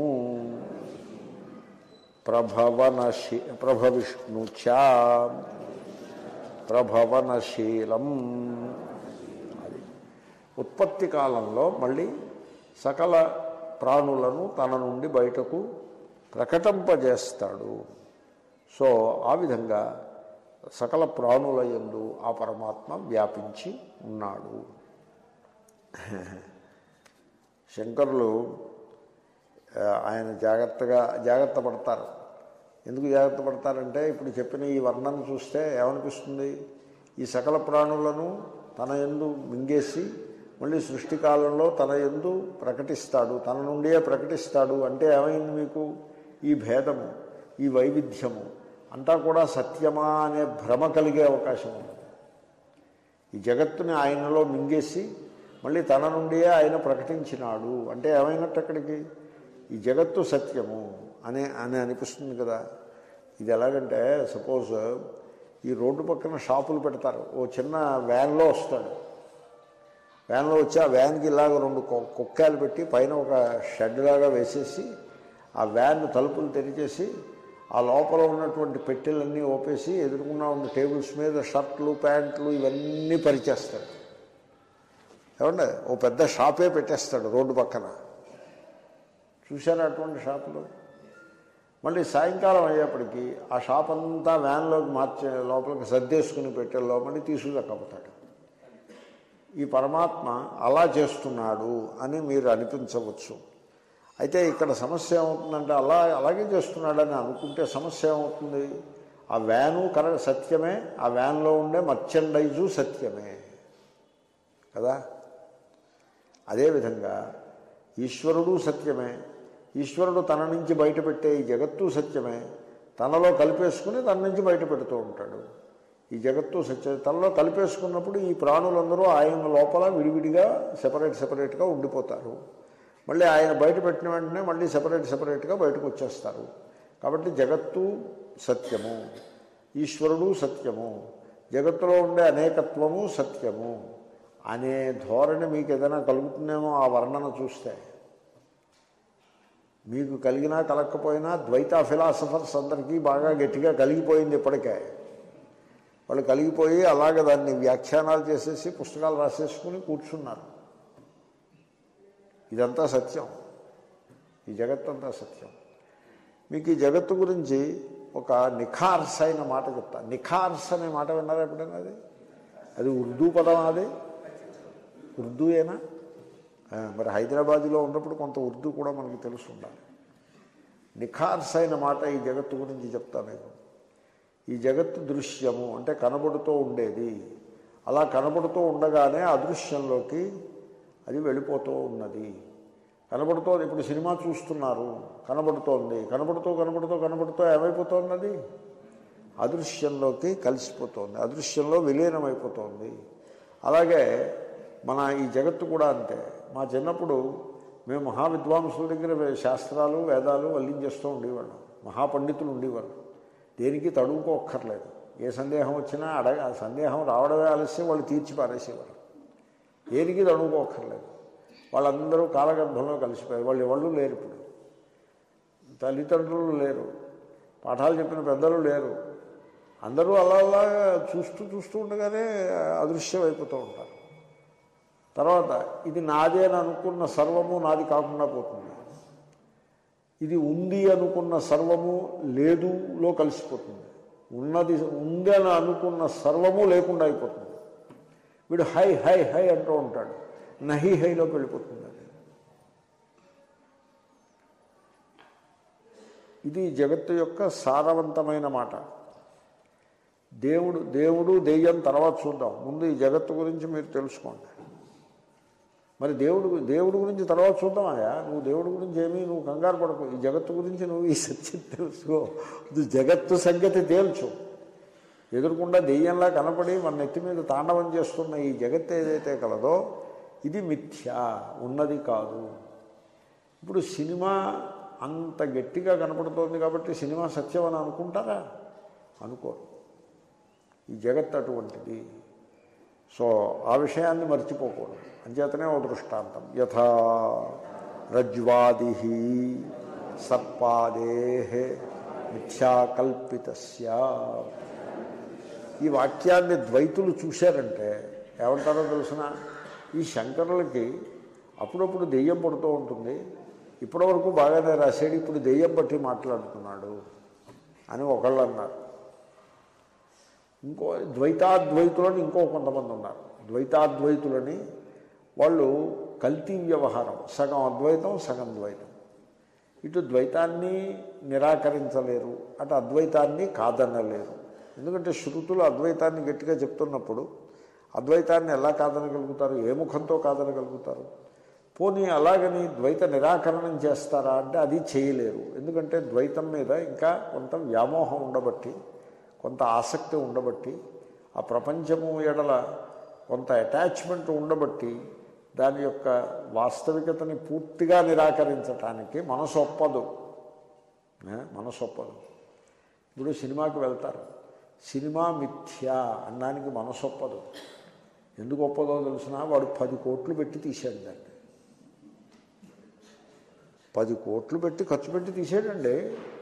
ప్రభవనశీ ప్రభవిష్ణు చ ప్రభవనశీలం అది ఉత్పత్తి కాలంలో మళ్ళీ సకల ప్రాణులను తన నుండి బయటకు ప్రకటింపజేస్తాడు సో ఆ విధంగా సకల ప్రాణుల యందు ఆ పరమాత్మ వ్యాపించి ఉన్నాడు శంకరులు ఆ, ఆయన జాగ్రత్తగా జాగ్రత్త పడతారు ఎందుకు జాగ్రత్త పడతారంటే ఇప్పుడు చెప్పిన ఈ వర్ణన చూస్తే ఏమనిపిస్తుంది ఈ సకల ప్రాణులను తన యందు మింగేసి మళ్ళీ సృష్టి కాలంలో తన యందు ప్రకటిస్తాడు తన నుండే ప్రకటిస్తాడు అంటే ఏమైంది మీకు ఈ భేదము ఈ వైవిధ్యము అంతా కూడా సత్యమా అనే భ్రమ కలిగే అవకాశం ఉంది ఈ జగత్తుని ఆయనలో మింగేసి మళ్ళీ తన నుండియే ఆయన ప్రకటించినాడు అంటే ఏమైనట్టు అక్కడికి ఈ జగత్తు సత్యము అనే అని అనిపిస్తుంది కదా ఇది ఎలాగంటే సపోజ్ ఈ రోడ్డు పక్కన షాపులు పెడతారు ఓ చిన్న వ్యాన్లో వస్తాడు వ్యాన్లో వచ్చి ఆ వ్యాన్కి ఇలాగ రెండు కొ- కుక్కాలు పెట్టి పైన ఒక షెడ్ లాగా వేసేసి ఆ వ్యాన్ తలుపులు తెరిచేసి ఆ లోపల ఉన్నటువంటి పెట్టెలన్నీ ఓపేసి ఎదుర్కొన్న ఉన్న టేబుల్స్ మీద షర్ట్లు ప్యాంట్లు ఇవన్నీ పరిచేస్తాడు ఏమండి ఓ పెద్ద షాపే పెట్టేస్తాడు రోడ్డు పక్కన చూశారా అటువంటి షాపులు మళ్ళీ సాయంకాలం అయ్యేప్పటికీ ఆ షాప్ అంతా వ్యాన్లోకి మార్చే లోపలికి సర్దేసుకుని పెట్టే లోపలికి తీసుకురాకపోతాడు ఈ పరమాత్మ అలా చేస్తున్నాడు అని మీరు అనిపించవచ్చు అయితే ఇక్కడ సమస్య ఏమవుతుందంటే అలా అలాగే చేస్తున్నాడని అనుకుంటే సమస్య ఏమవుతుంది ఆ వ్యాను కర సత్యమే ఆ వ్యాన్లో ఉండే మర్చెండైజు సత్యమే కదా అదేవిధంగా ఈశ్వరుడు సత్యమే ఈశ్వరుడు తన నుంచి బయటపెట్టే ఈ జగత్తు సత్యమే తనలో కలిపేసుకుని తన నుంచి బయట పెడుతూ ఉంటాడు ఈ జగత్తు సత్య తనలో కలిపేసుకున్నప్పుడు ఈ ప్రాణులందరూ ఆయన లోపల విడివిడిగా సెపరేట్ సెపరేట్గా ఉండిపోతారు మళ్ళీ ఆయన బయట పెట్టిన వెంటనే మళ్ళీ సెపరేట్ సెపరేట్గా బయటకు వచ్చేస్తారు కాబట్టి జగత్తు సత్యము ఈశ్వరుడు సత్యము జగత్తులో ఉండే అనేకత్వము సత్యము అనే ధోరణి మీకు ఏదైనా కలుగుతుందేమో ఆ వర్ణన చూస్తే మీకు కలిగినా కలగకపోయినా ద్వైత ఫిలాసఫర్స్ అందరికీ బాగా గట్టిగా కలిగిపోయింది ఇప్పటికే వాళ్ళు కలిగిపోయి అలాగే దాన్ని వ్యాఖ్యానాలు చేసేసి పుస్తకాలు రాసేసుకుని కూర్చున్నారు ఇదంతా సత్యం ఈ జగత్తంతా సత్యం మీకు ఈ జగత్తు గురించి ఒక నిఖార్స్ అయిన మాట చెప్తా నిఖార్స్ అనే మాట విన్నారా ఎప్పుడైనా అది అది ఉర్దూ పదం అది ఉర్దూయేనా ఆ, మరి హైదరాబాదులో ఉన్నప్పుడు కొంత ఉర్దూ కూడా మనకి తెలుసు ఉండాలి నిఖార్స్ అయిన మాట ఈ జగత్తు గురించి చెప్తా మీకు ఈ జగత్తు దృశ్యము అంటే కనబడుతూ ఉండేది అలా కనబడుతూ ఉండగానే అదృశ్యంలోకి అది వెళ్ళిపోతూ ఉన్నది కనబడుతూ ఇప్పుడు సినిమా చూస్తున్నారు కనబడుతోంది కనబడుతూ కనబడుతూ కనబడుతూ ఏమైపోతున్నది అదృశ్యంలోకి కలిసిపోతోంది అదృశ్యంలో విలీనమైపోతోంది అలాగే మన ఈ జగత్తు కూడా అంతే మా చిన్నప్పుడు మేము మహావిద్వాంసుల దగ్గర వే- శాస్త్రాలు వేదాలు వల్లించేస్తూ ఉండేవాళ్ళం మహాపండితులు ఉండేవాళ్ళు దేనికి తడువుకోక్కర్లేదు ఏ సందేహం వచ్చినా అడగ ఆ సందేహం రావడమే ఆలస్యం వాళ్ళు తీర్చి పారేసేవారు దేనికి తడువుకోక్కర్లేదు వాళ్ళందరూ కాలగర్భంలో కలిసిపోయారు వాళ్ళు ఎవళ్ళు లేరు ఇప్పుడు తల్లిదండ్రులు లేరు పాఠాలు చెప్పిన పెద్దలు లేరు అందరూ అలా అలా చూస్తూ చూస్తూ ఉండగానే అదృశ్యం అయిపోతూ ఉంటారు తర్వాత ఇది నాదే అని అనుకున్న సర్వము నాది కాకుండా పోతుంది ఇది ఉంది అనుకున్న సర్వము లేదులో కలిసిపోతుంది ఉన్నది ఉంది అని అనుకున్న సర్వము లేకుండా అయిపోతుంది వీడు హై హై హై అంటూ ఉంటాడు నహి హైలోకి వెళ్ళిపోతుంది అది ఇది జగత్తు యొక్క సారవంతమైన మాట దేవుడు దేవుడు దెయ్యం తర్వాత చూద్దాం ముందు ఈ జగత్తు గురించి మీరు తెలుసుకోండి మరి దేవుడు దేవుడి గురించి తర్వాత చూద్దామయ్యా నువ్వు దేవుడి గురించి ఏమీ నువ్వు కంగారు పడకు ఈ జగత్తు గురించి నువ్వు ఈ సత్యం తెలుసుకో ఇది జగత్తు సంగతి తేల్చు ఎదురుకుండా దెయ్యంలా కనపడి మన నెత్తి మీద తాండవం చేస్తున్న ఈ జగత్తు ఏదైతే కలదో ఇది మిథ్య ఉన్నది కాదు ఇప్పుడు సినిమా అంత గట్టిగా కనపడుతోంది కాబట్టి సినిమా సత్యం అని అనుకుంటారా అనుకోరు ఈ జగత్ అటువంటిది సో ఆ విషయాన్ని మర్చిపోకూడదు అంచేతనే ఓ దృష్టాంతం యథా రజ్వాది సర్పాదే మిథ్యాకల్పితస్య ఈ వాక్యాన్ని ద్వైతులు చూశారంటే ఏమంటారో తెలిసిన ఈ శంకరులకి అప్పుడప్పుడు దెయ్యం పడుతూ ఉంటుంది ఇప్పటివరకు బాగానే రాశాడు ఇప్పుడు దెయ్యం బట్టి మాట్లాడుతున్నాడు అని ఒకళ్ళు అన్నారు ఇంకో ద్వైతాద్వైతులని ఇంకో కొంతమంది ఉన్నారు ద్వైతాద్వైతులని వాళ్ళు కల్తీ వ్యవహారం సగం అద్వైతం సగం ద్వైతం ఇటు ద్వైతాన్ని నిరాకరించలేరు అటు అద్వైతాన్ని కాదనలేరు ఎందుకంటే శృతులు అద్వైతాన్ని గట్టిగా చెప్తున్నప్పుడు అద్వైతాన్ని ఎలా కాదనగలుగుతారు ఏ ముఖంతో కాదనగలుగుతారు పోనీ అలాగని ద్వైత నిరాకరణం చేస్తారా అంటే అది చేయలేరు ఎందుకంటే ద్వైతం మీద ఇంకా కొంత వ్యామోహం ఉండబట్టి కొంత ఆసక్తి ఉండబట్టి ఆ ప్రపంచము ఎడల కొంత అటాచ్మెంట్ ఉండబట్టి దాని యొక్క వాస్తవికతని పూర్తిగా నిరాకరించటానికి మనసు ఒప్పదు ఏ? మనసు ఒప్పదు ఇప్పుడు సినిమాకి వెళ్తారు సినిమా మిథ్య అన్నానికి మనసు ఒప్పదు ఎందుకు ఒప్పదో తెలిసిన వాడు పది కోట్లు పెట్టి తీశాడు దాన్ని పది కోట్లు పెట్టి ఖర్చు పెట్టి తీసాడండి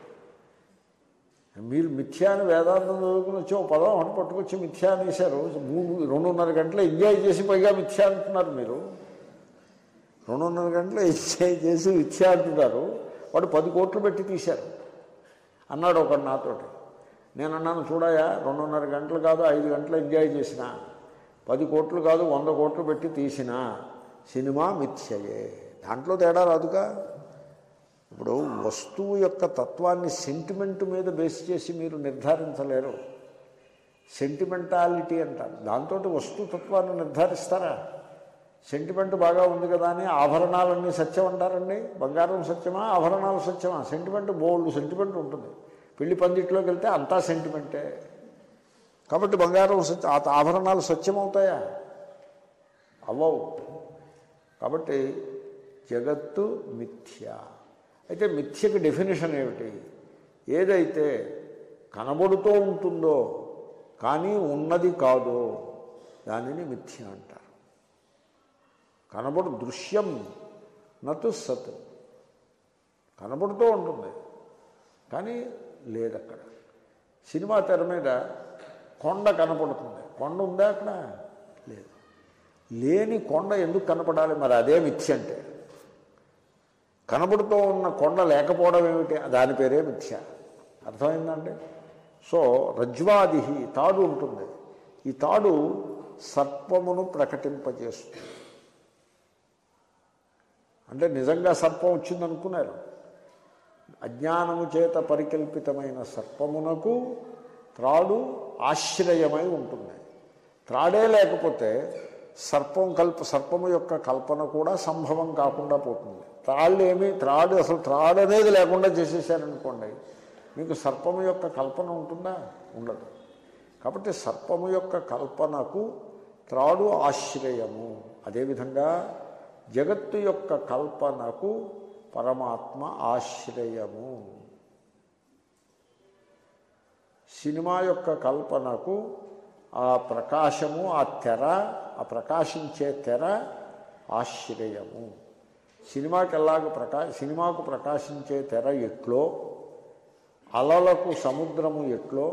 మీరు మిథ్యా అని వేదాంతం చదువుకుని వచ్చి ఓ పదం అని పట్టుకొచ్చి మిథ్యా అనేసారు మూడు రెండున్నర గంటలు ఎంజాయ్ చేసి పైగా మిథ్యా అంటున్నారు మీరు రెండున్నర గంటలు ఎంజాయ్ చేసి మిథ్యా అంటున్నారు వాడు పది కోట్లు పెట్టి తీశారు అన్నాడు ఒకడు నాతోటి నేను అన్నాను చూడాయా రెండున్నర గంటలు కాదు ఐదు గంటలు ఎంజాయ్ చేసిన పది కోట్లు కాదు వంద కోట్లు పెట్టి తీసిన సినిమా మిథ్యయే దాంట్లో తేడా రాదుగా ఇప్పుడు వస్తువు యొక్క తత్వాన్ని సెంటిమెంట్ మీద బేస్ చేసి మీరు నిర్ధారించలేరు సెంటిమెంటాలిటీ అంటారు దాంతో వస్తు తత్వాన్ని నిర్ధారిస్తారా సెంటిమెంట్ బాగా ఉంది కదా అని ఆభరణాలన్నీ సత్యం అంటారండి బంగారం సత్యమా ఆభరణాలు సత్యమా సెంటిమెంట్ బోల్డ్ సెంటిమెంట్ ఉంటుంది పెళ్లి పందిట్లోకి వెళ్తే అంతా సెంటిమెంటే కాబట్టి బంగారం సత్య ఆ ఆభరణాలు సత్యమవుతాయా అవ్వవు కాబట్టి జగత్తు మిథ్య అయితే మిథ్యకి డెఫినేషన్ ఏమిటి ఏదైతే కనబడుతూ ఉంటుందో కానీ ఉన్నది కాదో దానిని మిథ్య అంటారు కనబడు దృశ్యం నటు సత్ కనబడుతూ ఉంటుంది కానీ లేదక్కడ సినిమా తెర మీద కొండ కనపడుతుంది కొండ ఉందా అక్కడ లేదు లేని కొండ ఎందుకు కనపడాలి మరి అదే మిథ్య అంటే కనబడుతూ ఉన్న కొండ లేకపోవడం ఏమిటి దాని పేరే మిథ్య అర్థమైందండి సో రజ్వాది తాడు ఉంటుంది ఈ తాడు సర్పమును ప్రకటింపజేస్తుంది అంటే నిజంగా సర్పం వచ్చిందనుకున్నారు అజ్ఞానము చేత పరికల్పితమైన సర్పమునకు త్రాడు ఆశ్రయమై ఉంటుంది త్రాడే లేకపోతే సర్పం కల్ప సర్పము యొక్క కల్పన కూడా సంభవం కాకుండా పోతుంది త్రాళ్ళు ఏమి త్రాడు అసలు త్రాడు అనేది లేకుండా చేసేసారనుకోండి మీకు సర్పము యొక్క కల్పన ఉంటుందా ఉండదు కాబట్టి సర్పము యొక్క కల్పనకు త్రాడు ఆశ్రయము అదేవిధంగా జగత్తు యొక్క కల్పనకు పరమాత్మ ఆశ్రయము సినిమా యొక్క కల్పనకు ఆ ప్రకాశము ఆ తెర ఆ ప్రకాశించే తెర ఆశ్రయము సినిమాకి ఎలాగ ప్రకా సినిమాకు ప్రకాశించే తెర ఎట్లో అలలకు సముద్రము ఎట్లో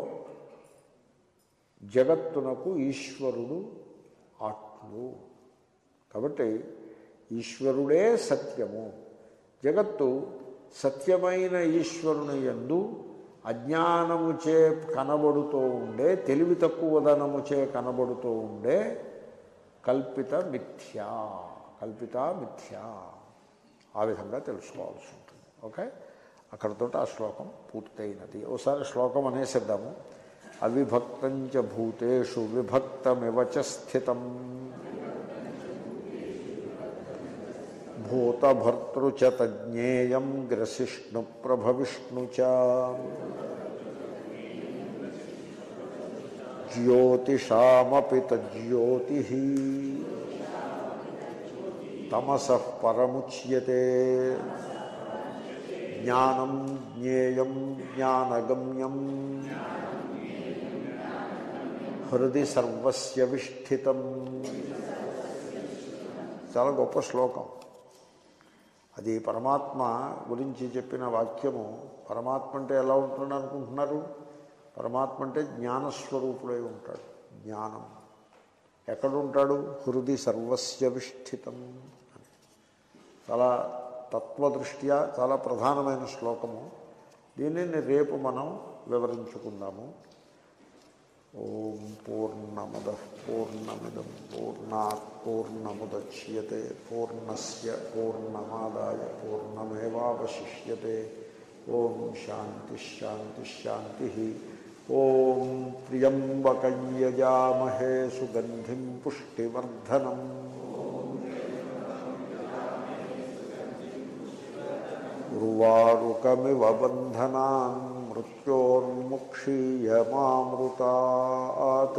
జగత్తునకు ఈశ్వరుడు అట్లు కాబట్టి ఈశ్వరుడే సత్యము జగత్తు సత్యమైన ఈశ్వరుని యందు అజ్ఞానము చే కనబడుతూ ఉండే తెలివి తక్కువదనము చే కనబడుతూ ఉండే కల్పిత మిథ్యా కల్పిత మిథ్యా ఆ విధంగా తెలుసుకోవాల్సి ఉంటుంది ఓకే అక్కడతో ఆ శ్లోకం పూర్తయినది ఒకసారి శ్లోకం అనేసిద్దాము అవిభక్తంచ భూతేషు విభక్తమివ చ స్థితం భూతభర్తృ చ తజ్ఞేయం గ్రసిష్ణు ప్రభవిష్ణు చ జ్యోతిషామపి తజ్యోతి తమస పరముచ్యతే జ్ఞానం జ్ఞేయం జ్ఞానగమ్యం హృది సర్వస్య విష్ఠితం చాలా గొప్ప శ్లోకం అది పరమాత్మ గురించి చెప్పిన వాక్యము పరమాత్మ అంటే ఎలా ఉంటుంది అనుకుంటున్నారు పరమాత్మ అంటే జ్ఞానస్వరూపుడై ఉంటాడు జ్ఞానం ఎక్కడుంటాడు హృది సర్వస్య విష్ఠితం అని చాలా తత్వదృష్ట్యా చాలా ప్రధానమైన శ్లోకము దీనిని రేపు మనం వివరించుకుందాము ఓం పూర్ణమద పూర్ణమిదం పూర్ణాత్ పూర్ణముద్యతే పూర్ణస్ పూర్ణమాదాయ పూర్ణమేవాశిష్యతే ఓం శాంతి శాంతి శాంతి ఓం త్ర్యంబకయ్యజామహే సుగంధిం పుష్టివర్ధనం ఉర్వారుకమివ బంధనాన్ మృత్యోర్ముక్షీయమామృతాత్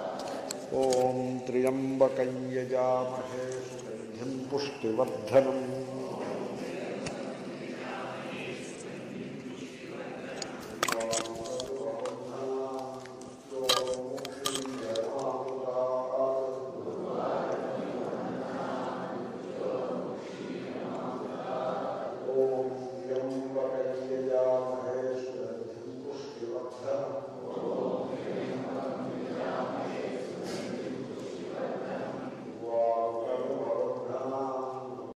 ఓం త్ర్యంబకం యజామహే సుగంధిం పుష్టివర్ధనం